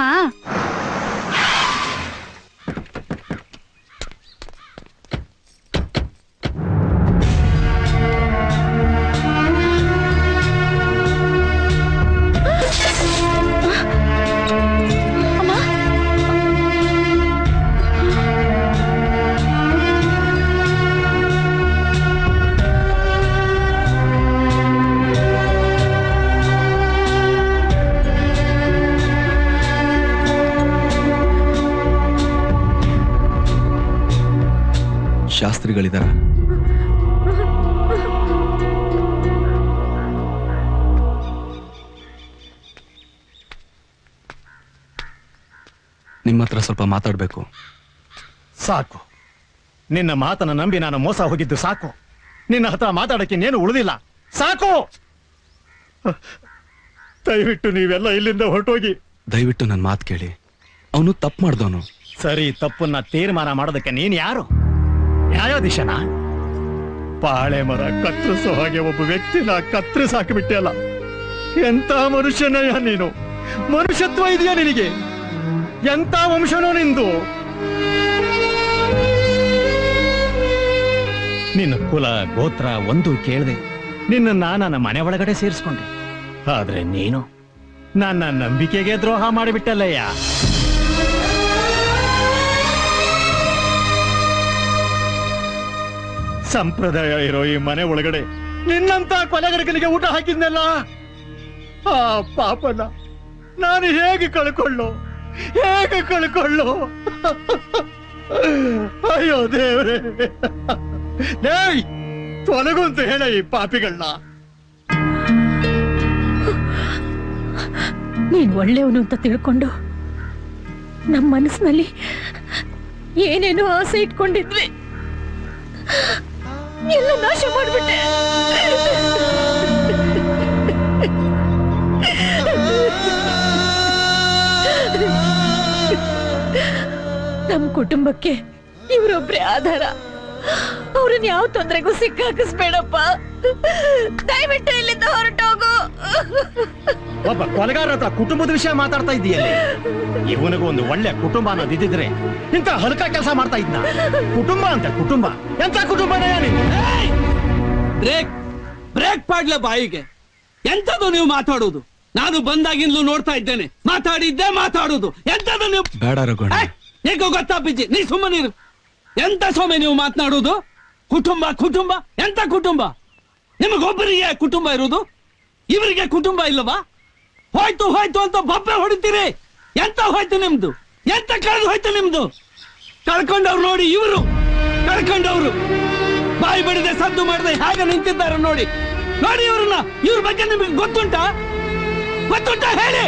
ಶಾಸ್ತ್ರಿಗಳಿದಾರ ನಿಮ್ಮ ಹತ್ರ ಸ್ವಲ್ಪ ಮಾತಾಡ್ಬೇಕು ಸಾಕು ನಿನ್ನ ಮಾತನ್ನ ನಂಬಿ ನಾನು ಮೋಸ ಹೋಗಿದ್ದು ಸಾಕು ನಿನ್ನ ಹತ್ರ ಮಾತಾಡಕ್ಕೆ ಇನ್ನೇನು ಉಳಿದಿಲ್ಲ ಸಾಕು ದಯವಿಟ್ಟು ನೀವೆಲ್ಲ ಇಲ್ಲಿಂದ ಹೊರಟೋಗಿ ದಯವಿಟ್ಟು ನನ್ನ ಮಾತು ಕೇಳಿ ಅವನು ತಪ್ಪು ಮಾಡ್ದವನು ಸರಿ ತಪ್ಪನ್ನ ತೀರ್ಮಾನ ಮಾಡೋದಕ್ಕೆ ನೀನ್ ಯಾರು ನ್ಯಾಯಾಧೀಶನ ಪಾಳೆ ಮರ ಕತ್ತರಿಸೋ ಹಾಗೆ ಒಬ್ಬ ವ್ಯಕ್ತಿನ ಕತ್ತರಿಸಿ ಹಾಕಿಬಿಟ್ಟೆ ಎಂತ ಮನುಷ್ಯನಯ್ಯ ನೀನು ಮನುಷ್ಯತ್ವ ಇದೆಯಾ ನಿನಗೆ ಎಂತ ವಂಶನೋ ನಿಂದು ನಿನ್ನ ಕುಲ ಗೋತ್ರ ಒಂದು ಕೇಳದೆ ನಿನ್ನ ನನ್ನ ಮನೆ ಒಳಗಡೆ ಸೇರಿಸ್ಕೊಂಡೆ ಆದ್ರೆ ನೀನು ನನ್ನ ನಂಬಿಕೆಗೆ ದ್ರೋಹ ಮಾಡಿಬಿಟ್ಟಲ್ಲಯ್ಯ ಸಂಪ್ರದಾಯ ಇರೋ ಈ ಮನೆ ಒಳಗಡೆ ನಿನ್ನಂತ ಕೊಲೆಗಡಕನಿಗೆ ಊಟ ಹಾಕಿದ್ನಲ್ಲ ಆ ಪಾಪನ ನಾನು ಹೇಗೆ ಕಳ್ಕೊಳ್ಳು ಹೇಗೆ ಕಳ್ಕೊಳ್ಳು ಅಯ್ಯೋ ದೇವ್ರೆ ದೇವ್ ತೊಲಗುಂತ ಹೇಳ ಈ ಪಾಪಿಗಳನ್ನ ನೀನ್ ಒಳ್ಳೆಯವನು ಅಂತ ತಿಳ್ಕೊಂಡು ನಮ್ಮ ಮನಸ್ಸಿನಲ್ಲಿ ಏನೇನೋ ಆಸೆ ಇಟ್ಕೊಂಡಿದ್ವಿ ಎಲ್ಲ ನಾಶ ಮಾಡ್ಬಿಟ್ಟೆ ನಮ್ ಕುಟುಂಬಕ್ಕೆ ಇವರೊಬ್ರೇ ಆಧಾರ ಅವ್ರನ್ನ ಯಾವ ತೊಂದರೆಗೂ ಸಿಕ್ಕಾಕಿಸ್ಬೇಡಪ್ಪ ದಯವಿಟ್ಟು ಇಲ್ಲಿಂದ ಹೊರಟೋಗು ಒಬ್ಬ ಕೊಲೆಗಾರ ಹತ್ರ ಕುಟುಂಬದ ವಿಷಯ ಮಾತಾಡ್ತಾ ಇದೆಯಲ್ಲ ಇವನಿಗೂ ಒಂದು ಒಳ್ಳೆ ಕುಟುಂಬ ಅನ್ನೋದು ಇದ್ದಿದ್ರೆ ಇಂತ ಹಲ್ಕ ಕೆಲಸ ಮಾಡ್ತಾ ಇದ್ನ ಕುಟುಂಬ ಅಂತ ಕುಟುಂಬ ಎಂತ ಕುಟುಂಬನಯ್ಯ ನೀನು ಬ್ರೇಕ್ ಬ್ರೇಕ್ ಪಾಡ್ಲ ಬಾಯಿಗೆ ಎಂತದು ನೀವು ಮಾತಾಡೋದು ನಾನು ಬಂದಾಗಿಂದಲೂ ನೋಡ್ತಾ ಇದ್ದೇನೆ ಮಾತಾಡಿದ್ದೆ ಮಾತಾಡುದು ಎಂತದು ನೀವು ಬೇಡ ರಘುಣ್ಣ ಏ, ನಿಂಗೂ ಗೊತ್ತಾ ಪಿಜ್ಜಿ ನೀ ಸುಮ್ಮನಿರು ಎಂತ ಸೊಮ್ಮೆ ನೀವು ಮಾತನಾಡುವುದು ಕುಟುಂಬ ಕುಟುಂಬ ಎಂತ ಕುಟುಂಬ ನಿಮಗೊಬ್ಬರಿಗೆ ಕುಟುಂಬ ಇರುವುದು ಇವರಿಗೆ ಕುಟುಂಬ ಇಲ್ಲವಾ ಹೋಯ್ತು ಹೋಯ್ತು ಅಂತ ಬೊಬ್ಬೆ ಹೊಡಿತೀರಿ ಎಂತ ಹೋಯ್ತು ನಿಮ್ದು ಎಂತ ಕಳೆದು ಹೋಯ್ತು ನಿಮ್ದು ಕಳ್ಕೊಂಡವ್ರು ನೋಡಿ ಇವರು ಕಳ್ಕೊಂಡವ್ರು ಬಾಯಿ ಬಡಿದೆ ಸದ್ದು ಮಾಡದೆ ಹೇಗೆ ನಿಂತಿದ್ದಾರೆ ನೋಡಿ ನೋಡಿ ಇವ್ರನ್ನ ಇವ್ರ ಬಗ್ಗೆ ನಿಮಗೆ ಗೊತ್ತುಂಟಾ ಗೊತ್ತುಂಟಾ ಹೇಳಿ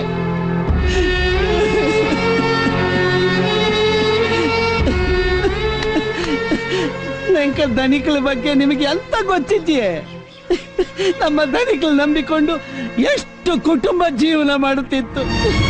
ನಂಕ ಧನಿಕಳ ಬಗ್ಗೆ ನಿಮಗೆ ಎಂತ ಗೊತ್ತಿದೆಯೇ ನಮ್ಮ ಧನಿಕಳು ನಂಬಿಕೊಂಡು ಎಷ್ಟು ಕುಟುಂಬ ಜೀವನ ಮಾಡುತ್ತಿತ್ತು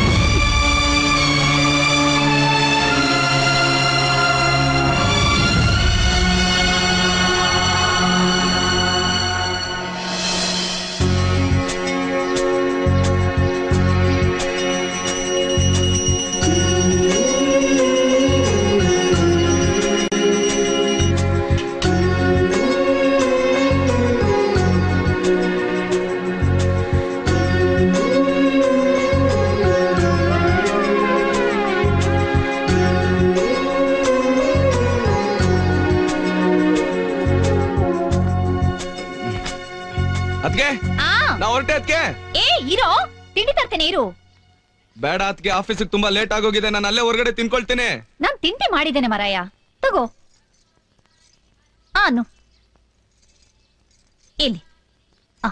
ಅದ್ಕೆ ಆ ನಾ ಹೊರಟೆ ಅದ್ಕೆ ಏ ಇರೋ ತಿಂಡಿ ತರ್ತೇನೆ ಇರು ಬೇಡ ಅದ್ಕೆ ಆಫೀಸಿಗೆ ತುಂಬಾ ಲೇಟ್ ಆಗೋಗಿದೆ ನಾನು ಅಲ್ಲೇ ಹೊರಗಡೆ ತಿನ್ಕೊಳ್ತೇನೆ ನಾನ್ ತಿಂಡಿ ಮಾಡಿದ್ದೇನೆ ಮರಾಯ ತಗೋ ಆನು ಇಲ್ಲಿ ಆ.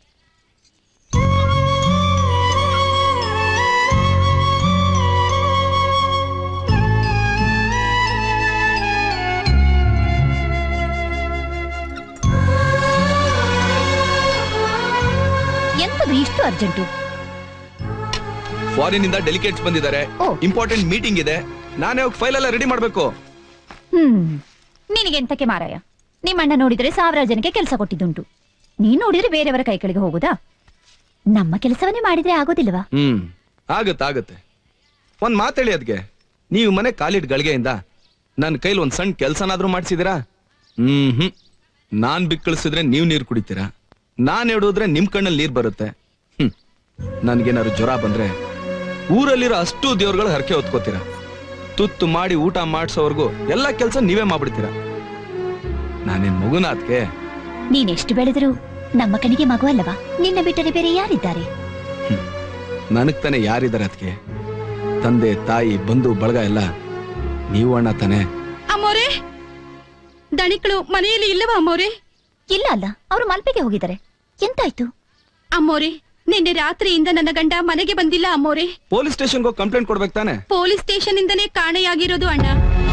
ಎಂತದು ಇಷ್ಟು ಅರ್ಜೆಂಟು ಫಾರಿನ್ ಇಂದ ಡೆಲಿಗೇಟ್ಸ್ ಬಂದಿದ್ದಾರೆ ಇಂಪಾರ್ಟೆಂಟ್ ಮೀಟಿಂಗ್ ಇದೆ ನಾನೇ ಹೋಗಿ ಫೈಲ್ ಎಲ್ಲ ರೆಡಿ ಮಾಡ್ಬೇಕು ಹ್ಮ್ ನಿನಗೆ ಎಂತಕ್ಕೆ ಮಾರಾಯ ನಿಮ್ಮಣ್ಣ ನೋಡಿದ್ರೆ ಸಾವಿರಾರು ಜನಕ್ಕೆ ಕೆಲಸ ಕೊಟ್ಟಿದ್ದುಂಟು ನೀನ್ ನೋಡಿದ್ರೆ ಬೇರೆಯವರ ಕೈ ಕೆಳಗೆ ಹೋಗುದಾ ನಮ್ಮ ಕೆಲಸವನ್ನೇ ಮಾಡಿದ್ರೆ ಆಗೋದಿಲ್ವಾ ಹ್ಮ್ ಆಗತ್ತೆ ಆಗತ್ತೆ ಒಂದ್ ಮಾತೇಳಿ ಅದ್ಗೆ ನೀವು ಮನೆ ಕಾಲಿಟ್ ಗಳಿಗೆಯಿಂದ ನನ್ನ ಕೈಲಿ ಒಂದ್ ಸಣ್ಣ ಕೆಲ್ಸನಾದ್ರೂ ಮಾಡ್ಸಿದಿರಾ ಹ್ಮ್ ಹ್ಮ್ ನಾನ್ ಬಿಕ್ಕಳಿಸಿದ್ರೆ ನೀವ್ ನೀರ್ ಕುಡಿತೀರಾ ನಾನ್ ಎಡೋದ್ರೆ ನಿಮ್ ಕಣ್ಣಲ್ಲಿ ನೀರ್ ಬರುತ್ತೆ ಹ್ಮ್ ನನ್ಗೇನಾದ್ರು ಜ್ವರ ಬಂದ್ರೆ ಊರಲ್ಲಿರೋ ಅಷ್ಟು ದೇವ್ರುಗಳು ಹರಕೆ ಹೊತ್ಕೋತೀರಾ ತುತ್ತು ಮಾಡಿ ಊಟ ಮಾಡ್ಸೋವರ್ಗು ಎಲ್ಲಾ ಕೆಲ್ಸ ನೀವೇ ಮಾಡ್ಬಿಡ್ತೀರಾ ನಾನೇನ್ ಮಗುನ ಅದ್ಕೆ ನೀನೆಷ್ಟು ಬೆಳೆದರೂ ನಮ್ಮ ಕಣಿಗೆ ಮಗು ಅಲ್ಲವಾ ನಿನ್ನ ಬಿಟ್ಟರೆ ಬೇರೆ ಯಾರಿದ್ದಾರೆ ನನಗ್ ತಾನೆ ಯಾರಿದ್ದಾರೆ ಅದಕ್ಕೆ ತಂದೆ ತಾಯಿ ಬಂಧು ಬಳಗ ಎಲ್ಲ ನೀವು ಅಣ್ಣ ತಾನೆ ಅಮ್ಮೋರೆ ದಣಿಕಳು ಮನೆಯಲ್ಲಿ ಇಲ್ಲವಾ ಅಮ್ಮೋರೆ ಇಲ್ಲ ಅಲ್ಲ ಅವರು ಮಲ್ಪೆಗೆ ಹೋಗಿದ್ದಾರೆ ಎಂತಾಯ್ತು ಅಮ್ಮೋರೆ ನಿನ್ನೆ ರಾತ್ರಿಯಿಂದ ನನ್ನ ಗಂಡ ಮನೆಗೆ ಬಂದಿಲ್ಲ ಅಮ್ಮೋರೆ ಪೊಲೀಸ್ ಸ್ಟೇಷನ್ಗೆ ಹೋಗಿ ಕಂಪ್ಲೇಂಟ್ ಕೊಡ್ಬೇಕು ತಾನೆ ಪೊಲೀಸ್ ಸ್ಟೇಷನ್ ಇಂದನೇ ಕಾಣೆಯಾಗಿರೋದು ಅಣ್ಣ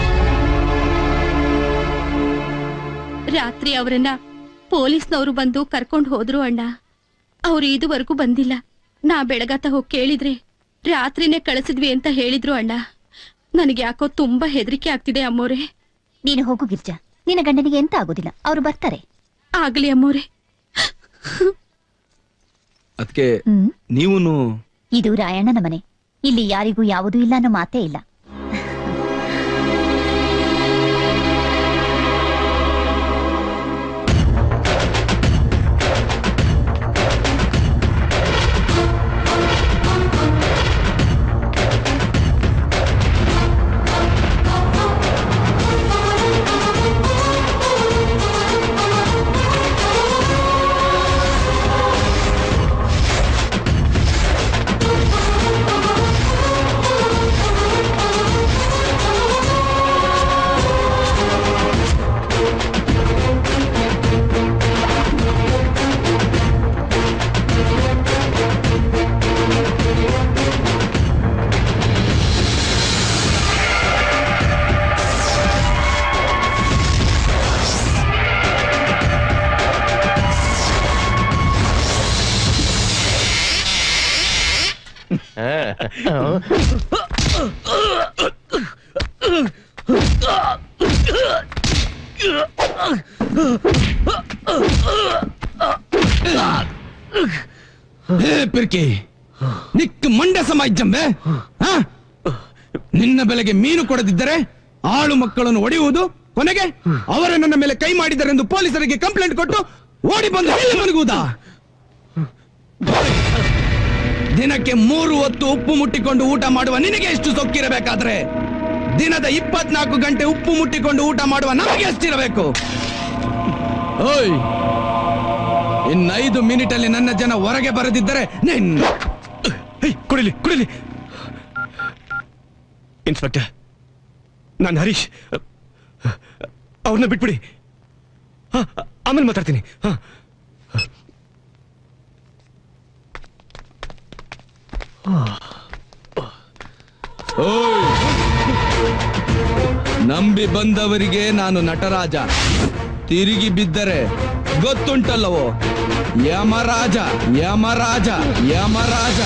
ರಾತ್ರಿ ಅವರನ್ನ ಪೊಲೀಸ್ನವರು ಬಂದು ಕರ್ಕೊಂಡು ಹೋದ್ರು ಅಣ್ಣ ಅವ್ರು ಇದುವರೆಗೂ ಬಂದಿಲ್ಲ ನಾ ಬೆಳಗಾತ ಹೋಗಿ ಕೇಳಿದ್ರೆ ರಾತ್ರಿನೇ ಕಳಿಸಿದ್ವಿ ಅಂತ ಹೇಳಿದ್ರು ಅಣ್ಣ ನನಗೆ ಯಾಕೋ ತುಂಬಾ ಹೆದರಿಕೆ ಆಗ್ತಿದೆ ಅಮ್ಮೋರೆ ನೀನು ಹೋಗು ಗಿರ್ಜಾ ನಿನ್ನ ಗಂಡನಿಗೆ ಎಂತ ಆಗೋದಿಲ್ಲ ಅವರು ಬರ್ತಾರೆ ಆಗ್ಲಿ ಅಮ್ಮೋರೆ ಅದಕ್ಕೆ ನೀವುನು ಇದು ರಾಯಣ್ಣನ ಮನೆ ಇಲ್ಲಿ ಯಾರಿಗೂ ಯಾವುದೂ ಇಲ್ಲ ಅನ್ನೋ ಮಾತೇ ಇಲ್ಲ ಹೇ ಪಿರ್ಕಿ ನಿಕ್ ಮಂಡ್ಯ ಸಮಾಜ್ ಜಂಬೆ ಆ? ನಿನ್ನ ಬೆಲೆಗೆ ಮೀನು ಕೊಡದಿದ್ದರೆ ಆಳು ಮಕ್ಕಳನ್ನು ಒಡೆಯುವುದು ಕೊನೆಗೆ ಅವರೇ ನನ್ನ ಮೇಲೆ ಕೈ ಮಾಡಿದರೆಂದು ಪೊಲೀಸರಿಗೆ ಕಂಪ್ಲೇಂಟ್ ಕೊಟ್ಟು ಓಡಿ ಬಂದು ಎಲ್ಲಿ ಮಲಗುವುದಾ ದಿನಕ್ಕೆ ಮೂರು ಹೊತ್ತು ಉಪ್ಪು ಮುಟ್ಟಿಕೊಂಡು ಊಟ ಮಾಡುವ ನಿನಗೆ ಎಷ್ಟು ಸೊಕ್ಕಿರಬೇಕಾದ್ರೆ ದಿನದ ಇಪ್ಪತ್ನಾಲ್ಕು ಗಂಟೆ ಉಪ್ಪು ಮುಟ್ಟಿಕೊಂಡು ಊಟ ಮಾಡುವ ನಮಗೆ ಎಷ್ಟಿರಬೇಕು ಓಯ್ ಇನ್ನೈದು ಮಿನಿಟ್ ಅಲ್ಲಿ ನನ್ನ ಜನ ಹೊರಗೆ ಬರದಿದ್ದರೆ ನಿನ್ನ ಕುಡಿಲಿ ಕುಡಿಲಿ ಇನ್ಸ್ಪೆಕ್ಟರ್ ನಾನು ಹರೀಶ್ ಅವ್ರನ್ನ ಬಿಟ್ಬಿಡಿ ಹಾ, ಆಮೇಲೆ ಮಾತಾಡ್ತೀನಿ ಹಾ ಓಯ್! ನಂಬಿ ಬಂದವರಿಗೆ ನಾನು ನಟರಾಜ ತಿರುಗಿ ಬಿದ್ದರೆ ಗೊತ್ತುಂಟಲ್ಲವೋ ಯಮರಾಜ ಯಮರಾಜ ಯಮರಾಜ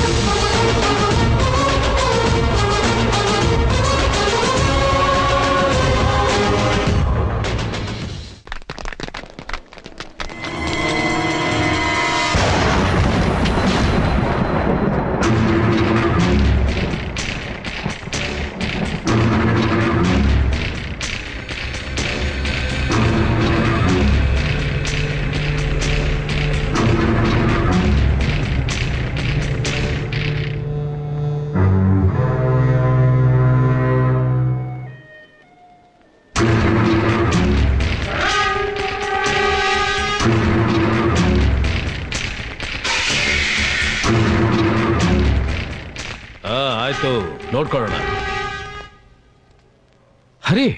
ಆ ಆಯ್ತು ನೋಡ್ಕೊಳ್ಳೋಣ ಹರಿ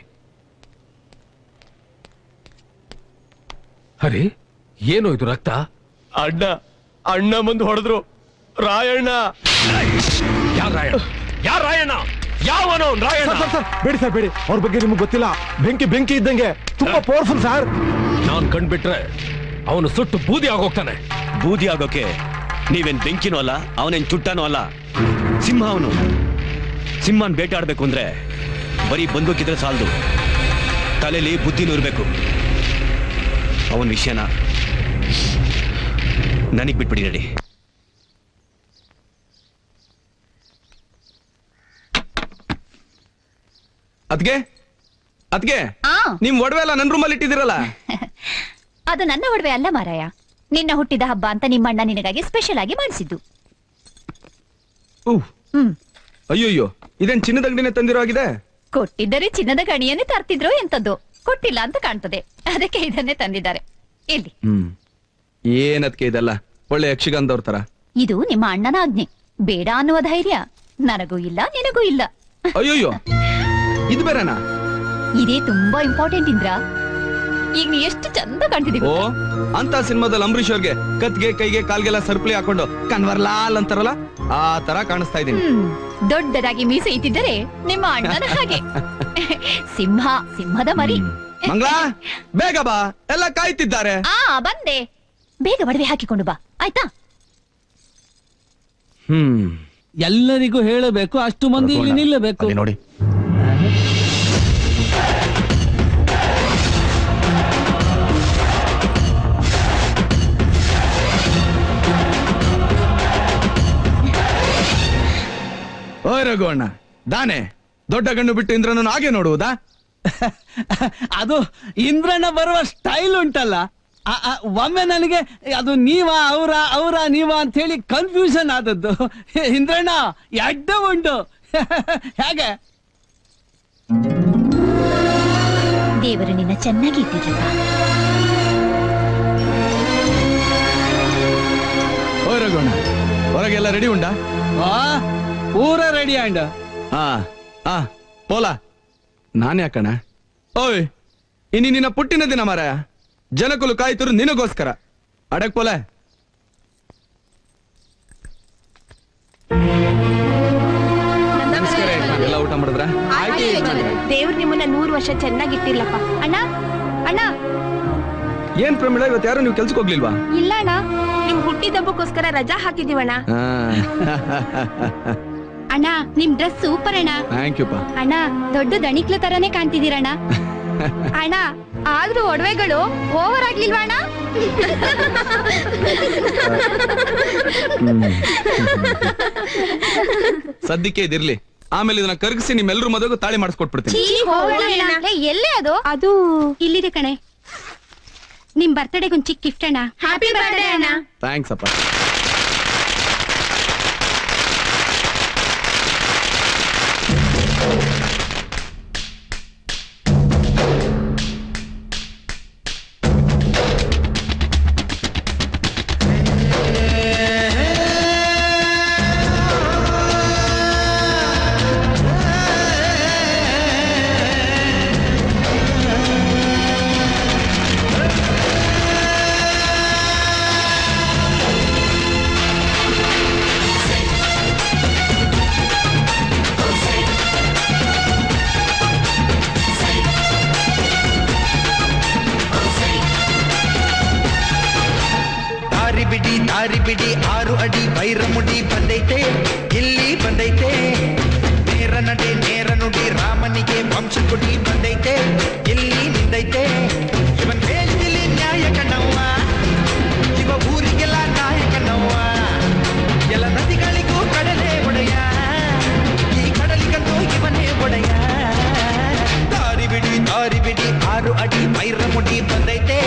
ಹರಿ ಏನು ಇದು ರಕ್ತ ಅಣ್ಣ ಅಣ್ಣ ಮುಂದೆ ಹೊಡೆದ್ರು ರಾಯಣ್ಣ ಯಾರ ರಾಯಣ್ಣ ಯಾರ ರಾಯಣ್ಣ ಯಾವನು ಅವ್ನು ರಾಯಣ್ಣ ಬೇಡಿ ಸರ್ ಬೇಡಿ ಅವ್ರ ಬಗ್ಗೆ ನಿಮ್ಗೆ ಗೊತ್ತಿಲ್ಲ ಬೆಂಕಿ ಬೆಂಕಿ ಇದ್ದಂಗೆ ತುಂಬಾ ಪವರ್ಫುಲ್ ಸರ್ ನಾನ್ ಕಂಡ್ಬಿಟ್ರೆ ಅವನು ಸುಟ್ಟು ಬೂದಿ ಆಗೋಗ್ತಾನೆ ಬೂದಿ ಆಗೋಕೆ ನೀವೇನ್ ಬೆಂಕಿನೂ ಅಲ್ಲ ಅವನೇನ್ ಚುಟ್ಟನೂ ಅಲ್ಲ ಸಿಂಹ ಅವನು ಸಿಂಹನ್ ಬೇಟಾಡ್ಬೇಕು ಅಂದ್ರೆ ಬರೀ ಬಂದೂಕಿದ್ರೆ ಸಾಲದು ತಲೆಯಲ್ಲಿ ಬುದ್ಧಿನೂ ಇರಬೇಕು ಅವನ ವಿಷಯನ ನನಗ್ ಬಿಟ್ಬಿಡಿ ನಡಿ ಅದ್ಗೆ ಅದ್ಗೆ ಆ ನಿಮ್ ಒಡವೆ ಎಲ್ಲ ನನ್ ರೂಮಲ್ಲಿ ಇಟ್ಟಿದಿರಲ್ಲ ಅದು ನನ್ನ ಒಡವೆ ಅಲ್ಲ ಮಾರಾಯ ನಿನ್ನ ಹುಟ್ಟಿದ ಹಬ್ಬ ಅಂತ ನಿಮ್ಮಣ್ಣ ನಿನಗಾಗಿ ಸ್ಪೆಷಲ್ ಆಗಿ ಮಾಡಿಸಿದ್ದು ಹ್ಮ್ ಅಯ್ಯೋಯ್ಯೋ ಇದೇನ್ ಚಿನ್ನದ ಅಂಗಡಿನೇ ತಂದಿರೋ ಆಗಿದೆ ಕೊಟ್ಟಿದ್ದರೆ ಚಿನ್ನದ ಗಣಿಯನ್ನೇ ತರ್ತಿದ್ರು ಎಂತದ್ದು ಕೊಟ್ಟಿಲ್ಲ ಅಂತ ಕಾಣ್ತದೆ ಅದಕ್ಕೆ ಇದನ್ನೇ ತಂದಿದ್ದಾರೆ ಇಲ್ಲಿ ಹ್ಮ್ ಏನದ್ಕೆ ಇದೆಲ್ಲ ಒಳ್ಳೆ ಯಕ್ಷಗಾನದವ್ರ ತರ ಇದು ನಿಮ್ಮ ಅಣ್ಣನ ಆಜ್ಞೆ ಬೇಡ ಅನ್ನುವ ಧೈರ್ಯ ನನಗೂ ಇಲ್ಲ ನಿನಗೂ ಇಲ್ಲ ಅಯ್ಯೋಯ್ಯೋ ಇದು ಬೇರೆನಾ ಇದೇ ತುಂಬಾ ಇಂಪಾರ್ಟೆಂಟ್ ಇಂದ್ರ ಈಗ ನೀ ಎಷ್ಟು ಚಂದ ಕಾಣ್ತಿದೀವಿ ಓ ಅಂತ ಸಿನಿಮಾದಲ್ಲಿ ಅಂಬರೀಶ್ ಅವ್ರಿಗೆ ಕತ್ಗೆ ಕೈಗೆ ಕಾಲ್ಗೆಲ್ಲ ಸರ್ಪ್ಲಿ ಹಾಕೊಂಡು ಕನ್ವರ್ಲಾಲ್ ಅಂತಾರಲ್ಲ ಆ ತರ ಕಾಣಿಸ್ತಾ ಇದೀನಿ ಹ್ಮ್ ದೊಡ್ಡದಾಗಿ ಮೀಸೆ ಇಟ್ಟಿದ್ದರೆ ನಿಮ್ಮ ಅಣ್ಣನ ಹಾಗೆ ಸಿಂಹ ಸಿಂಹದ ಮರಿ ಮಂಗಳ ಬೇಗ ಬಾ ಎಲ್ಲ ಕಾಯ್ತಿದ್ದಾರೆ ಆ ಬಂದೆ ಬೇಗ ಒಡವೆ ಹಾಕಿಕೊಂಡು ಬಾ ಆಯ್ತಾ ಹ್ಮ್ ಎಲ್ಲರಿಗೂ ಹೇಳಬೇಕು ಅಷ್ಟು ಮಂದಿ ಇಲ್ಲಿ ನಿಲ್ಲಬೇಕು ನೋಡಿ ಓಯ್ ರಘುವಣ್ಣ ದಾನೆ ದೊಡ್ಡ ಗಣ್ಣು ಬಿಟ್ಟು ಇಂದ್ರನನ್ನು ಹಾಗೆ ನೋಡುವುದಾ ಅದು ಇಂದ್ರನ ಬರುವ ಸ್ಟೈಲ್ ಉಂಟಲ್ಲ ಆ- ಆ, ಒಮ್ಮೆ ನನಗೆ ಅದು ನೀವ ಅವರ ಅವರ ನೀವ ಅಂತ ಹೇಳಿ ಕನ್ಫ್ಯೂಷನ್ ಆದದ್ದು ಇಂದ್ರಣ್ಣ ಎಡ್ಡ ಉಂಟು ಹೇಗೆ ದೇವರು ನಿನ್ನ ಚೆನ್ನಾಗಿ ಇಟ್ಟಿದ್ರಪ್ಪ ಓಯ್ ರಘುವಣ್ಣ ಹೊರಗೆಲ್ಲ ರೆಡಿ ಉಂಟಾ ಆ ಪೂರ ರೆಡಿ ಅಂಡ ಹಾ ಆ ಪೋಲ ನಾನ್ ಯಾಕಣ ಓಯ್ ಇನಿ ನಿನ್ನ ಪುಟ್ಟಿನ ದಿನ ಮಾರಾಯ ಜನಕುಲು ಕಾಯ್ತಿರು ನಿನಗೋಸ್ಕರ ಅಡಕ್ ಪೋಲೆ ಎಲ್ಲ ಊಟ ಮಾಡಿದ್ರ ದೇವ್ರು ನಿಮ್ಮನ್ನ ನೂರು ವರ್ಷ ಚೆನ್ನಾಗಿಟ್ಟಿರ್ಲಪ್ಪ ಅಣ್ಣ ಅಣ್ಣ ಏನ್ ಪ್ರಮಿಳ ಇವತ್ತು ಯಾರು ನೀವು ಕೆಲ್ಸಕ್ಕೆ ಹೋಗ್ಲಿಲ್ವಾ ಇಲ್ಲ ಅಣ್ಣ ನಿಮ್ ಹುಟ್ಟಿದಬ್ಬಕ್ಕೋಸ್ಕರ ರಜಾ ಹಾಕಿದೀವಣ್ಣ ಅಣ್ಣ ನಿಮ್ ಡ್ರೆಸ್ ಸೂಪರ್ ಅಣ್ಣ ಥ್ಯಾಂಕ್ ಯು ಪಾ ಅಣ್ಣ ದೊಡ್ಡ ದಣಿಕ್ಲ ತರಾನೇ ಕಾಣ್ತಿದ್ದೀರಣ್ಣ ಅಣ್ಣ ಆದ್ರೂ ಒಡವೆಗಳು ಓವರ್ ಆಗ್ಲಿಲ್ವಾ ಅಣ್ಣ ಸದ್ಯಕ್ಕೆ ಇದಿರ್ಲಿ ಆಮೇಲೆ ಇದನ್ನ ಕರಗಿಸಿ ನಿಮ್ಮೆಲ್ಲರೂ ಮದುವೆಗೂ ತಾಳಿ ಮಾಡಿಸ್ಕೊಟ್ಬಿಡ್ತೀನಿ ಛೀ, ಹೋಗ್ಲಿ ಅಣ್ಣ. ಲೇ, ಎಲ್ಲೇ ಅದು ಅದು ಇಲ್ಲಿದೆ ಕಣೆ ನಿಮ್ ಬರ್ತಡೆಗೆ ಒಂದ್ ಚಿಕ್ಕ ಗಿಫ್ಟ್ ಅಣ್ಣ ಹ್ಯಾಪಿ ಬರ್ಡೇ ಅಣ್ಣ ಥ್ಯಾಂಕ್ಸ್ ಅಪ್ಪ ದಾರಿ ಬಿಡಿ ಆರು ಅಡಿ ವೈರ ಮುಡಿ ಬಂದೈತೆ ಇಲ್ಲಿ ಬಂದೈತೆ ನೇರ ನಡೆ ನೇರ ನುಡಿ ರಾಮನಿಗೆ ವಂಶ ಕುಡಿ ಬಂದೈತೆ ಇಲ್ಲಿ ನಿಂದೈತೆ ಇವನ್ ಹೇಳ್ತಿಲಿ ನ್ಯಾಯ ಕಣ್ಣವ್ವ ಇವ ಊರಿಗೆಲ್ಲ ನಾಯಕನವ್ವ ಎಲ್ಲ ನದಿಗಳಿಗೂ ಕಡಲೆ ಒಡೆಯ ಈ ಕಡಲಿಗಂತೂ ಇವನೇ ಒಡೆಯ ದಾರಿ ಬಿಡಿ ದಾರಿ ಬಿಡಿ ಆರು ಅಡಿ ವೈರ ಮುಡಿ ಬಂದೈತೆ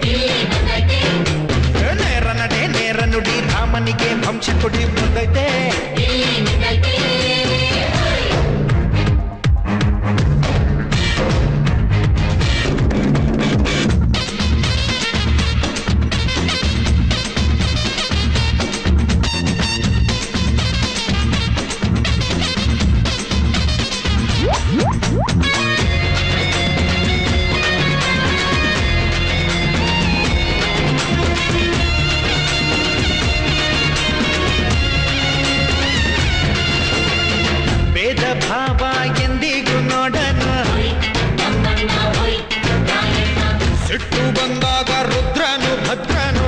ನೇರ ನಡೆ ನೇರ ನುಡಿ ರಾಮನಿಗೆ ವಂಶ ಕೊಡಿ ಬಂದೈತೆ ಭೇದ ಭಾವ ಎಂದಿಗೂ ನೋಡನು ಸಿಟ್ಟು ಬಂದಾಗ ರುದ್ರನು ಭದ್ರನು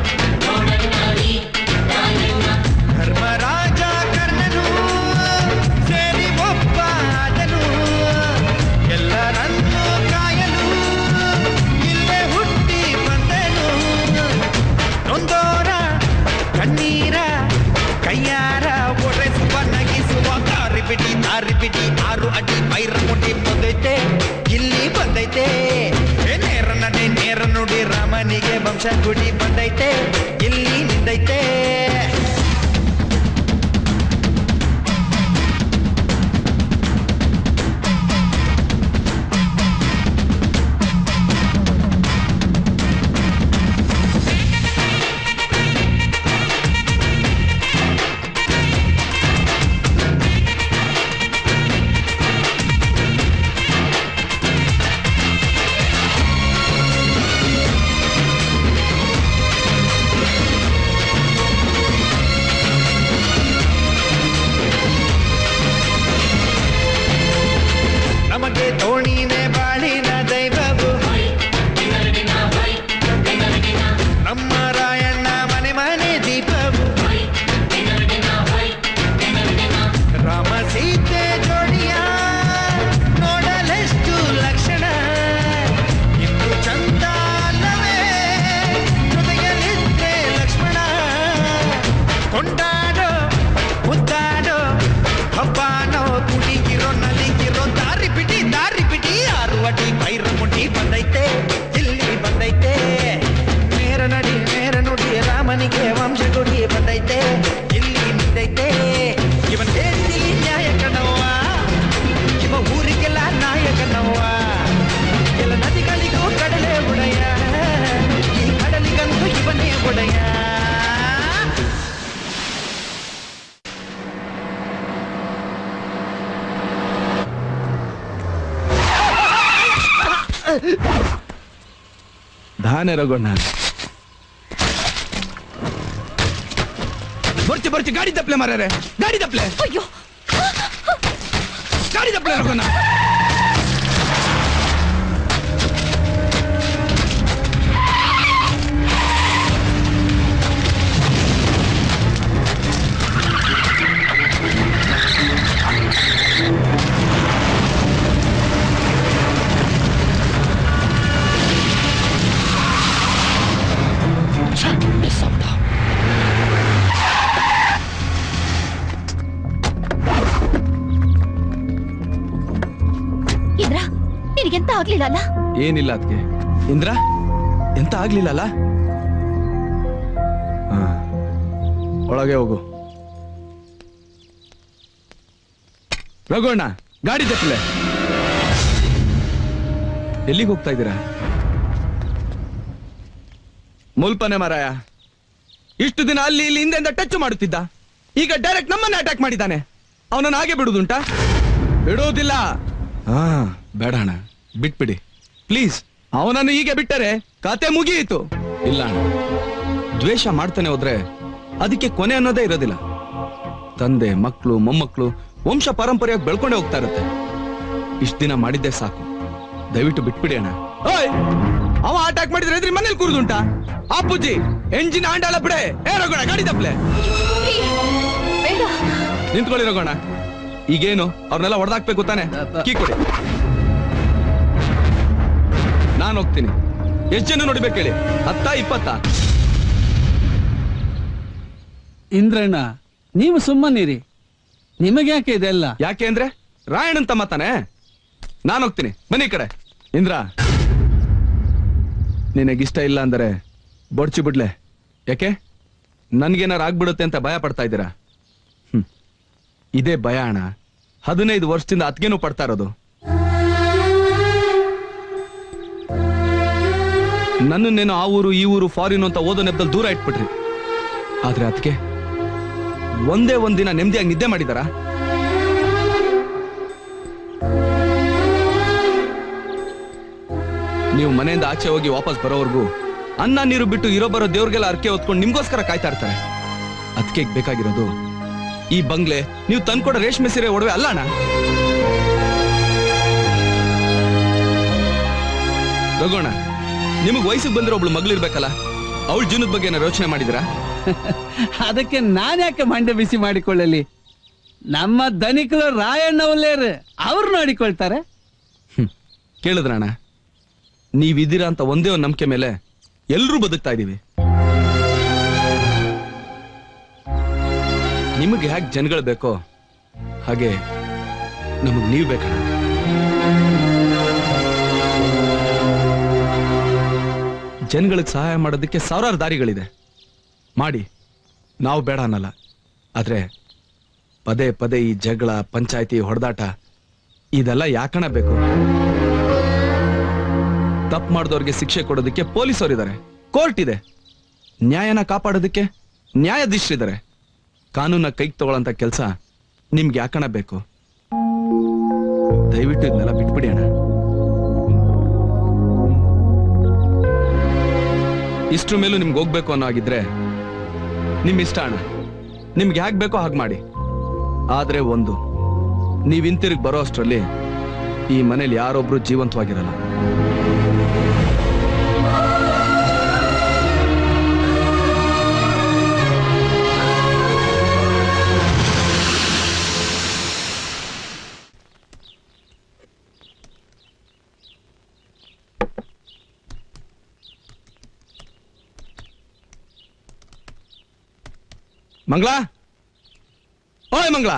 ಧರ್ಮರಾಜ ಕರ್ಣನು ಸೇರಿ ಒಬ್ಬ ಆದನು ಎಲ್ಲರನ್ನೂ ಕಾಯಲು ಇಲ್ಲೇ ಹುಟ್ಟಿ ಬಂದನು ನೊಂದೋರ ಕಣ್ಣೀರ ಕೈಯಾರ ಒರೆಸುವ ನಗಿಸುವ ದಾರಿ ಬಿಡಿ ದಾರಿ ಬಿಡಿ ಆರು ಅಡಿ ವೈರ ಮುಡಿ ಬಂದೈತೆ ಇಲ್ಲಿ ಬಂದೈತೆ ಏ ನೇರ ನಡೆ ನೇರ ನುಡಿ ರಾಮನಿಗೆ ವಂಶ ಗುಡಿ ಬಂದೈತೆ ಇಲ್ಲಿ ನಿಂದೈತೆ ನಮಗೆ ತೋಣಿನೇ ಬಾಳಿನ ದೈವವು ನಮ್ಮ ರಾಯಣ್ಣ ಮನೆ ಮನೆ ದೀಪವು ರಾಮ ಸೀತೆ ಜೋಡಿಯ ನೋಡಲೆಷ್ಟು ಲಕ್ಷಣ ಇನ್ನು ಚಂದ ಅಲ್ಲವೇ ಜೊತೆಯಲ್ಲಿದ್ದೆ ಲಕ್ಷ್ಮಣ ಕೊಂಡಾಡೋ ಮುದ್ದಾಡೋ ಹಬ್ಬಾನೋ ಕುಣಿಗಿರೋ ನಲಿಗಿರೋ ದಾರಿ ಬಿಡಿ ದಾರಿ ಬಿಡಿ ಆರು ಅಡಿ ಬೈರ ಮುಡಿ ಬಂದೈತೆ ಇಲ್ಲಿ ಬಂದೈತೆ ನೇರ ನಡಿ ನೇರ ನುಡಿ ರಾಮನಿಗೆ ವಂಶ ಗುಡಿ ಬಂದೈತೆ ಇಲ್ಲಿ ನಿಂದೈತೆ ಇವನ್ ಹೇಳ್ತಿಲಿ ನ್ಯಾಯಕನವ್ವ ಇವ ಊರಿಗೆಲ್ಲ ನಾಯಕನವ್ವ ಎಲ್ಲ ನದಿಗಳಿಗೂ ಕಡಲೆ ಒಡೆಯ ಈ ಕಡಲಿಗಂತೂ ಇವನೇ ಒಡೆಯ ಧಾನೆ ರಘುಣ್ಣ ಬರ್ತಿ ಬರ್ತಿ ಗಾಡಿ ತಪ್ಪಲೆ ಮಾರ್ಯಾರೆ ಗಾಡಿ ತಪ್ಪಲೆ ಅಯ್ಯೋ ಗಾಡಿ ತಪ್ಪಲೆ ರಘುಣ್ಣ ಇಂದ್ರ ನಿನಗೆಂತ ಆಗ್ಲಿಲ್ಲ ಅಲ್ಲ ಏನಿಲ್ಲ ಅದಕ್ಕೆ ಇಂದ್ರ ಎಂತ ಆಗ್ಲಿಲ್ಲಲ್ಲ ಹಾ. ಒಳಗೆ ಹೋಗು ರಘುಣ್ಣ ಗಾಡಿ ತಪ್ಪಲೆ ಎಲ್ಲಿಗೆ ಹೋಗ್ತಾ ಇದ್ದೀರಾ ಮುಲ್ಪನೆ ಮಾರಾಯ ಇಷ್ಟು ದಿನ ಅಲ್ಲಿ ಇಲ್ಲಿ ಹಿಂದೆಂದ ಟಚ್ ಮಾಡುತ್ತಿದ್ದ ಈಗ ಡೈರೆಕ್ಟ್ ನಮ್ಮನ್ನ ಅಟ್ಯಾಕ್ ಮಾಡಿದ್ದಾನೆ ಅವನನ್ನು ಹಾಗೆ ಬಿಡುವುದುಂಟಾ ಬಿಡುವುದಿಲ್ಲ ಹಾ ಬೇಡ ಅಣ್ಣ ಬಿಟ್ಬಿಡಿ ಪ್ಲೀಸ್ ಅವನನ್ನು ಹೀಗೆ ಬಿಟ್ಟರೆ ಕತೆ ಮುಗಿಯಿತು ಇಲ್ಲ ಅಣ್ಣ ದ್ವೇಷ ಮಾಡ್ತಾನೆ ಹೋದ್ರೆ ಅದಕ್ಕೆ ಕೊನೆ ಅನ್ನೋದೇ ಇರೋದಿಲ್ಲ ತಂದೆ ಮಕ್ಕಳು ಮೊಮ್ಮಕ್ಕಳು ವಂಶ ಪಾರಂಪರ್ಯವಾಗಿ ಬೆಳ್ಕೊಂಡೇ ಹೋಗ್ತಾ ಇರುತ್ತೆ ಇಷ್ಟ ದಿನ ಮಾಡಿದ್ದೆ ಸಾಕು ದಯವಿಟ್ಟು ಬಿಟ್ಬಿಡಿ ಅಣ್ಣ ಓಯ್ ಅವ ಅಟ್ಯಾಕ್ ಮಾಡಿದ್ರೆ ಎದ್ರಿ ಮನೇಲಿ ಕೂರುದುಂಟಾ ಅಪ್ಪುಜಿ ಎಂಜಿನ್ ಆಂಡಾಲ ಬಿಡೆ ಏ ರಗೋಣ ಗಾಡಿ ತಪ್ಪಲೆ ಬೇಡ ನಿಂತ್ಕೊಳ್ಳಿ ರಗೋಣ ಈಗೇನು ಅವ್ರನ್ನೆಲ್ಲ ಹೊಡೆದಾಕ್ಬೇಕು ತಾನೆ ಕೀ ಕೊಡಿ ನಾನು ಹೋಗ್ತೀನಿ ಎಷ್ಟು ಜನ ನೋಡ್ಬೇಕು ಹೇಳಿ ಹತ್ತ ಇಪ್ಪತ್ತ ಇಂದ್ರಣ್ಣ ನೀವು ಸುಮ್ಮನಿರಿ ನಿಮಗೆ ಯಾಕೆ ಇದೆಲ್ಲ ಯಾಕೆ ಅಂದ್ರೆ ರಾಯಣ್ಣನ್ ತಮ್ಮ ತಾನೆ ನಾನು ಹೋಗ್ತೀನಿ ಬನ್ನಿ ಈ ಕಡೆ ಇಂದ್ರ ನಿನಗಿಷ್ಟ ಇಲ್ಲ ಅಂದರೆ ಬೊಡ್ಚಿ ಬಿಡ್ಲೆ ಯಾಕೆ ನನ್ಗೇನಾರು ಆಗ್ಬಿಡುತ್ತೆ ಅಂತ ಭಯ ಪಡ್ತಾ ಇದ್ದೀರಾ ಹ್ಮ್ ಇದೇ ಭಯ ಅಣ್ಣ ಹದಿನೈದು ವರ್ಷದಿಂದ ಅತ್ಗೇನು ಪಡ್ತಾ ಇರೋದು ನನ್ನನ್ನೇನೋ ಆ ಊರು ಈ ಊರು ಫಾರಿನ್ ಅಂತ ಓದೋ ನೆಪದಲ್ಲಿ ದೂರ ಇಟ್ಬಿಟ್ರಿ ಆದ್ರೆ ಅದಕ್ಕೆ ಒಂದೇ ಒಂದಿನ ನೆಮ್ಮದಿಯಾಗಿ ನಿದ್ದೆ ಮಾಡಿದಾರಾ ನೀವು ಮನೆಯಿಂದ ಆಚೆ ಹೋಗಿ ವಾಪಸ್ ಬರೋವರೆಗೂ ಅನ್ನ ನೀರು ಬಿಟ್ಟು ಇರೋ ಬರೋ ದೇವ್ರಿಗೆಲ್ಲ ಅರ್ಕೆ ಹೊತ್ಕೊಂಡು ನಿಮ್ಗೋಸ್ಕರ ಕಾಯ್ತಾ ಇರ್ತಾರೆ ಅದಕ್ಕೆ ಬೇಕಾಗಿರೋದು ಈ ಬಂಗ್ಲೆ ನೀವು ತಂದ್ಕೊಡೋ ರೇಷ್ಮೆ ಸೀರೆ ಒಡವೆ ಅಲ್ಲ ಅಣ್ಣ ರಘೋಣ ನಿಮಗ್ ವಯಸ್ಸಿಗೆ ಬಂದಿರೋ ಒಬ್ಳು ಮಗಳಿರ್ಬೇಕಲ್ಲ ಅವಳ ಜೀವನದ ಬಗ್ಗೆ ಏನಾರು ಯೋಚನೆ ಮಾಡಿದಿರಾ ಅದಕ್ಕೆ ನಾನ್ಯಾಕೆ ಮಂಡೆ ಬಿಸಿ ಮಾಡಿಕೊಳ್ಳಲಿ ನಮ್ಮ ಧನಿಕರು ರಾಯಣ್ಣ ಒಲ್ಲೇರು ಅವ್ರು ನೋಡಿಕೊಳ್ತಾರೆ ಕೇಳಿದ್ರಣ್ಣ ನೀವಿದ್ದೀರಾ ಅಂತ ಒಂದೇ ಒಂದು ನಂಬಿಕೆ ಮೇಲೆ ಎಲ್ಲರೂ ಬದುಕ್ತಾ ಇದೀವಿ ನಿಮಗೆ ಹೇಗೆ ಜನಗಳು ಬೇಕೋ ಹಾಗೆ ನಮಗ್ ನೀವು ಬೇಕಣ್ಣ ಜನಗಳಿಗೆ ಸಹಾಯ ಮಾಡೋದಕ್ಕೆ ಸಾವಿರಾರು ದಾರಿಗಳಿದೆ ಮಾಡಿ ನಾವು ಬೇಡ ಅನ್ನಲ್ಲ ಆದ್ರೆ ಪದೇ ಪದೇ ಈ ಜಗಳ ಪಂಚಾಯತಿ ಹೊಡೆದಾಟ ಇದೆಲ್ಲ ಯಾಕಣ ಬೇಕು ತಪ್ಪು ಮಾಡಿದವ್ರಿಗೆ ಶಿಕ್ಷೆ ಕೊಡೋದಕ್ಕೆ ಪೊಲೀಸರು ಕೋರ್ಟ್ ಇದೆ ನ್ಯಾಯನ ಕಾಪಾಡೋದಕ್ಕೆ ನ್ಯಾಯಾಧೀಶರಿದ್ದಾರೆ ಕಾನೂನ ಕೈಗೆ ತಗೊಳ್ಳೋಂತ ಕೆಲಸ ನಿಮ್ಗೆ ಯಾಕಣ ಬೇಕು ದಯವಿಟ್ಟು ಇದನ್ನೆಲ್ಲ ಬಿಟ್ಬಿಡಿ ಅಣ್ಣ ಇಷ್ಟ್ರ ಮೇಲೂ ನಿಮ್ಗೆ ಹೋಗ್ಬೇಕು ಅನ್ನೋ ಆಗಿದ್ರೆ ನಿಮ್ ಇಷ್ಟ ಅಣ್ಣ ನಿಮ್ಗೆ ಹ್ಯಾಕ್ ಬೇಕೋ ಹಾಗೆ ಮಾಡಿ ಆದ್ರೆ ಒಂದು ನೀವ್ ಹಿಂತಿರುಗಿ ಬರೋ ಅಷ್ಟ್ರಲ್ಲಿ ಈ ಮನೇಲಿ ಯಾರೊಬ್ರು ಜೀವಂತವಾಗಿರಲ್ಲ ಮಂಗಳ ಓಯ್ ಮಂಗಳ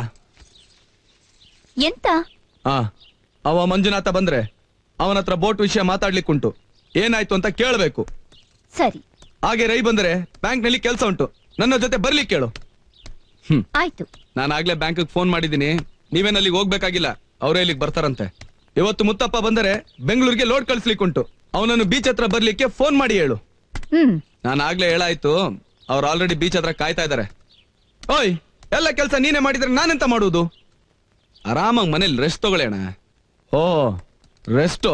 ಎಂತ ಆ ಅವ ಮಂಜುನಾಥ ಬಂದ್ರೆ ಅವನ ಹತ್ರ ಬೋಟ್ ವಿಷಯ ಮಾತಾಡ್ಲಿಕ್ಕುಂಟು ಏನಾಯ್ತು ಅಂತ ಕೇಳಬೇಕು ಸರಿ ಹಾಗೆ ರೈ ಬಂದ್ರೆ ಬ್ಯಾಂಕ್ ನಲ್ಲಿ ಕೆಲಸ ಉಂಟು ನನ್ನ ಜೊತೆ ಬರ್ಲಿಕ್ಕೆ ಕೇಳು ಹ್ಮ್ ಆಯ್ತು ನಾನು ಆಗ್ಲೇ ಬ್ಯಾಂಕ್ ಫೋನ್ ಮಾಡಿದೀನಿ ನೀವೇನ್ ಅಲ್ಲಿಗೆ ಹೋಗ್ಬೇಕಾಗಿಲ್ಲ ಅವರೇ ಇಲ್ಲಿಗೆ ಬರ್ತಾರಂತೆ ಇವತ್ತು ಮುತ್ತಪ್ಪ ಬಂದರೆ ಬೆಂಗಳೂರಿಗೆ ಲೋಡ್ ಕಳಿಸ್ಲಿಕ್ಕುಂಟು ಅವನನ್ನು ಬೀಚ್ ಹತ್ರ ಬರ್ಲಿಕ್ಕೆ ಫೋನ್ ಮಾಡಿ ಹೇಳು ಹ್ಮ್ ನಾನು ಆಗ್ಲೇ ಹೇಳಾಯ್ತು ಅವ್ರು ಆಲ್ರೆಡಿ ಬೀಚ್ ಹತ್ರ ಕಾಯ್ತಾ ಇದಾರೆ ಓಯ್ ಎಲ್ಲ ಕೆಲಸ ನೀನೇ ಮಾಡಿದ್ರೆ ನಾನೆಂತ ಮಾಡುವುದು ಆರಾಮಾಗಿ ಮನೇಲಿ ರೆಸ್ಟ್ ತಗೊಳ್ಳೋಣ ಓ ರೆಸ್ಟು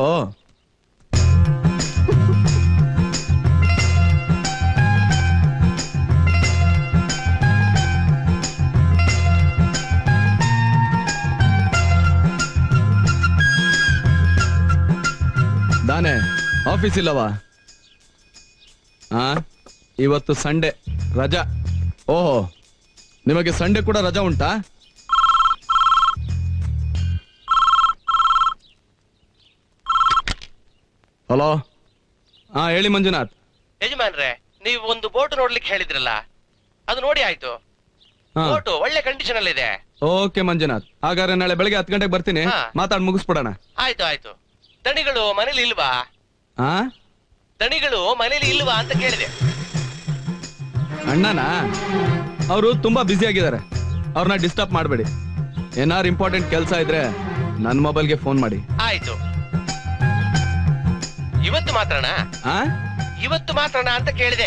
ದಾನೆ ಆಫೀಸ್ ಇಲ್ಲವಾ ಆ ಇವತ್ತು ಸಂಡೇ ರಜಾ ಓಹೋ ನಿಮಗೆ ಸಂಡೇ ಕೂಡ ರಜಾ ಉಂಟಾ ಹಲೋ ಹಾ ಹೇಳಿ ಮಂಜುನಾಥ್ ಯಜಮಾನ್ರೆ ನೀವು ಒಂದು ಬೋಟ್ ನೋಡ್ಲಿಕ್ಕೆ ಹೇಳಿದ್ರಲ್ಲ ಅದು ನೋಡಿ ಆಯ್ತು ಹಾ ಬೋಟ್ ಒಳ್ಳೆ ಕಂಡೀಷನ್ ಅಲ್ಲಿ ಇದೆ ಓಕೆ ಮಂಜುನಾಥ್ ಹಾಗಾದ್ರೆ ನಾಳೆ ಬೆಳಗ್ಗೆ ಹತ್ತು ಗಂಟೆಗೆ ಬರ್ತೀನಿ ಹಾ. ಮಾತಾಡಿ ಮುಗಿಸ್ಬಿಡೋಣ ಆಯ್ತು ಆಯ್ತು ದಣಿಗಳು ಮನೇಲಿ ಇಲ್ವಾ ಹಾ ದಣಿಗಳು ಮನೇಲಿ ಇಲ್ವಾ ಅಂತ ಕೇಳಿದೆ ಅಣ್ಣನಾ ಅವರು ತುಂಬಾ ಬ್ಯುಸಿ ಆಗಿದ್ದಾರೆ ಅವ್ರನ್ನ ಡಿಸ್ಟರ್ಬ್ ಮಾಡಬೇಡಿ ಏನಾರು ಇಂಪಾರ್ಟೆಂಟ್ ಕೆಲಸ ಇದ್ರೆ ನನ್ನ ಮೊಬೈಲ್ಗೆ ಫೋನ್ ಮಾಡಿ ಆಯ್ತು ಇವತ್ತು ಮಾತ್ರಣ ಆ ಇವತ್ತು ಮಾತ್ರಣ ಅಂತ ಕೇಳಿದೆ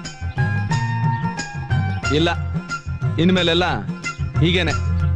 ಇಲ್ಲ ಇನ್ಮೇಲೆಲ್ಲ ಹೀಗೇನೆ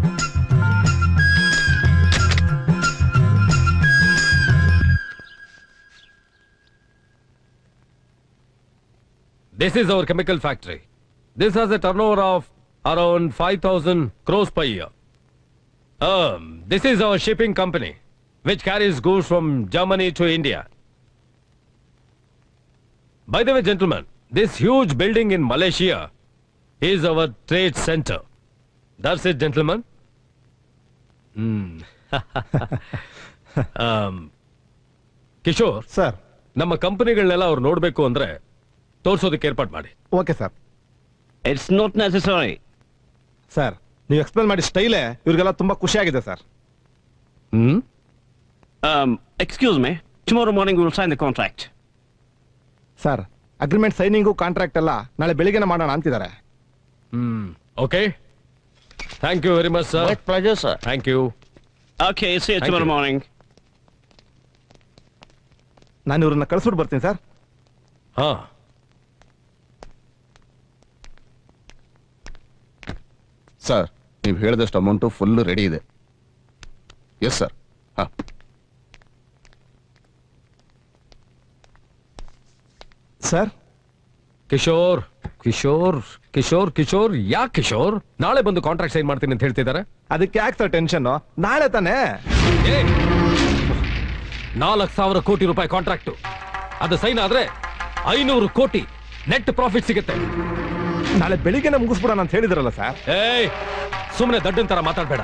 This is our chemical factory. This has a turnover of around 5,000 crores per year. Um, this is our shipping company, which carries goods from Germany to India. By the way, gentlemen, this huge building in Malaysia is our trade centre that's it gentleman hmm um, Kishore sir ನಮ್ಮ ಕಂಪನಿಗಳನ್ನೆಲ್ಲ ಅವ್ರು ನೋಡ್ಬೇಕು ಅಂದ್ರೆ ತೋರ್ಸೋದಕ್ಕೆ ಏರ್ಪಾಟ್ ಮಾಡಿ okay sir it's not necessary sir ನೀವು explain ಮಾಡಿ ಸ್ಟೈಲೇ ಇವ್ರಿಗೆಲ್ಲ ತುಂಬಾ ಖುಷಿಯಾಗಿದೆ sir hmm excuse me tomorrow morning will sign the contract sir agreement signing contract ಎಲ್ಲ ನಾಳೆ ಬೆಳಿಗ್ಗೆನೆ ಮಾಡೋಣ ಅಂತಿದ್ದಾರೆ hmm okay thank you very much sir pleasure sir thank you okay see Thank tomorrow you. Morning ನಾನು ಇವ್ರನ್ನ ಕಳ್ಸ್ಬಿಟ್ಟು ಬರ್ತೀನಿ sir ಹಾ ಸರ್ ನೀವು ಹೇಳಿದಷ್ಟು ಅಮೌಂಟು ಫುಲ್ ರೆಡಿ ಇದೆ ಎಸ್ ಸರ್ ಹಾ ಸರ್ ಕಿಶೋರ್ ಕಿಶೋರ್ ಕಿಶೋರ್ ಕಿಶೋರ್ ಯಾಕೆ ಕಿಶೋರ್ ನಾಳೆ ಬಂದು ಕಾಂಟ್ರಾಕ್ಟ್ ಸೈನ್ ಮಾಡ್ತೀನಿ ಅಂತ ಹೇಳ್ತಿದ್ದಾರೆ ಅದಕ್ಕೆ ಯಾಕೆ ಸರ್ ಟೆನ್ಷನ್ ನಾಳೆ ತಾನೇ ನಾಲ್ಕು ಸಾವಿರ ಕೋಟಿ ರೂಪಾಯಿ ಕಾಂಟ್ರಾಕ್ಟ್ ಅದು ಸೈನ್ ಆದ್ರೆ ಐನೂರು ಕೋಟಿ ನೆಟ್ ಪ್ರಾಫಿಟ್ ಸಿಗುತ್ತೆ ನಾಳೆ ಬೆಳಿಗ್ಗೆನೆ ಮುಗಿಸ್ಬಿಡೋಣ ಅಂತ ಹೇಳಿದ್ರಲ್ಲ ಸರ್ ಏಯ್ ಸುಮ್ಮನೆ ದಡ್ಡನ್ ತರ ಮಾತಾಡ್ಬೇಡ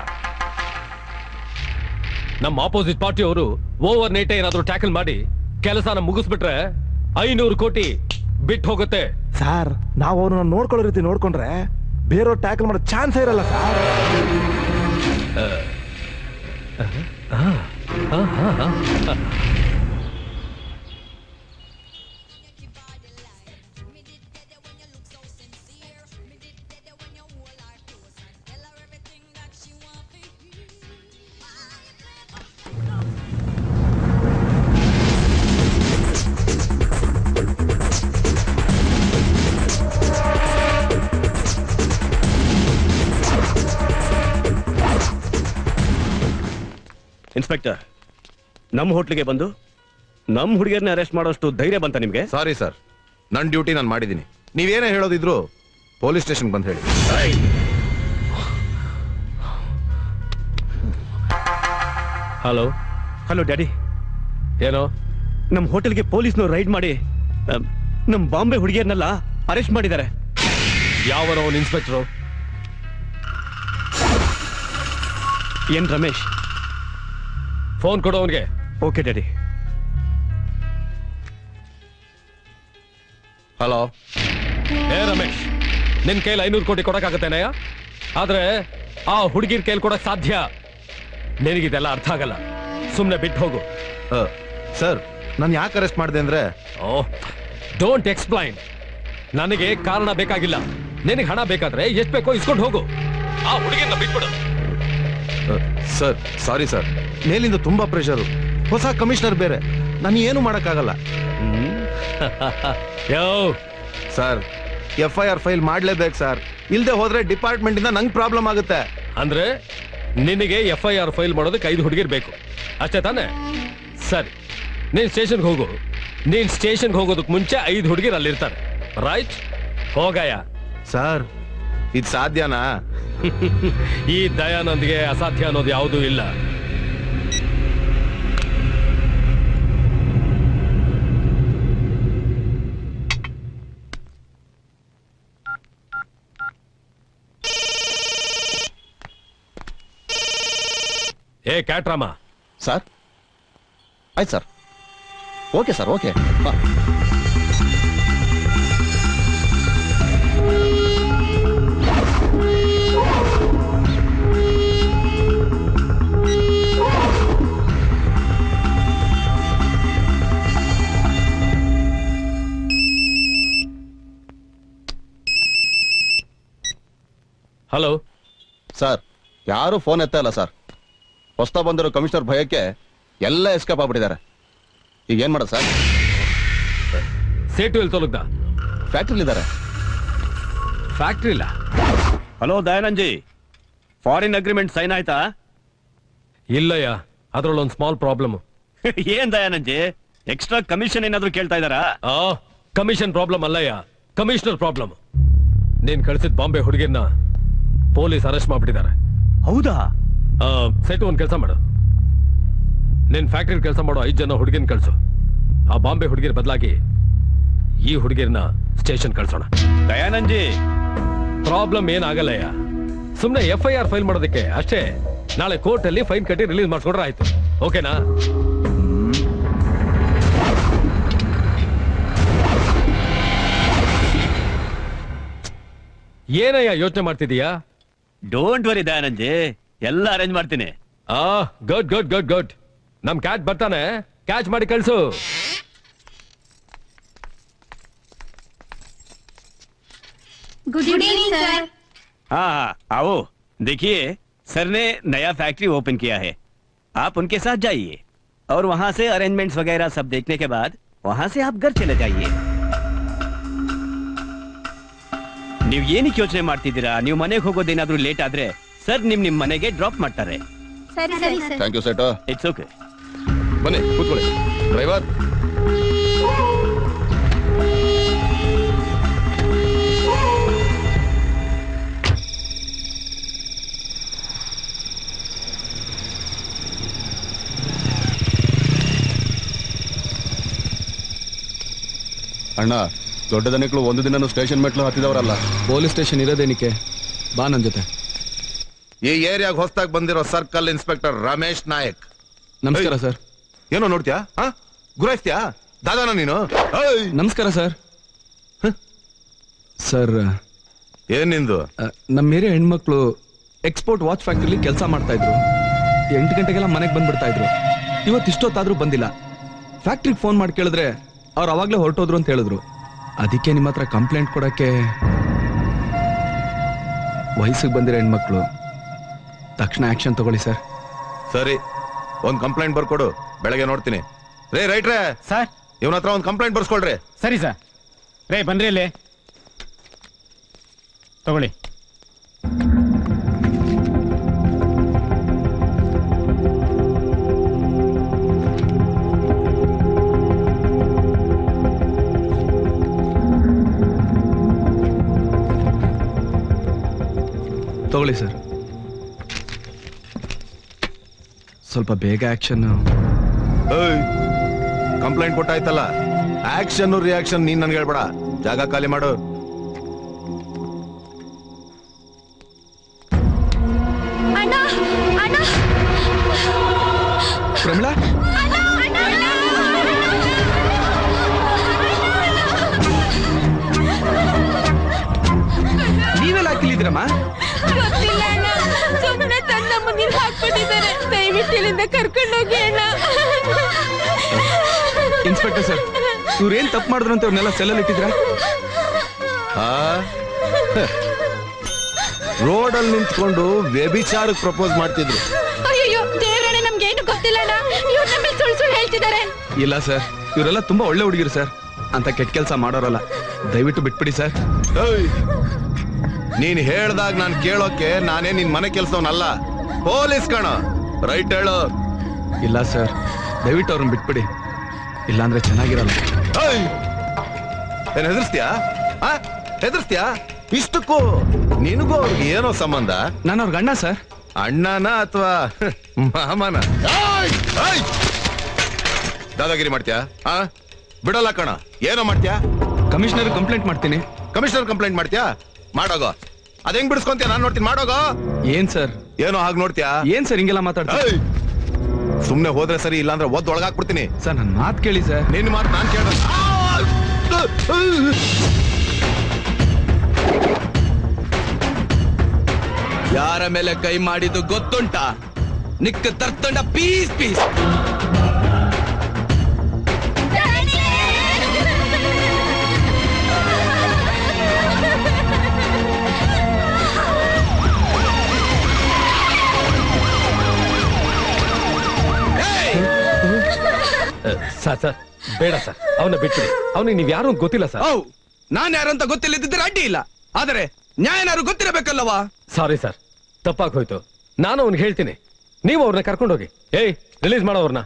ನಮ್ಮ ಆಪೋಸಿಟ್ ಪಾರ್ಟಿ ಅವರು ಓವರ್ ನೈಟ್ ಏನಾದ್ರೂ ಟ್ಯಾಕಲ್ ಮಾಡಿ ಕೆಲಸನ ಮುಗಿಸ್ಬಿಟ್ರೆ ಐನೂರು ಕೋಟಿ ಬಿಟ್ಟು ಹೋಗುತ್ತೆ ಸರ್ ನಾವು ಅವ್ರನ್ನ ನೋಡ್ಕೊಳ್ಳೋ ರೀತಿ ನೋಡ್ಕೊಂಡ್ರೆ ಬೇರೆಯವ್ರು ಟ್ಯಾಕಲ್ ಮಾಡೋ ಚಾನ್ಸ್ ಇರಲ್ಲ ಸರ್ ಇನ್ಸ್ಪೆಕ್ಟರ್ ನಮ್ಮ ಹೋಟ್ಲಿಗೆ ಬಂದು ನಮ್ಮ ಹುಡುಗಿಯರನ್ನ ಅರೆಸ್ಟ್ ಮಾಡೋಷ್ಟು ಧೈರ್ಯ ಬಂತ ನಿಮ್ಗೆ ಸಾರಿ ಸರ್ ನನ್ನ ಡ್ಯೂಟಿ ನಾನು ಮಾಡಿದ್ದೀನಿ ನೀವೇನೇ ಹೇಳೋದಿದ್ರು ಪೊಲೀಸ್ ಸ್ಟೇಷನ್ ಬಂದು ಹೇಳಿ ಹಲೋ ಹಲೋ ಡ್ಯಾಡಿ ಏನೋ ನಮ್ಮ ಹೋಟೆಲ್ಗೆ ಪೊಲೀಸ್ನವ್ರು ರೈಡ್ ಮಾಡಿ ನಮ್ಮ ಬಾಂಬೆ ಹುಡುಗಿಯರನ್ನೆಲ್ಲ ಅರೆಸ್ಟ್ ಮಾಡಿದ್ದಾರೆ ಯಾವನೋ ಅವನ್ ಇನ್ಸ್ಪೆಕ್ಟರ್ ಎನ್ ರಮೇಶ್ ಫೋನ್ ಕೊಡು ಅವನ್ಗೆ ಓಕೆ ಡ್ಯಾಡಿ ಹಲೋ ಏ ರಮೇಶ್ ನಿನ್ ಕೈಲಿ ಐನೂರು ಕೋಟಿ ಕೊಡಕ್ಕಾಗತ್ತೇನಯ್ಯ ಆದ್ರೆ ಆ ಹುಡುಗಿರ್ ಕೈಲಿ ಕೊಡಕ್ ಸಾಧ್ಯ ನಿನಗಿದೆಲ್ಲ ಅರ್ಥ ಆಗಲ್ಲ ಸುಮ್ನೆ ಬಿಟ್ಟು ಹೋಗು ಸರ್ ನಾನು ಯಾಕೆ ಅರೆಸ್ಟ್ ಮಾಡಿದೆ ಅಂದ್ರೆ ಓ ಡೋಂಟ್ ಎಕ್ಸ್ಪ್ಲೈನ್ ನನಗೆ ಕಾರಣ ಬೇಕಾಗಿಲ್ಲ ನಿನಗೆ ಹಣ ಬೇಕಾದ್ರೆ ಎಷ್ಟ್ ಬೇಕೋ ಇಸ್ಕೊಂಡು ಹೋಗು ಆ ಹುಡುಗಿನ ಬಿಟ್ಬಿಡು ಸರ್ ಸಾರಿ ಸರ್ ಮೇಲಿಂದ ತುಂಬಾ ಪ್ರೆಷರು ಹೊಸ ಕಮಿಷನರ್ ಬೇರೆ ನಾನು ಏನು ಮಾಡಕ್ಕಾಗಲ್ಲ ಯೋ sir F I R file ಮಾಡ್ಲೇಬೇಕು ಸರ್ ಇಲ್ದೆ ಹೋದ್ರೆ ಡಿಪಾರ್ಟ್ಮೆಂಟ್ ಇಂದ ನಂಗೆ ಪ್ರಾಬ್ಲಮ್ ಆಗುತ್ತೆ ಅಂದ್ರೆ ನಿನಗೆ ಎಫ್ ಐ ಆರ್ ಫೈಲ್ ಮಾಡೋದಕ್ಕೆ ಐದು ಹುಡುಗಿರ್ ಬೇಕು ಅಷ್ಟೇ ತಾನೆ ಸರಿ ನೀನ್ ಸ್ಟೇಷನ್ಗೆ ಹೋಗು ನೀನ್ ಸ್ಟೇಷನ್ಗೆ ಹೋಗೋದಕ್ಕೆ ಮುಂಚೆ ಐದು ಹುಡುಗಿರ್ ಅಲ್ಲಿರ್ತಾರೆ ರೈಟ್ ಹೋಗಯ್ಯ ಸರ್ ಇದು ಸಾಧ್ಯನಾ ಈ ದಯಾನಂದ್ಗೆ ಅಸಾಧ್ಯ ಅನ್ನೋದು ಯಾವುದೂ ಇಲ್ಲ ಏ ಕ್ಯಾಟ್ರಾಮ ಸರ್ ಆಯ್ತು sir okay sir okay hello sir ಯಾರು ಫೋನ್ ಎತ್ತ ಇಲ್ಲ ಸರ್ ಹೊಸ್ತಾ ಬಂದಿರೋ ಕಮಿಷನರ್ ಭಯಕ್ಕೆ ಎಲ್ಲ ಎಸ್ಕೇಪ್ ಆಗ್ಬಿಟ್ಟಿದ್ದಾರೆ ಈಗ ಏನ್ ಮಾಡೋದು ಸರ್ ಸೇಟು ಎಲ್ಲಿ ತೊಲಗ್ದ ಫ್ಯಾಕ್ಟ್ರಿಲಿದ್ದಾರೆ ಫ್ಯಾಕ್ಟ್ರಿ ಇಲ್ಲ hello Dayanandji foreign agreement sign ಆಯ್ತಾ ಇಲ್ಲಯ್ಯ ಅದ್ರಲ್ಲೊಂದು ಸ್ಮಾಲ್ ಪ್ರಾಬ್ಲಮ್ ಏನ್ ದಯಾನಂಜಿ ಎಕ್ಸ್ಟ್ರಾ ಕಮಿಷನ್ ಏನಾದ್ರು ಕೇಳ್ತಾ ಇದಾರಾ ಆ ಕಮಿಷನ್ ಪ್ರಾಬ್ಲಮ್ ಅಲ್ಲಯ್ಯ ಕಮಿಷನರ್ ಪ್ರಾಬ್ಲಮ್ ನೀನ್ ಕಳಿಸಿದ ಬಾಂಬೆ ಹುಡುಗಿನ ಪೊಲೀಸ್ ಅರೆಸ್ಟ್ ಮಾಡ್ಬಿಟ್ಟಿದ್ದಾರೆ ಹೌದಾ ಸೆಟ್ ಒಂದ್ ಕೆಲಸ ಮಾಡು ನಿನ್ ಫ್ಯಾಕ್ಟ್ರಿ ಕೆಲಸ ಮಾಡೋ ಐದ್ ಜನ ಹುಡುಗಿನ ಕಳ್ಸು ಆ ಬಾಂಬೆ ಹುಡುಗಿನ ಬದಲಾಗಿ ಈ ಹುಡುಗಿರ್ನ ಸ್ಟೇಷನ್ ಕಳ್ಸೋಣ ದಯಾನಂದ್ ಜಿ ಪ್ರಾಬ್ಲಮ್ ಏನಾಗಲ್ಲಯ್ಯ ಸುಮ್ನೆ ಎಫ್ ಐ ಆರ್ ಫೈಲ್ ಮಾಡೋದಕ್ಕೆ ಅಷ್ಟೇ ನಾಳೆ ಕೋರ್ಟ್ ಅಲ್ಲಿ ಫೈನ್ ಕಟ್ಟಿ ರಿಲೀಸ್ ಮಾಡಿಸ್ಕೊಂಡ್ರೆ ಆಯ್ತು ಓಕೆನಾ ಏನಯ್ಯ ಯೋಚನೆ ಮಾಡ್ತಿದೀಯಾ ಡೋಂಟ್ ವರಿ ದಯಾನಂದ್ ಜಿ ಎಲ್ಲ ಅರೇಂಜ್ ಮಾಡ್ತೀನಿ ಆ ಗುಡ್ ಗುಡ್ ಗುಡ್ ಗುಡ್ ನಮ್ ಕ್ಯಾಚ್ ಬರ್ತಾನೆ ಕ್ಯಾಚ್ ಮಾಡಿ ಕಳ್ಸು ಗುಡ್ ಈವ್ನಿಂಗ್ ಸರ್ हाँ हाँ आओ देखिए सर ने नया फैक्ट्री ओपन किया है आप उनके साथ जाइए और वहाँ से अरेंजमेंट्स वगैरह सब देखने के बाद वहाँ से आप घर चले जाइए ನೀವು ಏನಕ್ಕೆ ಯೋಚನೆ ಮಾಡ್ತಿದ್ದೀರಾ ನೀವು ಮನೆಗೆ ಹೋಗೋದೇನಾದ್ರೂ ಲೇಟ್ ಆದ್ರೆ ಸರ್ ನಿಮ್ ನಿಮ್ ಮನೆಗೆ ಡ್ರಾಪ್ ಮಾಡ್ತಾರೆ ಸರಿ ಸರಿ ಸರ್ ಥ್ಯಾಂಕ್ ಯು ಸೇಟ ಇಟ್ಸ್ ಓಕೆ ಬನ್ನಿ ಕೂತ್ಕೊಳ್ಳಿ ಡ್ರೈವರ್ ಅಣ್ಣ ದೊಡ್ಡ ದನಿಗಳು ಒಂದು ದಿನ ಸ್ಟೇಷನ್ ಮೆಟ್ಲು ಹತ್ತಿದವರಲ್ಲ ಪೊಲೀಸ್ ಸ್ಟೇಷನ್ ಇರೋದೇನಿಕೆ ಬಾ ನನ್ ಜೊತೆ ಈ ಏರಿಯಾಗ ಹೊಸದಾಗಿ ಬಂದಿರೋ ಸರ್ಕಲ್ ಇನ್ಸ್ಪೆಕ್ಟರ್ ರಮೇಶ್ ನಾಯಕ್ ನಮಸ್ಕಾರ ಸರ್ ಏನೋ ನೋಡ್ತೀಯಾ ಹಾ ಗುರಾಯಿಸ್ತೀಯಾ ದಾದಾನ ನೀನು ಏಯ್! ನಮಸ್ಕಾರ ಸರ್ ಸರ್ ಏನ್ ನಿಂದು ನಮ್ಮ ಏರಿಯಾ ಹೆಣ್ಮಕ್ಳು ಎಕ್ಸ್ಪೋರ್ಟ್ ವಾಚ್ ಫ್ಯಾಕ್ಟ್ರಿಲಿ ಕೆಲಸ ಮಾಡ್ತಾ ಇದ್ರು ಎಂಟು ಗಂಟೆಗೆಲ್ಲ ಮನೆಗೆ ಬಂದ್ಬಿಡ್ತಾ ಇದ್ರು ಇವತ್ತು ಇಷ್ಟೊತ್ತಾದ್ರೂ ಬಂದಿಲ್ಲ ಫ್ಯಾಕ್ಟ್ರಿಗೆ ಫೋನ್ ಮಾಡಿ ಕೇಳಿದ್ರೆ ಅವ್ರು ಅವಾಗ್ಲೇ ಹೊರಟೋದ್ರು ಅಂತ ಹೇಳಿದ್ರು ಅದಕ್ಕೆ ನಿಮ್ಮ ಹತ್ರ ಕಂಪ್ಲೇಂಟ್ ಕೊಡಕ್ಕೆ ವಯಸ್ಸಿಗೆ ಬಂದಿರೋ ಹೆಣ್ಮಕ್ಳು ತಕ್ಷಣ ಆಕ್ಷನ್ ತಗೊಳ್ಳಿ ಸರ್ ಸರಿ ಒಂದ್ ಕಂಪ್ಲೇಂಟ್ ಬರ್ಕೊಡು ಬೆಳಗ್ಗೆ ನೋಡ್ತೀನಿ ರೇ ರೈಟ್ರೇ ಸರ್ ಇವನ ಹತ್ರ ಒಂದ್ ಕಂಪ್ಲೇಂಟ್ ಬರ್ಸ್ಕೊಳ್ರಿ ಸರಿ ಸರ್ ರೇ ಬನ್ರಿ ಇಲ್ಲಿ ತಗೊಳ್ಳಿ ತಗೊಳ್ಳಿ ಸರ್ ಸ್ವಲ್ಪ ಬೇಗ ಆಕ್ಷನ್ ಕಂಪ್ಲೇಂಟ್ ಕೊಟ್ಟಾಯ್ತಲ್ಲ ಆಕ್ಷನ್ ರಿಯಾಕ್ಷನ್ ನೀನ್ ನನ್ಗೆ ಹೇಳ್ಬೇಡ ಜಾಗ ಖಾಲಿ ಮಾಡು ಅಣ್ಣ ಅಣ್ಣ ಪ್ರಮಿಳಾ ನೀವೆಲ್ಲ ಹಾಕಿಲಿದ್ರಮ್ಮ ಗೊತ್ತಿಲ್ಲ ಅಣ್ಣ ಸುಮ್ಮನೆ ತನ್ನ ನೀರು ಹಾಕ್ಬಿಟ್ಟಿದ್ದಾರೆ ದಯವಿಟ್ಟು ಇಲ್ಲಿಂದ ಕರ್ಕೊಂಡೋಗಿ ಅಣ್ಣ ಇನ್ಸ್ಪೆಕ್ಟರ್ ಸರ್ ಇವ್ರೇನ್ ತಪ್ಪು ಮಾಡಿದ್ರು ಅಂತ ಇವ್ರನ್ನೆಲ್ಲ ಸೆಲ್ಲಲ್ಲಿ ಇಟ್ಟಿದ್ರ ರೋಡಲ್ಲಿ ನಿಂತ್ಕೊಂಡು ವ್ಯಭಿಚಾರಕ್ಕೆ ಪ್ರಪೋಸ್ ಮಾಡ್ತಿದ್ರು ಅಯ್ಯೋ ದೇವ್ರಣ್ಣ ನಮ್ಗೇನು ಗೊತ್ತಿಲ್ಲ ಅಣ್ಣ ಇವ್ರ ನಮ್ಮ ಸುಳ್ಳು ಸುಳ್ಳು ಹೇಳ್ತಿದ್ದಾರೆ ಇಲ್ಲ ಸರ್ ಇವರೆಲ್ಲ ತುಂಬಾ ಒಳ್ಳೆ ಹುಡುಗಿರು ಸರ್ ಅಂತ ಕೆಟ್ಟ ಕೆಲಸ ಮಾಡೋರಲ್ಲ ದಯವಿಟ್ಟು ಬಿಟ್ಬಿಡಿ ಸರ್ ಏಯ್! ನೀನ್ ಹೇಳ್ದಾಗ ನಾನ್ ಕೇಳೋಕೆ ನಾನೇ ನಿನ್ ಮನೆ ಕೆಲ್ಸವನಲ್ಲ ಪೊಲೀಸ್ ಕಣ ರೈಟ್ ಹೇಳು ಇಲ್ಲ ಸರ್ ದಯವಿಟ್ಟು ಅವ್ರನ್ನ ಬಿಟ್ಬಿಡಿ ಇಲ್ಲಾಂದ್ರೆ ಚೆನ್ನಾಗಿರಲ್ಲ ಏಯ್! ಏನ್ ಹೆದರ್ಸ್ತೀಯಾ ಆ? ಹೆದರ್ಸ್ತೀಯಾ ಇಷ್ಟಕ್ಕೂ ನಿನಗೂ ಅವ್ರಿಗೆ ಏನೋ ಸಂಬಂಧ ನಾನು ಅವ್ರ ಗಂಡ ಸರ್ ಅಣ್ಣನ ಅಥವಾ ಮಾಮನ ಏಯ್! ಏಯ್! ದಾದಾಗಿರಿ ಮಾಡ್ತೀಯಾ ಆ ಬಿಡಲ್ಲ ಕಣ ಏನೋ ಮಾಡ್ತೀಯಾ ಕಮಿಷನರ್ ಕಂಪ್ಲೇಂಟ್ ಮಾಡ್ತೀನಿ ಕಮಿಷನರ್ ಕಂಪ್ಲೇಂಟ್ ಮಾಡ್ತೀಯಾ ಮಾಡೋಗೋ ಅದ್ ಹೆಂಗ್ ಬಿಡಿಸ್ಕೊಂತೀಯ ನಾನ್ ನೋಡ್ತೀನಿ ಮಾಡೋಗೋ ಏನ್ ಸರ್ ಏನೋ ಹಾಗೆ ನೋಡ್ತೀಯಾ ಏನ್ ಸರ್ ಹಿಂಗೆಲ್ಲ ಮಾತಾಡ್ತಾರೆ ಏಯ್! ಸುಮ್ನೆ ಹೋದ್ರೆ ಸರಿ ಇಲ್ಲಾಂದ್ರೆ ಒದ್ದು ಒಳಗಾಕ್ಬಿಡ್ತೀನಿ ಸರ್ ನನ್ ಮಾತ್ ಕೇಳಿ ಸರ್ ನಿನ್ನ ಮಾತು ನಾನ್ ಕೇಳ್ದ ಯಾರ ಮೇಲೆ ಕೈ ಮಾಡಿದ್ದು ಗೊತ್ತುಂಟಾ ನಿಕ್ಕ ತರ್ತಂಡ ಪೀಸ್ ಪೀಸ್ ಸರ್ ಸರ್ ಬೇಡ ಸರ್ ಅವನ್ನ ಬಿಟ್ಬಿಡಿ ಅವನಿಗೆ ನೀವ್ ಯಾರು ಅಂತ ಗೊತ್ತಿಲ್ಲ ಸರ್ ಹೌ ನಾನ್ ಯಾರು ಅಂತ ಗೊತ್ತಿಲ್ಲದಿದ್ದರೆ ಅಡ್ಡಿ ಇಲ್ಲ ಆದರೆ ನ್ಯಾಯನಾರು ಗೊತ್ತಿರಬೇಕಲ್ಲವಾ ಸಾರಿ ಸರ್ ತಪ್ಪಾಗಿ ಹೋಯ್ತು ನಾನು ಅವ್ನಿಗೆ ಹೇಳ್ತೀನಿ ನೀವು ಅವ್ರನ್ನ ಕರ್ಕೊಂಡೋಗಿ ಏಯ್ ರಿಲೀಸ್ ಮಾಡೋ ಅವ್ರನ್ನ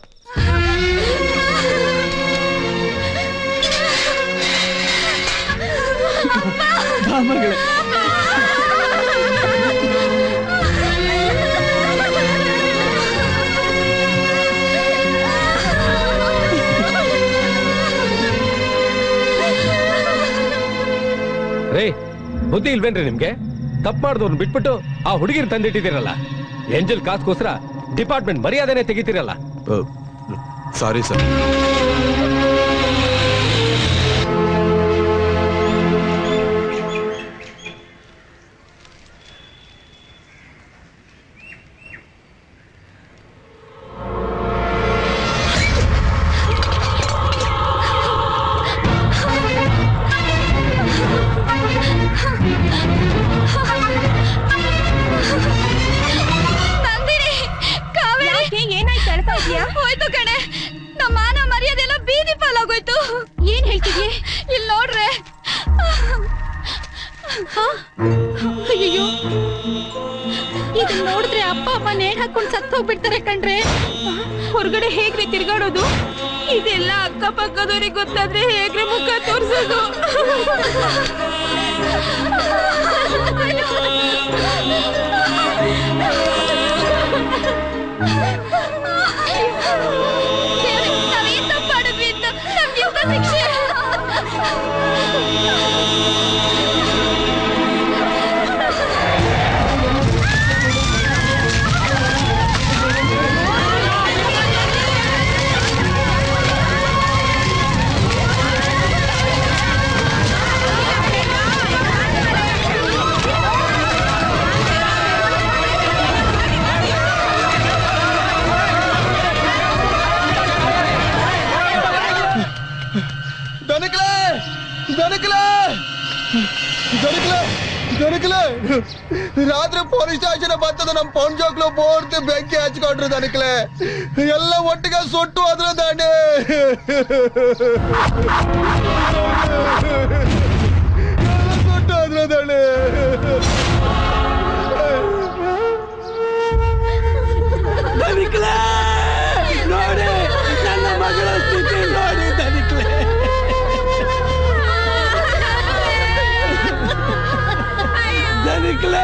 ಬುದ್ಧಿ ಇಲ್ವೇನ್ರಿ ನಿಮ್ಗೆ ತಪ್ಪು ಮಾಡಿದವ್ರನ್ನ ಬಿಟ್ಬಿಟ್ಟು ಆ ಹುಡುಗಿರ್ ತಂದಿಟ್ಟಿದ್ದೀರಲ್ಲ ಏಂಜಲ್ ಕಾಸ್ಗೋಸ್ಕರ ಡಿಪಾರ್ಟ್ಮೆಂಟ್ ಮರ್ಯಾದೆನೆ ತೆಗಿತೀರಲ್ಲ ಸಾರಿ ಸರ್ ನಂದಿನಿ ಕಾವೇರಿ ಏನಾಯ್ತು ಹೇಳ್ತಾ ಇದೀಯಾ ಹೋಯ್ತು ಕಣೆ ನಮ್ಮ ಮಾನ ಮರ್ಯಾದೆ ಎಲ್ಲ ಬೀದಿ ಪಾಲಾಗೋಯ್ತು ಏನ್ ಹೇಳ್ತಿದ್ಯೆ ಇಲ್ಲಿ ನೋಡ್ರೆ ಅಯ್ಯೋ ಇದನ್ನ ನೋಡಿದ್ರೆ ಅಪ್ಪ ಅಮ್ಮ ನೇಣ್ ಹಾಕೊಂಡ್ ಸತ್ತು ಹೋಗ್ಬಿಡ್ತಾರೆ ಕಣ್ರೆ ಹೊರಗಡೆ ಹೇಗ್ರಿ ತಿರ್ಗಾಡೋದು ಇದೆಲ್ಲ ಅಕ್ಕಪಕ್ಕದವ್ರಿಗೆ ಗೊತ್ತಾದ್ರೆ ಹೇಗ್ರಿ ಮುಖ ತೋರ್ಸೋದು ನಾವೇನ್ ತಪ್ಪು ಮಾಡಿದ್ವಿ ಅಂತ ನಮ್ಗೆ ಇಂಥ ಶಿಕ್ಷೆ ದೊರಕಲೆ ದೊರಕಲೆ ದೊರಕಲೆ ದೊರಕಲೆ ರಾತ್ರಿ ಪೊಲೀಸ್ ಸ್ಟೇಷನ್ ಬರ್ತದ ನಮ್ ಪೌಂಡ್ ಜೋಕ್ಲು ಪೂರ್ತಿ ಬೆಂಕಿ ಹಚ್ಕೊಂಡ್ರು ದೊರಕಲೆ ಎಲ್ಲ ಒಟ್ಟಿಗೆ ಸುಟ್ಟು ಹೋದ್ರು ದಾಂಡಿ ಎಲ್ಲ ಸುಟ್ಟು ಹೋದ್ರು ದಾಂಡಿ ಧನಿಕ್ಲೆ ನೋಡಿ ನನ್ನ ಮಗಳ ಸ್ಥಿತಿ ನೋಡಿ ಧನಿಕ್ಲೆ ಧನಿಕ್ಲೆ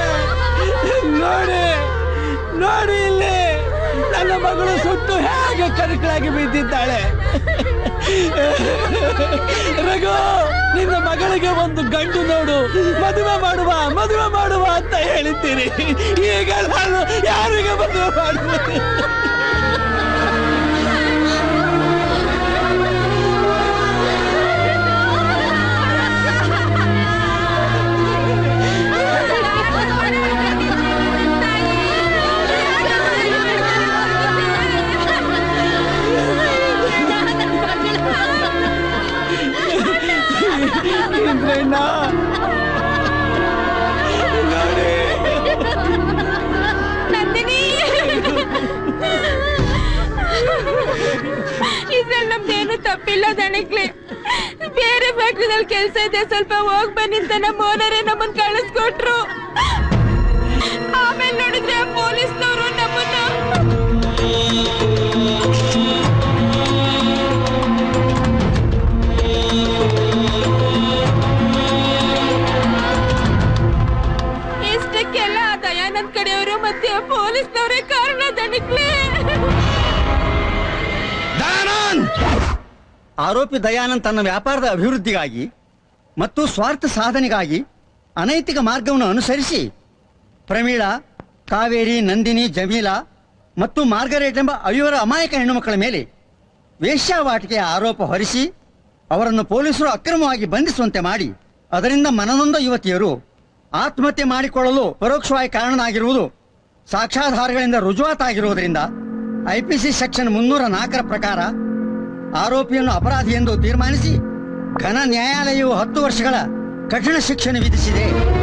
ನೋಡಿ ನೋಡಿ ಇಲ್ಲಿ ನನ್ನ ಮಗಳು ಸುಟ್ಟು ಹೇಗೆ ಕರಕಳಾಗಿ ಬಿದ್ದಿದ್ದಾಳೆ ರಘು ನಿನ್ನ ಮಗಳಿಗೆ ಒಂದು ಗಂಡು ನೋಡು ಮದುವೆ ಮಾಡುವ ಮದುವೆ ಮಾಡುವ ಅಂತ ಹೇಳಿದ್ದೀರಿ ಈಗ ನಾನು ಯಾರಿಗೆ ಮದುವೆ ಮಾಡುವುದು ಇಂದ್ರಣ್ಣ ನೋಡಿ ನಂದಿನಿ ಇದ್ರಲ್ಲಿ ನಮ್ದೇನು ತಪ್ಪಿಲ್ಲ ದಣಿಗ್ಲಿ ಬೇರೆ ಫ್ಯಾಕ್ಟ್ರಿದಲ್ಲಿ ಕೆಲಸ ಇದೆ ಸ್ವಲ್ಪ ಹೋಗ್ ಬನ್ನಿ ಅಂತ ನಮ್ಮ ಓನರೇ ನಮ್ಮನ್ನ ಕಳಿಸ್ಕೊಟ್ರು ಆಮೇಲೆ ನೋಡಿದ್ರೆ ಪೊಲೀಸ್ನವರು ನಮ್ಮನ್ನ ಇಷ್ಟಕ್ಕೆಲ್ಲ ಆ ದಯಾನಂದ್ ಕಡೆಯವರು ಮತ್ತೆ ಆ ಪೊಲೀಸ್ನವರೇ ಕಾರಣ ದಣಿಗ್ಲಿ ಆರೋಪಿ ದಯಾನಂದ್ ತನ್ನ ವ್ಯಾಪಾರದ ಅಭಿವೃದ್ಧಿಗಾಗಿ ಮತ್ತು ಸ್ವಾರ್ಥ ಸಾಧನೆಗಾಗಿ ಅನೈತಿಕ ಮಾರ್ಗವನ್ನು ಅನುಸರಿಸಿ ಪ್ರಮೀಳಾ ಕಾವೇರಿ ನಂದಿನಿ ಜಮೀಲಾ ಮತ್ತು ಮಾರ್ಗರೇಟ್ ಎಂಬ ಐವರ ಅಮಾಯಕ ಹೆಣ್ಣುಮಕ್ಕಳ ಮೇಲೆ ವೇಶ್ಯಾವಾಟಿಕೆಯ ಆರೋಪ ಹೊರಿಸಿ ಅವರನ್ನು ಪೊಲೀಸರು ಅಕ್ರಮವಾಗಿ ಬಂಧಿಸುವಂತೆ ಮಾಡಿ ಅದರಿಂದ ಮನನೊಂದ ಯುವತಿಯರು ಆತ್ಮಹತ್ಯೆ ಮಾಡಿಕೊಳ್ಳಲು ಪರೋಕ್ಷವಾಗಿ ಕಾರಣನಾಗಿರುವುದು ಸಾಕ್ಷ್ಯಾಧಾರಗಳಿಂದ ರುಜುವಾತಾಗಿರುವುದರಿಂದ ಐಪಿಸಿ ಸೆಕ್ಷನ್ ಮುನ್ನೂರ ನಾಲ್ಕರ ಪ್ರಕಾರ ಆರೋಪಿಯನ್ನು ಅಪರಾಧಿ ಎಂದು ತೀರ್ಮಾನಿಸಿ ಘನ ನ್ಯಾಯಾಲಯವು ಹತ್ತು ವರ್ಷಗಳ ಕಠಿಣ ಶಿಕ್ಷೆ ವಿಧಿಸಿದೆ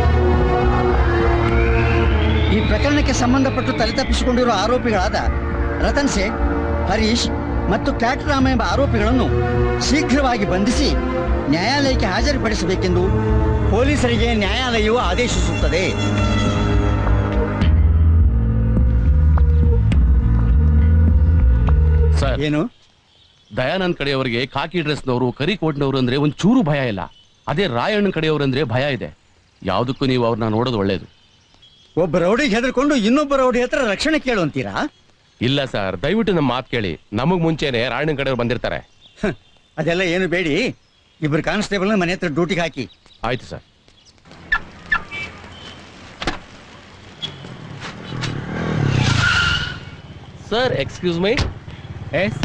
ಈ ಪ್ರಕರಣಕ್ಕೆ ಸಂಬಂಧಪಟ್ಟು ತಲೆತಪ್ಪಿಸಿಕೊಂಡಿರುವ ಆರೋಪಿಗಳಾದ ರತನ್ ಸೇಠ್ ಹರೀಶ್ ಮತ್ತು ಕ್ಯಾಟರಾಮ ಎಂಬ ಆರೋಪಿಗಳನ್ನು ಶೀಘ್ರವಾಗಿ ಬಂಧಿಸಿ ನ್ಯಾಯಾಲಯಕ್ಕೆ ಹಾಜರುಪಡಿಸಬೇಕೆಂದು ಪೊಲೀಸರಿಗೆ ನ್ಯಾಯಾಲಯವು ಆದೇಶಿಸುತ್ತದೆ ಸರ್ ಏನು ದಯಾನಂದ್ ಕಡೆಯವರಿಗೆ ಕಾಕಿ ಡ್ರೆಸ್ನವರು ಕರಿ ಕೋಟ್ನವರು ಅಂದ್ರೆ ಒಂದ್ ಚೂರು ಭಯ ಇಲ್ಲ ಅದೇ ರಾಯಣ್ಣನ್ ಕಡೆಯವ್ರಂದ್ರೆ ಭಯ ಇದೆ ಯಾವುದಕ್ಕೂ ನೀವು ಅವ್ರನ್ನ ನೋಡೋದು ಒಳ್ಳೇದು ಒಬ್ಬ ರೌಡಿಗೆ ಹೆದರ್ಕೊಂಡು ಇನ್ನೊಬ್ಬ ರೌಡಿ ಹತ್ರ ರಕ್ಷಣೆ ಕೇಳು ಅಂತೀರಾ ಇಲ್ಲ ಸರ್ ದಯವಿಟ್ಟು ನಮ್ಮ ಮಾತು ಕೇಳಿ ನಮಗ್ ಮುಂಚೆನೆ ರಾಯಣ್ಣನ್ ಕಡೆಯವ್ರು ಬಂದಿರ್ತಾರೆ ಅದೆಲ್ಲ ಏನು ಬೇಡಿ ಇಬ್ಬರು ಕಾನ್ಸ್ಟೇಬಲ್ ಮನೆ ಹತ್ರ ಡ್ಯೂಟಿಗೆ ಹಾಕಿ ಆಯ್ತು sir sir excuse my yes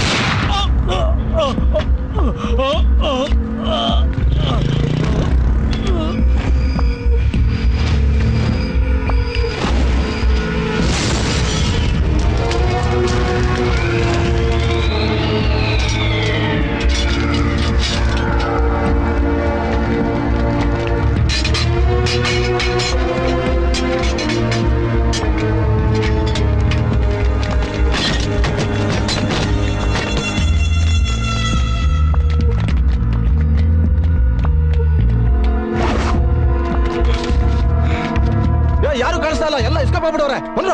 ಏ, ಯಾರು ಕಾಣಿಸ್ತಾ ಇಲ್ಲ ಎಲ್ಲ ಇಸ್ಕಪ್ ಆಗ್ಬಿಡವ್ರೆ ಬಂದ್ರು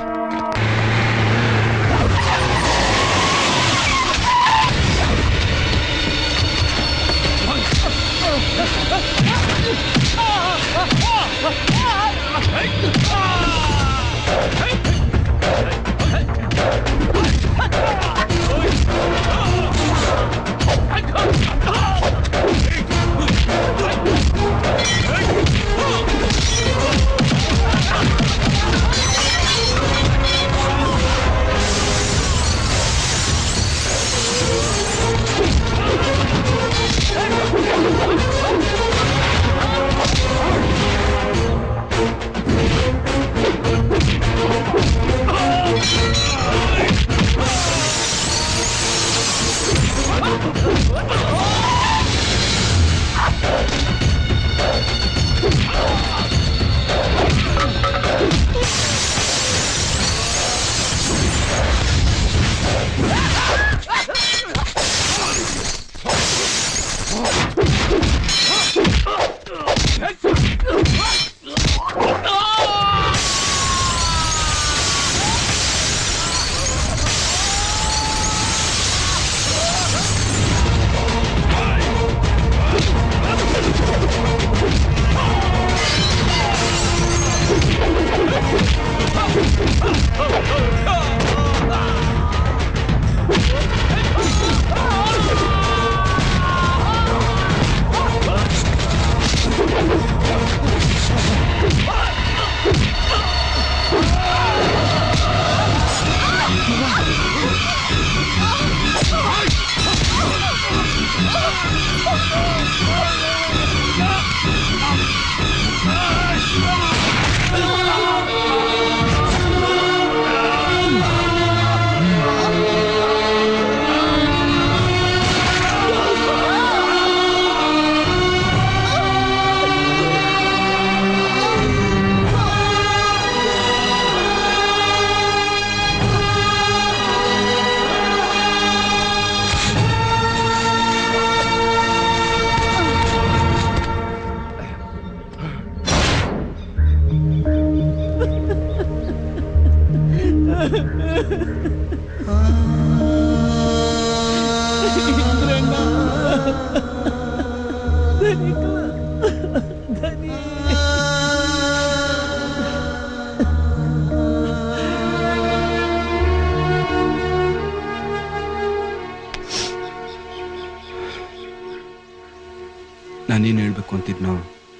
ನಾನೇನು ಹೇಳ್ಬೇಕು ಅಂತಿದ್ನೋ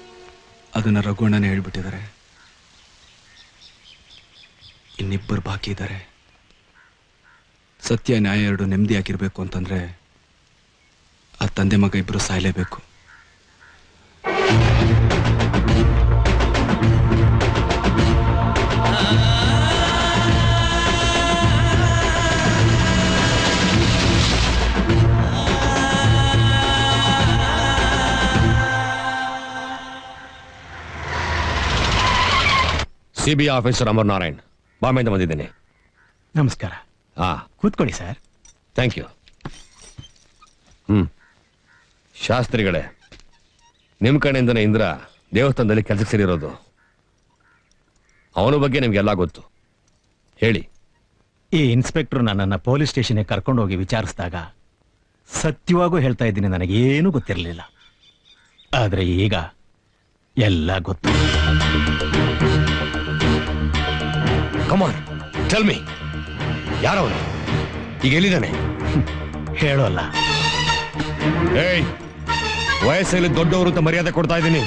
ಅದನ್ನ ರಘುವಣ್ಣನೇ ಹೇಳ್ಬಿಟ್ಟಿದ್ದಾರೆ ಇನ್ನಿಬ್ಬರು ಬಾಕಿ ಇದ್ದಾರೆ ಸತ್ಯ ನ್ಯಾಯ ಎರಡು ನೆಮ್ಮದಿಯಾಗಿರ್ಬೇಕು ಅಂತಂದ್ರೆ ಆ ತಂದೆ ಮಗ ಇಬ್ರು ಸಾಯ್ಲೇಬೇಕು C B officer Amar Narayan ಬಾಂಬೆಯಿಂದ ಬಂದಿದ್ದೇನೆ ನಮಸ್ಕಾರ ಹಾ ಕೂತ್ಕೊಳ್ಳಿ ಸರ್ ಥ್ಯಾಂಕ್ ಯು ಹ್ಮ್ ಶಾಸ್ತ್ರಿಗಳೇ ನಿಮ್ಮ ಕಡೆಯಿಂದನೇ ಇಂದ್ರ ದೇವಸ್ಥಾನದಲ್ಲಿ ಕೆಲಸಕ್ಕೆ ಸೇರಿರೋದು ಅವನ ಬಗ್ಗೆ ನಿಮ್ಗೆಲ್ಲ ಗೊತ್ತು ಹೇಳಿ ಈ ಇನ್ಸ್ಪೆಕ್ಟರ್ ನನ್ನನ್ನ ಪೊಲೀಸ್ ಸ್ಟೇಷನ್ಗೆ ಕರ್ಕೊಂಡು ಹೋಗಿ ವಿಚಾರಿಸಿದಾಗ ಸತ್ಯವಾಗೂ ಹೇಳ್ತಾ ಇದ್ದೀನಿ ನನಗೇನು ಗೊತ್ತಿರಲಿಲ್ಲ ಆದ್ರೆ ಈಗ ಎಲ್ಲ ಗೊತ್ತು ಕಮಾನ್ ಟೆಲ್ ಮಿ ಯಾರವನು ಈಗ ಎಲ್ಲಿದ್ದಾನೆ ಹೇಳೋಲ್ಲ ಏಯ್ ವಯಸ್ಸಲ್ಲಿ ದೊಡ್ಡವರು ಅಂತ ಮರ್ಯಾದೆ ಕೊಡ್ತಾ ಇದ್ದೀನಿ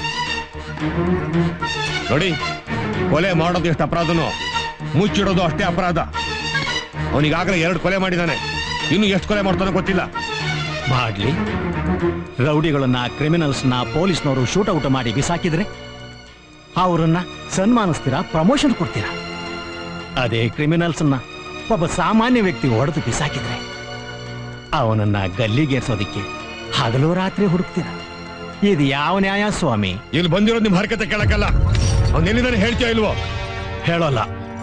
ನೋಡಿ ಕೊಲೆ ಮಾಡೋದು ಎಷ್ಟು ಅಪರಾಧನೋ ಮುಚ್ಚಿಡೋದು ಅಷ್ಟೇ ಅಪರಾಧ ಅವನಿಗಾಗಲೇ ಎರಡು ಕೊಲೆ ಮಾಡಿದಾನೆ ಇನ್ನು ಎಷ್ಟು ಕೊಲೆ ಮಾಡ್ತಾನೋ ಗೊತ್ತಿಲ್ಲ ಮಾಡ್ಲಿ ರೌಡಿಗಳನ್ನ ಕ್ರಿಮಿನಲ್ಸ್ನ ಪೊಲೀಸ್ನವರು ಶೂಟ್ ಔಟ್ ಮಾಡಿ ಬಿಸಾಕಿದ್ರೆ ಅವರನ್ನ ಸನ್ಮಾನಿಸ್ತೀರಾ ಪ್ರಮೋಷನ್ ಕೊಡ್ತೀರಾ ಅದೇ ಕ್ರಿಮಿನಲ್ಸ್ನ ಒಬ್ಬ ಸಾಮಾನ್ಯ ವ್ಯಕ್ತಿ ಹೊಡೆದು ಬಿಸಾಕಿದ್ರೆ ಅವನನ್ನ ಗಲ್ಲಿಗೇರ್ಸೋದಿಕ್ಕೆ ಹಗಲು ರಾತ್ರಿ ಹುಡುಕ್ತೀರಾ ಇದು ಯಾವ ನ್ಯಾಯ ಸ್ವಾಮಿ ಇಲ್ಲಿ ಬಂದಿರೋದು ನಿಮ್ ಹರಕತೆ ಕೇಳಕ್ಕಲ್ಲ ಅವ್ನು ಎಲ್ಲಿದ್ದಾನೆ ಹೇಳ್ತೀಯ ಇಲ್ವೋ ಹೇಳೋಲ್ಲ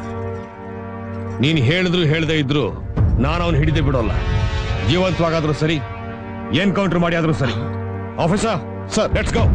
ನೀನ್ ಹೇಳಿದ್ರು ಹೇಳ್ದೆ ಇದ್ರು ನಾನು ಅವನು ಹಿಡಿದೇ ಬಿಡೋಲ್ಲ ಜೀವಂತವಾಗಾದ್ರೂ ಸರಿ ಎನ್ಕೌಂಟರ್ ಮಾಡಿ ಆದ್ರೂ ಸರಿ ಆಫೀಸರ್ ಸರ್ ಲೆಟ್ಸ್ ಗೋ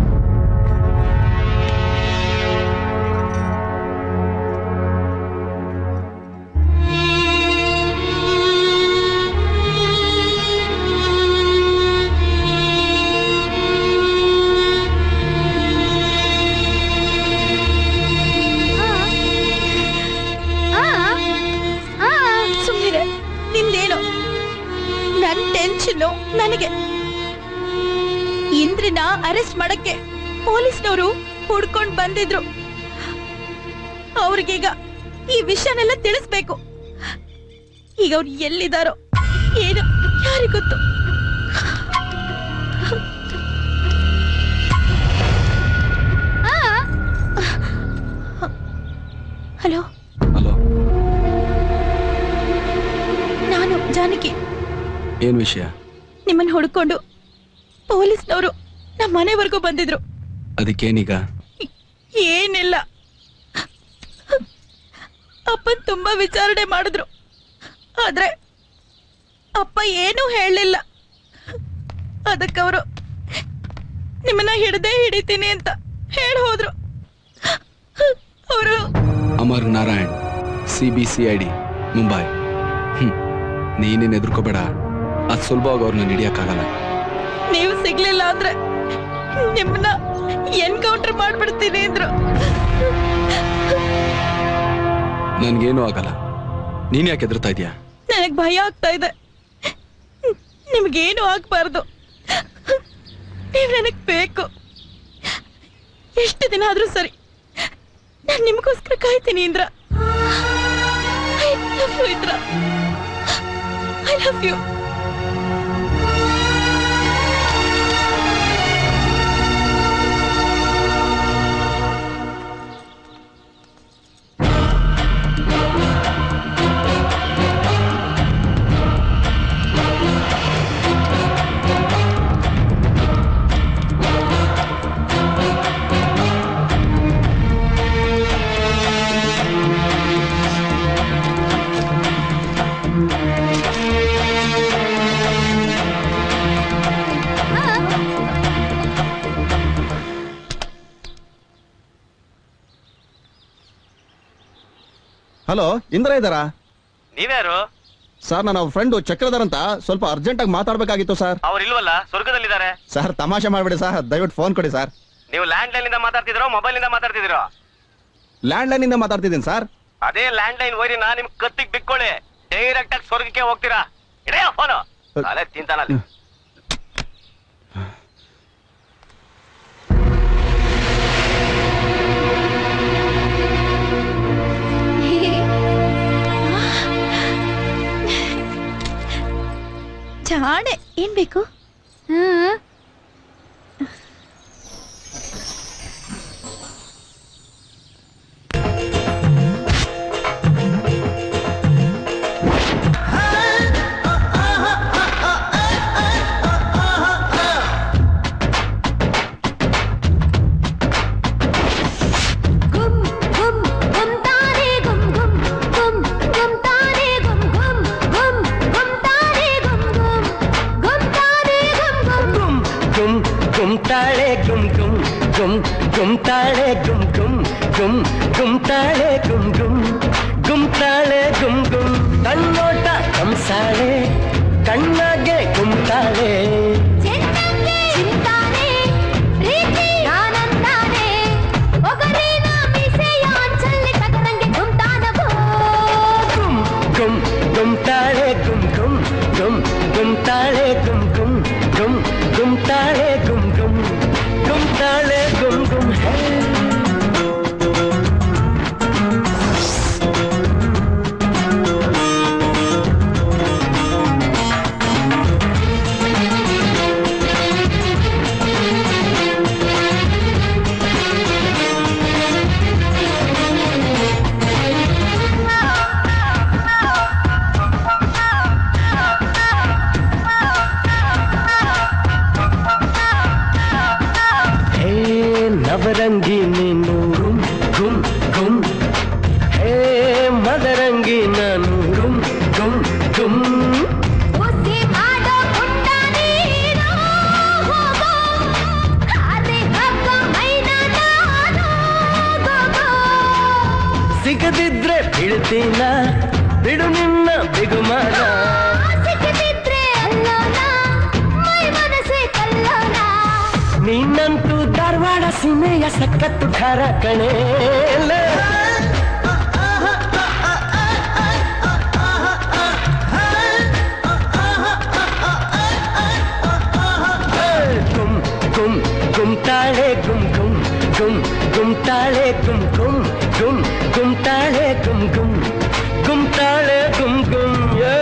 ಸುಮ್ಮನೆ ನಿಮ್ದೇನು ನನ್ ಟೆನ್ಷನ್ ನನಗೆ ಇಂದ್ರನ ಅರೆಸ್ಟ್ ಮಾಡಕ್ಕೆ ಪೊಲೀಸ್ನವರು ಹುಡ್ಕೊಂಡ್ ಬಂದಿದ್ರು ಅವ್ರಿಗೀಗ ಈ ವಿಷಯನೆಲ್ಲ ತಿಳಿಸ್ಬೇಕು ಈಗ ಅವ್ರು ಎಲ್ಲಿದಾರೋ ಏನು ಯಾರಿಗ್ ಗೊತ್ತು ಹಲೋ ಹಲೋ ನಾನು ಜಾನಕಿ ಏನ್ ವಿಷಯ ನಿಮ್ಮನ್ನ ಹುಡ್ಕೊಂಡು ಪೊಲೀಸ್ನವರು ನಮ್ಮ ಮನೆವರೆಗೂ ಬಂದಿದ್ರು ಅದಕ್ಕೇನೀಗ ಏನಿಲ್ಲ ಅಪ್ಪನ್ ತುಂಬಾ ವಿಚಾರಣೆ ಮಾಡಿದ್ರು ಆದ್ರೆ ಅಪ್ಪ ಏನೂ ಹೇಳಲಿಲ್ಲ ಅದಕ್ಕವರು ನಿಮ್ಮನ್ನ ಹಿಡ್ದೇ ಹಿಡಿತೀನಿ ಅಂತ ಹೇಳಿ ಹೋದ್ರು ಅವರು Amar Narayan C B C I D Mumbai hmm ನೀನೇನ್ ಎದುರ್ಕೋಬೇಡ ಅದ್ ಸುಲಭವಾಗಿ ಅವ್ರನ್ನ ಹಿಡಿಯಕ್ಕಾಗಲ್ಲ ನೀವು ಸಿಗ್ಲಿಲ್ಲ ಅಂದ್ರೆ ನಿಮ್ಮನ್ನ ಎನ್ಕೌಂಟರ್ ಮಾಡ್ಬಿಡ್ತೀನಿ ಅಂದ್ರು ನನ್ಗೇನು ಆಗಲ್ಲ ನೀನ್ ಯಾಕೆ ಎದುರ್ತಾ ಇದೀಯಾ ನನಗ್ ಭಯ ಆಗ್ತಾ ಇದೆ ನಿಮ್ಗೇನು ಆಗ್ಬಾರ್ದು ನೀವ್ ನನಗ್ ಬೇಕು ಎಷ್ಟು ದಿನ ಆದ್ರೂ ಸರಿ ನಾನ್ ನಿಮ್ಗೋಸ್ಕರ ಕಾಯ್ತೀನಿ Indra I love you Indra I love you hello Indra ಇದ್ದಾರಾ ನೀವ್ಯಾರು ಸರ್ ನನ್ನ ಫ್ರೆಂಡ್ ಚಕ್ರಧರ್ ಅಂತ ಸ್ವಲ್ಪ ಅರ್ಜೆಂಟ್ ಆಗಿ ಮಾತಾಡ್ಬೇಕಾಗಿತ್ತು ಸರ್ ಅವ್ರು ಇಲ್ವಲ್ಲ ಸ್ವರ್ಗದಲ್ಲಿದ್ದಾರೆ ಸರ್ ತಮಾಷೆ ಮಾಡ್ಬೇಡಿ ಸರ್ ದಯವಿಟ್ಟು ಫೋನ್ ಕೊಡಿ ಸರ್ ನೀವು ಲ್ಯಾಂಡ್ ಲೈನ್ ಇಂದ ಮಾತಾಡ್ತಿದ್ರೋ ಮೊಬೈಲ್ ಇಂದ ಮಾತಾಡ್ತಿದ್ದೀರೋ ಲ್ಯಾಂಡ್ ಲೈನ್ ಇಂದ ಮಾತಾಡ್ತಿದ್ದೀನಿ ಸರ್ ಅದೇ ಲ್ಯಾಂಡ್ ಲೈನ್ ವೈರಿನ ನಿಮ್ ಕತ್ತಿಗೆ ಬಿಕ್ಕೊಳ್ಳಿ ಡೈರೆಕ್ಟ್ ಆಗಿ ಸ್ವರ್ಗಕ್ಕೆ ಹೋಗ್ತೀರಾ ಇಡೆಯ ಫೋನು ಅಲೆ ತಿಂತಾನಲ್ಲಿ ಜಾಣೆ ಏನ್ ಬೇಕು ಗುಮ್ ಗುಮ್ತಾಳೆ ಗುಮ್ ಗುಮ್ ಗುಮ್ ಗುಮ್ತಾಳೆ ಗುಮ್ ಗುಮ್ ಗುಮ್ ಗುಮ್ತಾಳೆ ಗುಮ್ ಗುಮ್ ಗುಮ್ತಾಳೆ ಗುಮ್ ಗುಮ್ ಕಣ್ಣೋಟ ಕಂಸಾಳೆ ಕಣ್ಣಾಗೆ ಗುಮ್ತಾಳೆ ಗುಮ್ ಗುಮ್ ಗುಮ್ತಾಳೆ ಗುಮ್ ಗುಮ್ ಗುಮ್ ಗುಮ್ತಾಳೆ ಗುಮ್ ಗುಮ್ ಗುಮ್ ಗುಮ್ತಾಳೆ ಗುಮ್ ಗುಮ್ ಗುಮ್ತಾಳೆ ಗುಮ್ ಗುಮ್ ಹೇ ಮದರಂಗಿ ನೀನು ಗುಮ್ ಗುಮ್ ಗುಮ್ ಹೇ ಮದರಂಗಿ ನಾನು ಗುಮ್ ಗುಮ್ ಗುಮ್ ಉಸಿ ಮಾಡೋ ಪುಟ್ಟ ನೀನು ಹೋಗೋ ಅದೇ ಹಬ್ಬ ಮೈನಾ ನಾನು ಹೋಗೋ ಸಿಗದಿದ್ರೆ ಬೀಳ್ತೀನ ಬಿಡು ನಿನ್ನ ಬಿಗುಮಾನ ಸಿಕ್ಕಿದ್ರೆ ಅಲ್ಲೋಲ ಮೈ ಮನಸ್ಸೇ ಕಲ್ಲೋಲ ನೀನಂತೂ ಧಾರವಾಡ ಸೀಮೆಯ ಸಖತ್ತು ಖಾರ ಕಣೆ ಗುಮ್ ಗುಮ್ ಗುಮ್ತಾಳೆ ಗುಮ್ ಗುಮ್ ಗುಮ್ ಗುಮ್ತಾಳೆ ಗುಮ್ ಗುಮ್ ಗುಮ್ ಗುಮ್ತಾಳೆ ಗುಮ್ ಗುಮ್ ಗುಮ್ತಾಳೆ ಗುಮ್ ಗುಮ್ ಯೇ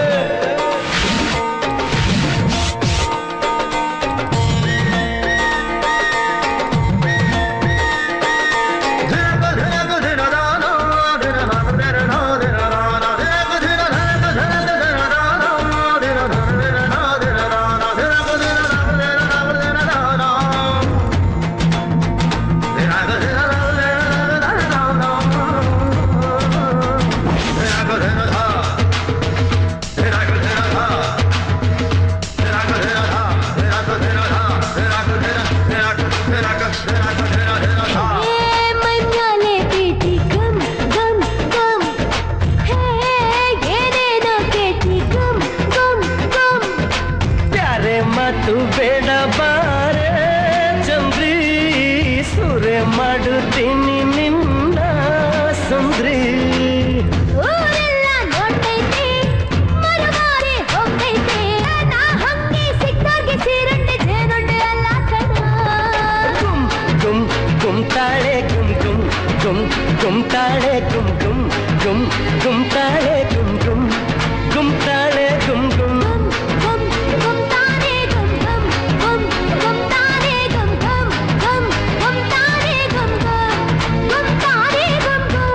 ಏ ಮೈಮ್ಯಾಲೆ ಪ್ರೀತಿ ಗಮ್ ಗಮ್ ಗಮ್ ಹೇ ಏನೇನೋ ಕೇಟಿ ಗಮ್ ಗಮ್ ಗಮ್ ಪ್ಯಾರೆ ಮಾತು ಬೇಡ ಬಾರೆ ಚಂದ್ರಿ ಸುರೆ ಮಾಡುತ್ತೀನಿ ನಿನ್ನ ಸುಂದ್ರಿ ಊರೆಲ್ಲ ನೋಡ್ತೈತೆ ಮರಮಾರಿ ಹೋಗ್ತೈತೆ ನಾ ಹಂಗೆ ಸಿಕ್ಕಾಗೆ ಸೀರಂಡೆ ಜೇನುಂಡೆ ಅಲ್ಲ ಕಣ ಗುಮ್ ಗುಮ್ ಗುಮ್ತಾಳೆ ಗುಮ್ ಗುಮ್ ಗುಮ್ ಗುಮ್ತಾಳೆ ಗುಮ್ ಗುಮ್ ಗುಮ್ ಗುಮ್ತಾಳೆ ಗುಮ್ ಗುಮ್ ಗುಮ್ತಾಳೆ ಗುಮ್ ಗುಮ್ ಗಮ್ ಗಮ್ ತಾನೆ ಗಮ್ ಗಮ್ ಗಮ್ ಗಮ್ ತಾನೆ ಗಮ್ ಗಮ್ ಗಮ್ ಗಮ್ ತಾನೆ ಗಮ್ ಗಮ್ ಗಮ್ ತಾನೆ ಗಮ್ ಗಮ್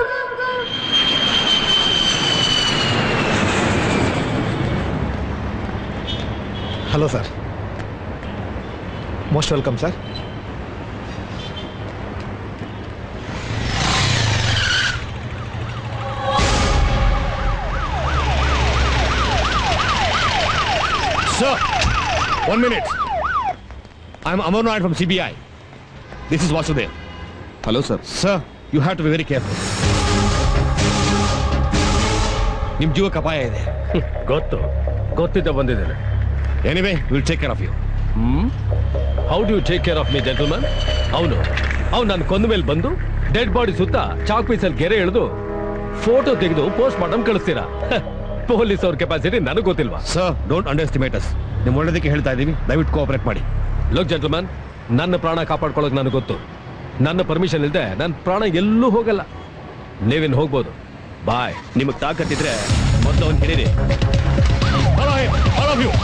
hello sir most welcome sir Sir, one minute. I'm Amar Nair from CBI. This is Vasudev. Hello, sir. Sir, you have to be very careful. ನಿಮ್ ಜೀವಕ್ಕೆ ಅಪಾಯ ಇದೆ ಗೊತ್ತು ಗೊತ್ತಿದ್ದ ಬಂದಿದ್ದೇನೆ anyway will take care of you hmm how do take care of me gentleman ಅವನು ಅವ್ನು ನಾನು ಕೊಂದ ಮೇಲೆ ಬಂದು ಡೆಡ್ ಬಾಡಿ ಸುತ್ತ ಚಾಕ್ ಪೀಸಲ್ಲಿ ಗೆರೆ ಎಳೆದು ಫೋಟೋ ತೆಗೆದು ಪೋಸ್ಟ್ ಮಾಡಮ್ ಕಳಿಸ್ತೀರಾ ಪೊಲೀಸ್ ಅವ್ರ ಕೆಪಾಸಿಟಿ ನನಗೆ ಗೊತ್ತಿಲ್ವಾ sir don't underestimate us ನಿಮ್ ಒಳ್ಳೇದಕ್ಕೆ ಹೇಳ್ತಾ ಇದೀವಿ ದಯವಿಟ್ಟು ಕೋಆಪರೇಟ್ ಮಾಡಿ ಲೋಕ್ ಜೆಂಟಲ್ಮನ್ ನನ್ನ ಪ್ರಾಣ ಕಾಪಾಡ್ಕೊಳ್ಳೋಕೆ ನನಗೆ ಗೊತ್ತು ನನ್ನ ಪರ್ಮಿಷನ್ ಇಲ್ಲದೆ ನನ್ನ ಪ್ರಾಣ ಎಲ್ಲೂ ಹೋಗಲ್ಲ ನೀವಿನ್ ಹೋಗ್ಬೋದು ಬಾಯ್ ನಿಮಗೆ ತಾಕತ್ತಿದ್ರೆ ಮೊದಲು ಅವ್ನು ಹಿಡೀರಿ all of you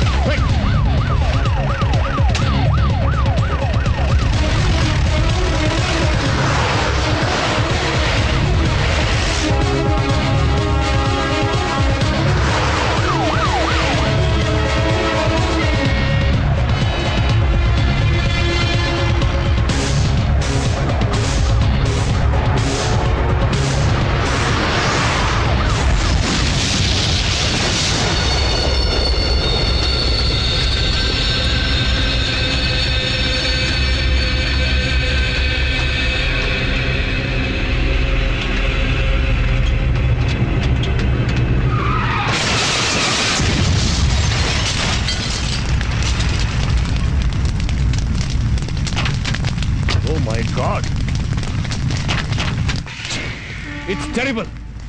oh my god it's terrible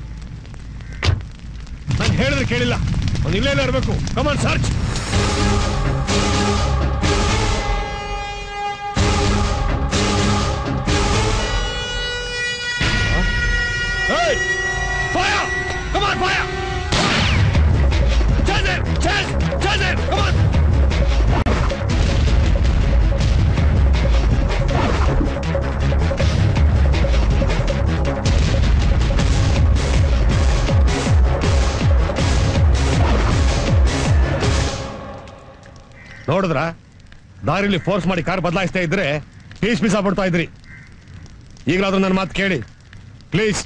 ನಾನು ಹೇಳಿದ್ರೆ ಕೇಳಿಲ್ಲ ಒಂದು ಇಲ್ಲೇ ಇರಬೇಕು come on search Hey! Fire! Come on, fire! Chase him! Chase! Chase him! Come on! ನೋಡಿದ್ರ ದಾರಿಲಿ ಫೋರ್ಸ್ ಮಾಡಿ ಕಾರ್ ಬದಲಾಯಿಸ್ತಾ ಇದ್ರೆ ಪೀಸ್ ಪೀಸ್ ಆಗ್ಬಿಡ್ತಾ ಇದ್ರಿ ಈಗಲಾದ್ರೂ ನನ್ನ ಮಾತು ಕೇಳಿ ಪ್ಲೀಸ್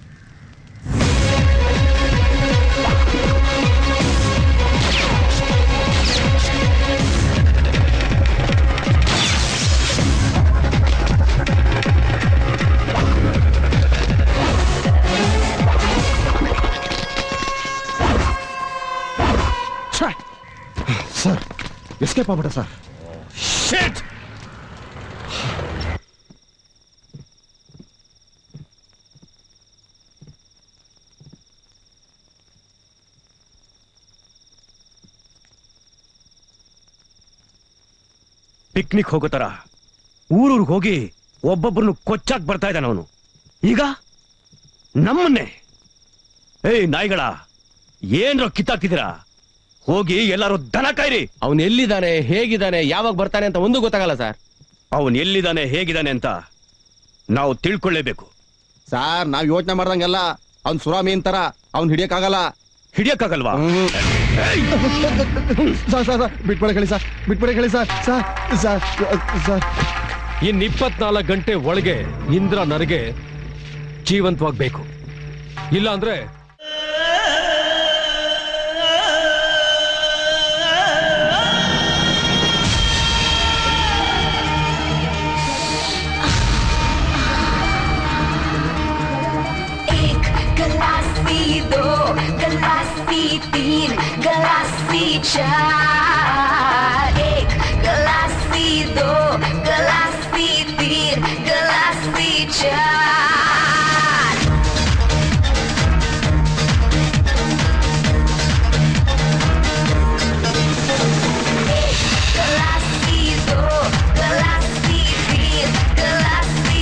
ಸರ್ ಎಸ್ಕೇಪ್ ಆಗ್ಬಿಟ್ಟ ಸರ್ Shit! ಪಿಕ್ನಿಕ್ ಹೋಗೋ ತರ ಊರೂರ್ಗ್ ಹೋಗಿ ಒಬ್ಬೊಬ್ಬರನ್ನು ಕೊಚ್ಚಾಕ್ ಬರ್ತಾ ಇದ್ದಾನ ಅವನು ಈಗ ನಮ್ಮನ್ನೇ ಏಯ್ ನಾಯಿಗಳ ಏನ್ರೋ ಕಿತ್ತಾಕ್ತಿದ್ದೀರಾ ಹೋಗಿ ಎಲ್ಲಾರು ದನ ಕಾಯ್ರಿ ಅವನ್ ಎಲ್ಲಿದ್ದಾನೆ ಹೇಗಿದ್ದಾನೆ ಯಾವಾಗ ಬರ್ತಾನೆ ಅಂತ ಒಂದು ಗೊತ್ತಾಗಲ್ಲ ಸರ್ ಅವನ್ ಎಲ್ಲಿದ್ದಾನೆ ಹೇಗಿದ್ದಾನೆ ಅಂತ ನಾವು ತಿಳ್ಕೊಳ್ಳೇಬೇಕು ಸರ್ ನಾವ್ ಯೋಚನೆ ಮಾಡ್ದಂಗೆಲ್ಲ ಅವ್ನ್ ಸುರಾ ಮೀನ್ ತರ ಅವ್ನ್ ಹಿಡಿಯಕ್ಕಾಗಲ್ಲ ಹಿಡಿಯಕ್ಕಾಗಲ್ವಾ ಸರ್ ಸರ್ ಸರ್ ಬಿಟ್ಬಿಡ ಹೇಳಿ ಸರ್ ಬಿಟ್ಬಿಡ ಹೇಳಿ ಸರ್ ಸರ್ ಸರ್ ಸರ್ ಇನ್ ಇಪ್ಪತ್ನಾಲ್ಕು ಗಂಟೆ ಒಳಗೆ ಇಂದ್ರ ನನಗೆ ಜೀವಂತವಾಗ್ಬೇಕು ಇಲ್ಲ ಅಂದ್ರೆ एक गलासी दो गलासी तीन गलासी चार एक गलासी दो गलासी तीन गलासी चार एक गलासी दो गलासी तीन गलासी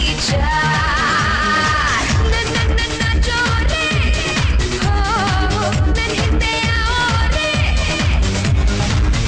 चार ನನ್ನ ನನ್ನ ಜೋರೆ ಹೋ ನನ್ನ ಹಿಂದೆ ಅವರೇ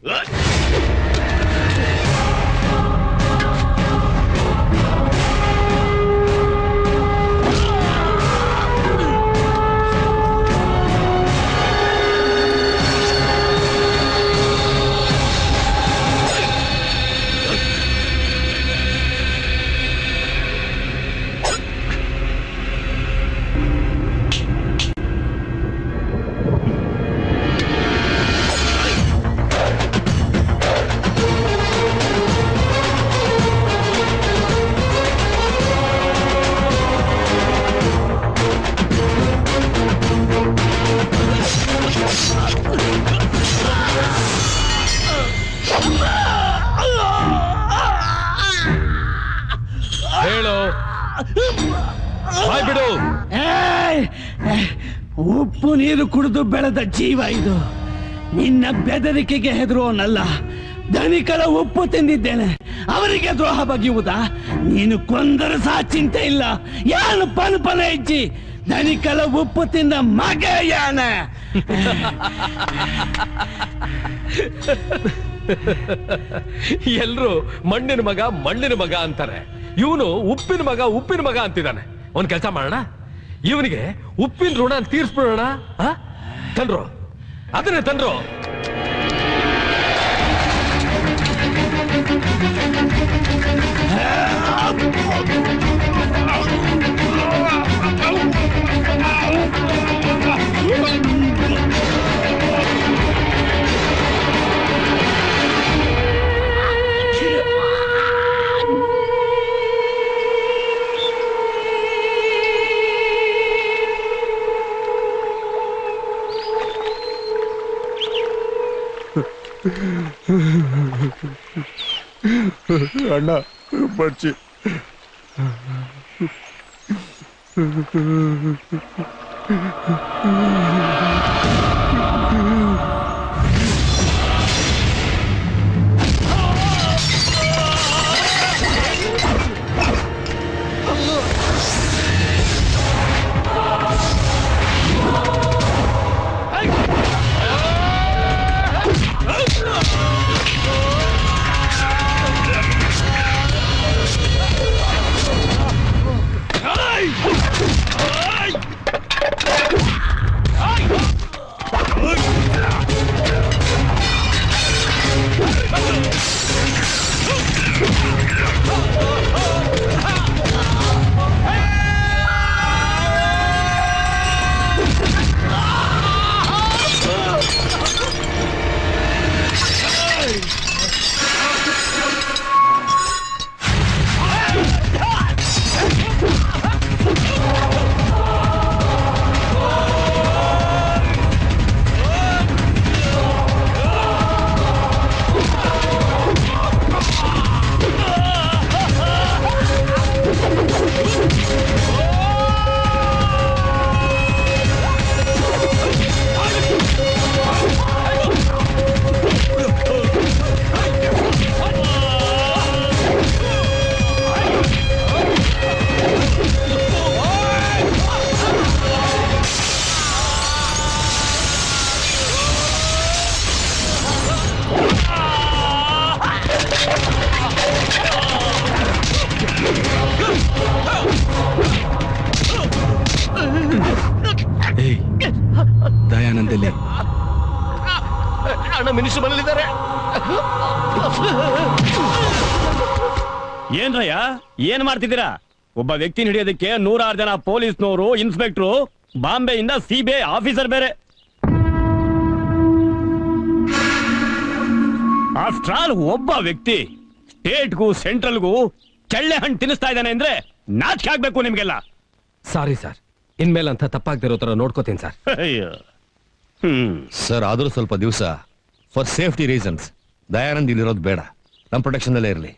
ಹೇಳು ಬಾಯ್ ಬಿಡು ಏಯ್! ಉಪ್ಪು ನೀರು ಕುಡಿದು ಬೆಳೆದ ಜೀವ ಇದು ನಿನ್ನ ಬೆದರಿಕೆಗೆ ಹೆದರುವನಲ್ಲ ಧನಿಕರ ಉಪ್ಪು ತಿಂದಿದ್ದೇನೆ ಅವರಿಗೆ ದ್ರೋಹ ಬಗೆಯುವುದಾ ನೀನು ಕೊಂದರೂ ಸಹ ಚಿಂತೆ ಇಲ್ಲ ಯಾನು ಪನ್ಪನ ಇಜ್ಜಿ ಧನಿಕಲ ಉಪ್ಪು ತಿಂದ ಮಗ ಯಾನ ಎಲ್ರು ಮಣ್ಣಿನ ಮಗ ಮಣ್ಣಿನ ಮಗ ಅಂತಾರೆ ಇವನು ಉಪ್ಪಿನ ಮಗ ಉಪ್ಪಿನ ಮಗ ಅಂತಿದ್ದಾನೆ ಒಂದ್ ಕೆಲಸ ಮಾಡೋಣ ಇವನಿಗೆ ಉಪ್ಪಿನ ಋಣ ತೀರ್ಸ್ಬಿಡೋಣ ಆ? ತಂದ್ರು ಅದನ್ನೇ ತಂದ್ರು ಅಣ್ಣ ಬಡ್ಚಿ ದಯಾನಂದಲ್ಲಿ ಅಣ್ಣ ಮಿನಿಸ್ಟರ್ ಮನೇಲಿದ್ದಾರೆ ಏನ್ರಯ್ಯ ಏನ್ ಮಾಡ್ತಿದ್ದೀರಾ ಒಬ್ಬ ವ್ಯಕ್ತಿನ ಹಿಡಿಯೋದಕ್ಕೆ ನೂರಾರು ಜನ ಪೊಲೀಸ್ನವರು ಇನ್ಸ್ಪೆಕ್ಟ್ರು ಬಾಂಬೆಯಿಂದ ಸಿಬಿಐ ಆಫೀಸರ್ ಬೇರೆ ಆಫ್ಟರ್ ಆಲ್ ಒಬ್ಬ ವ್ಯಕ್ತಿ ಸ್ಟೇಟ್ಗೂ ಸೆಂಟ್ರಲ್ಗೂ ಚಳ್ಳೆ ಹಣ್ಣು ತಿನ್ನಿಸ್ತಾ ಇದ್ದಾನೆ ಅಂದ್ರೆ ನಾಚಿಕೆ ಆಗ್ಬೇಕು ನಿಮ್ಗೆಲ್ಲ ಸಾರಿ ಸರ್ ಇನ್ಮೇಲೆ ಅಂತ ತಪ್ಪಾಗ್ದಿರೋ ತರ ನೋಡ್ಕೋತೀನಿ ಸರ್ ಅಯ್ಯೋ ಸರ್ ಆದ್ರೂ ಸ್ವಲ್ಪ ದಿವಸ ಫಾರ್ ಸೇಫ್ಟಿ ರೀಸನ್ಸ್ ದಯಾನಂದ್ ಇಲ್ಲಿರೋದು ಬೇಡ ನಮ್ಮ ಪ್ರೊಟೆಕ್ಷನ್ ಅಲ್ಲೇ ಇರಲಿ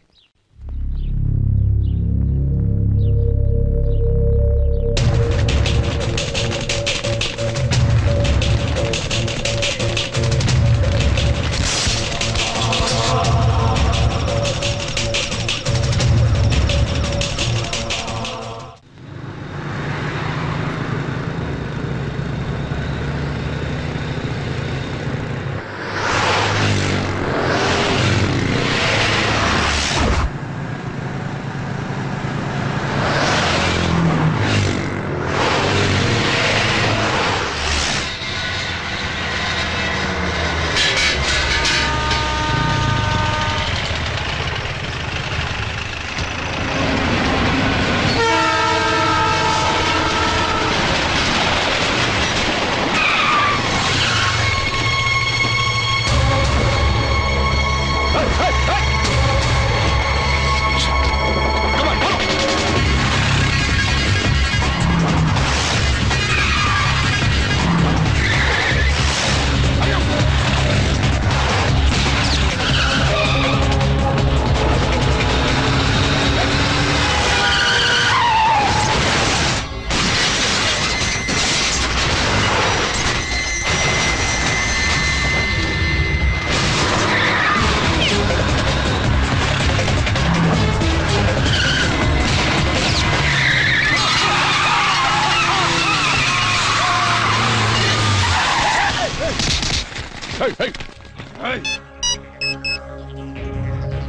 ಆ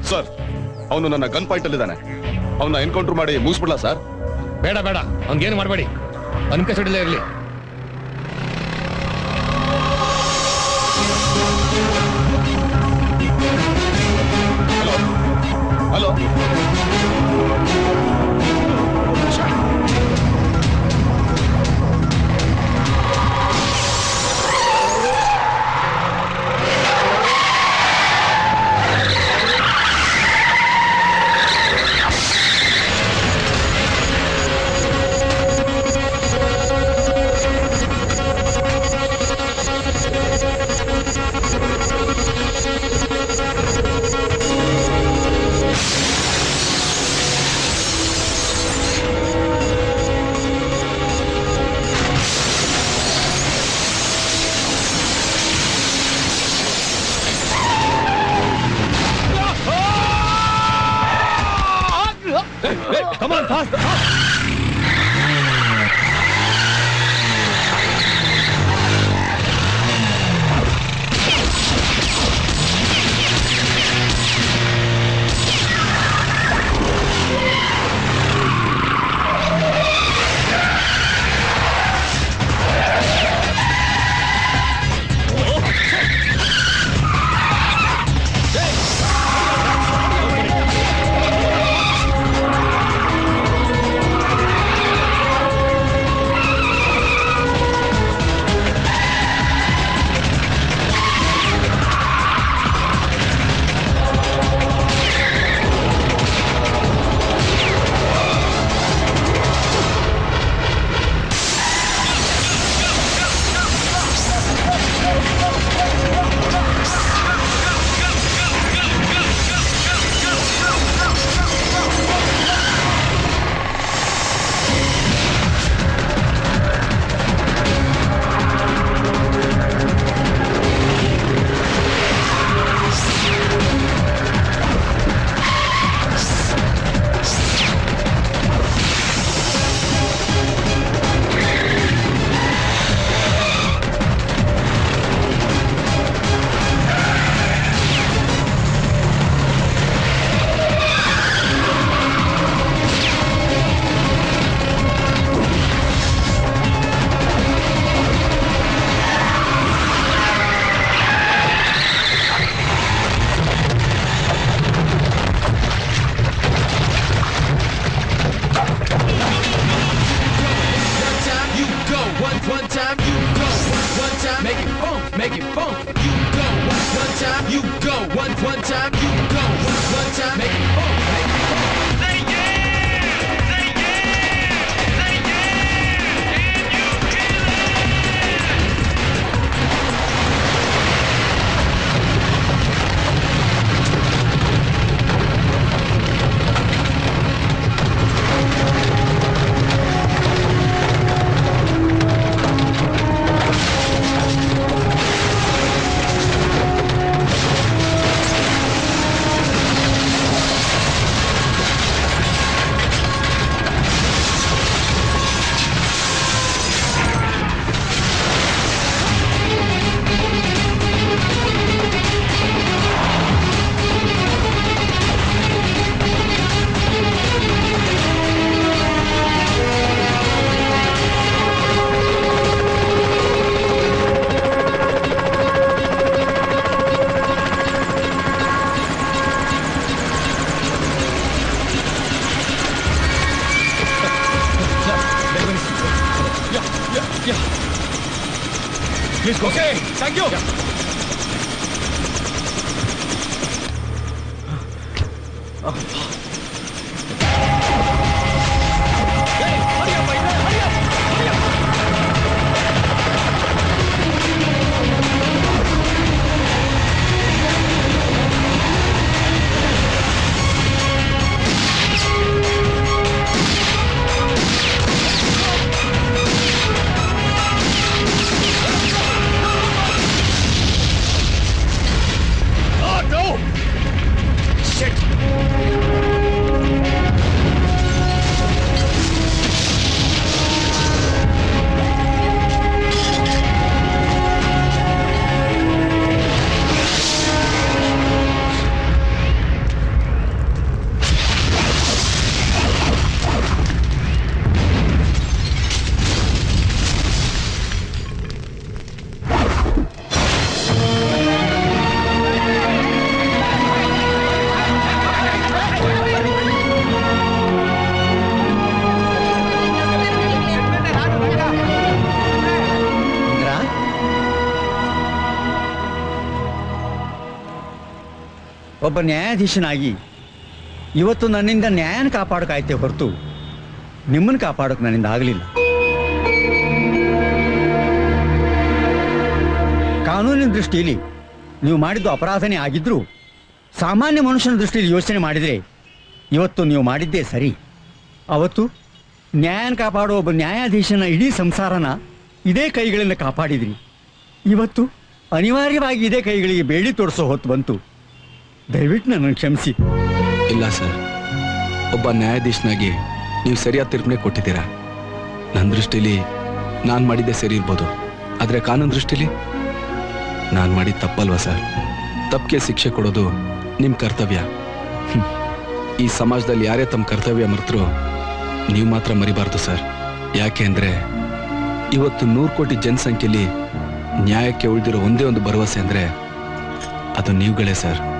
ಸರ್ ಅವನು ನನ್ನ ಗನ್ ಪಾಯಿಂಟ್ ಅಲ್ಲಿದ್ದಾನೆ ಅವನ್ನ ಎನ್ಕೌಂಟರ್ ಮಾಡಿ ಮುಗಿಸ್ಬಿಡ್ಲಾ ಸರ್ ಬೇಡ ಬೇಡ ಅವ್ನಿಗೇನು ಮಾಡಬೇಡಿ ಅವ್ನ ಕಸ್ಟಡಿಲೇ ಇರಲಿ hello Come on, fast! You go one one time, you go one one time, make it boom, make it boom. You go one one time, you go one one time, you go one one time, make it boom, make it boom. Say yeah, say yeah, say yeah. Can you feel Please go. Okay, thank you. Oh, no! Shit! ಒಬ್ಬ ನ್ಯಾಯಾಧೀಶನಾಗಿ ಇವತ್ತು ನನ್ನಿಂದ ನ್ಯಾಯನ ಕಾಪಾಡೋಕಾಯ್ತೆ ಹೊರತು ನಿಮ್ಮನ್ನು ಕಾಪಾಡೋಕೆ ನನ್ನಿಂದ ಆಗಲಿಲ್ಲ ಕಾನೂನಿನ ದೃಷ್ಟಿಯಲ್ಲಿ ನೀವು ಮಾಡಿದ್ದು ಅಪರಾಧನೇ ಆಗಿದ್ರೂ ಸಾಮಾನ್ಯ ಮನುಷ್ಯನ ದೃಷ್ಟಿಯಲ್ಲಿ ಯೋಚನೆ ಮಾಡಿದರೆ ಇವತ್ತು ನೀವು ಮಾಡಿದ್ದೇ ಸರಿ ಅವತ್ತು ನ್ಯಾಯನ ಕಾಪಾಡೋ ಒಬ್ಬ ನ್ಯಾಯಾಧೀಶನ ಇಡೀ ಸಂಸಾರನ ಇದೇ ಕೈಗಳಿಂದ ಕಾಪಾಡಿದ್ರಿ ಇವತ್ತು ಅನಿವಾರ್ಯವಾಗಿ ಇದೇ ಕೈಗಳಿಗೆ ಬೇಡಿ ತೋರಿಸೋ ಹೊತ್ತು ಬಂತು ದಯವಿಟ್ಟು ನನ್ನನ್ನು ಕ್ಷಮಿಸಿ ಇಲ್ಲ ಸರ್ ಒಬ್ಬ ನ್ಯಾಯಾಧೀಶನಾಗಿ ನೀವು ಸರಿಯಾದ ತೀರ್ಪನೆ ಕೊಟ್ಟಿದ್ದೀರಾ ನನ್ನ ದೃಷ್ಟಿಲಿ ನಾನು ಮಾಡಿದ್ದೆ ಸರಿ ಇರ್ಬೋದು ಆದರೆ ಕಾನೂನು ದೃಷ್ಟಿಲಿ ನಾನು ಮಾಡಿದ ತಪ್ಪಲ್ವಾ ಸರ್ ತಪ್ಪಿಗೆ ಶಿಕ್ಷೆ ಕೊಡೋದು ನಿಮ್ಮ ಕರ್ತವ್ಯ ಹ್ಮ್. ಈ ಸಮಾಜದಲ್ಲಿ ಯಾರೇ ತಮ್ಮ ಕರ್ತವ್ಯ ಮರೆತರು ನೀವು ಮಾತ್ರ ಮರಿಬಾರ್ದು ಸರ್ ಯಾಕೆ ಅಂದರೆ ಇವತ್ತು ನೂರು ಕೋಟಿ ಜನಸಂಖ್ಯೆಯಲ್ಲಿ ನ್ಯಾಯಕ್ಕೆ ಉಳಿದಿರೋ ಒಂದೇ ಒಂದು ಭರವಸೆ ಅಂದರೆ ಅದು ನೀವುಗಳೇ ಸರ್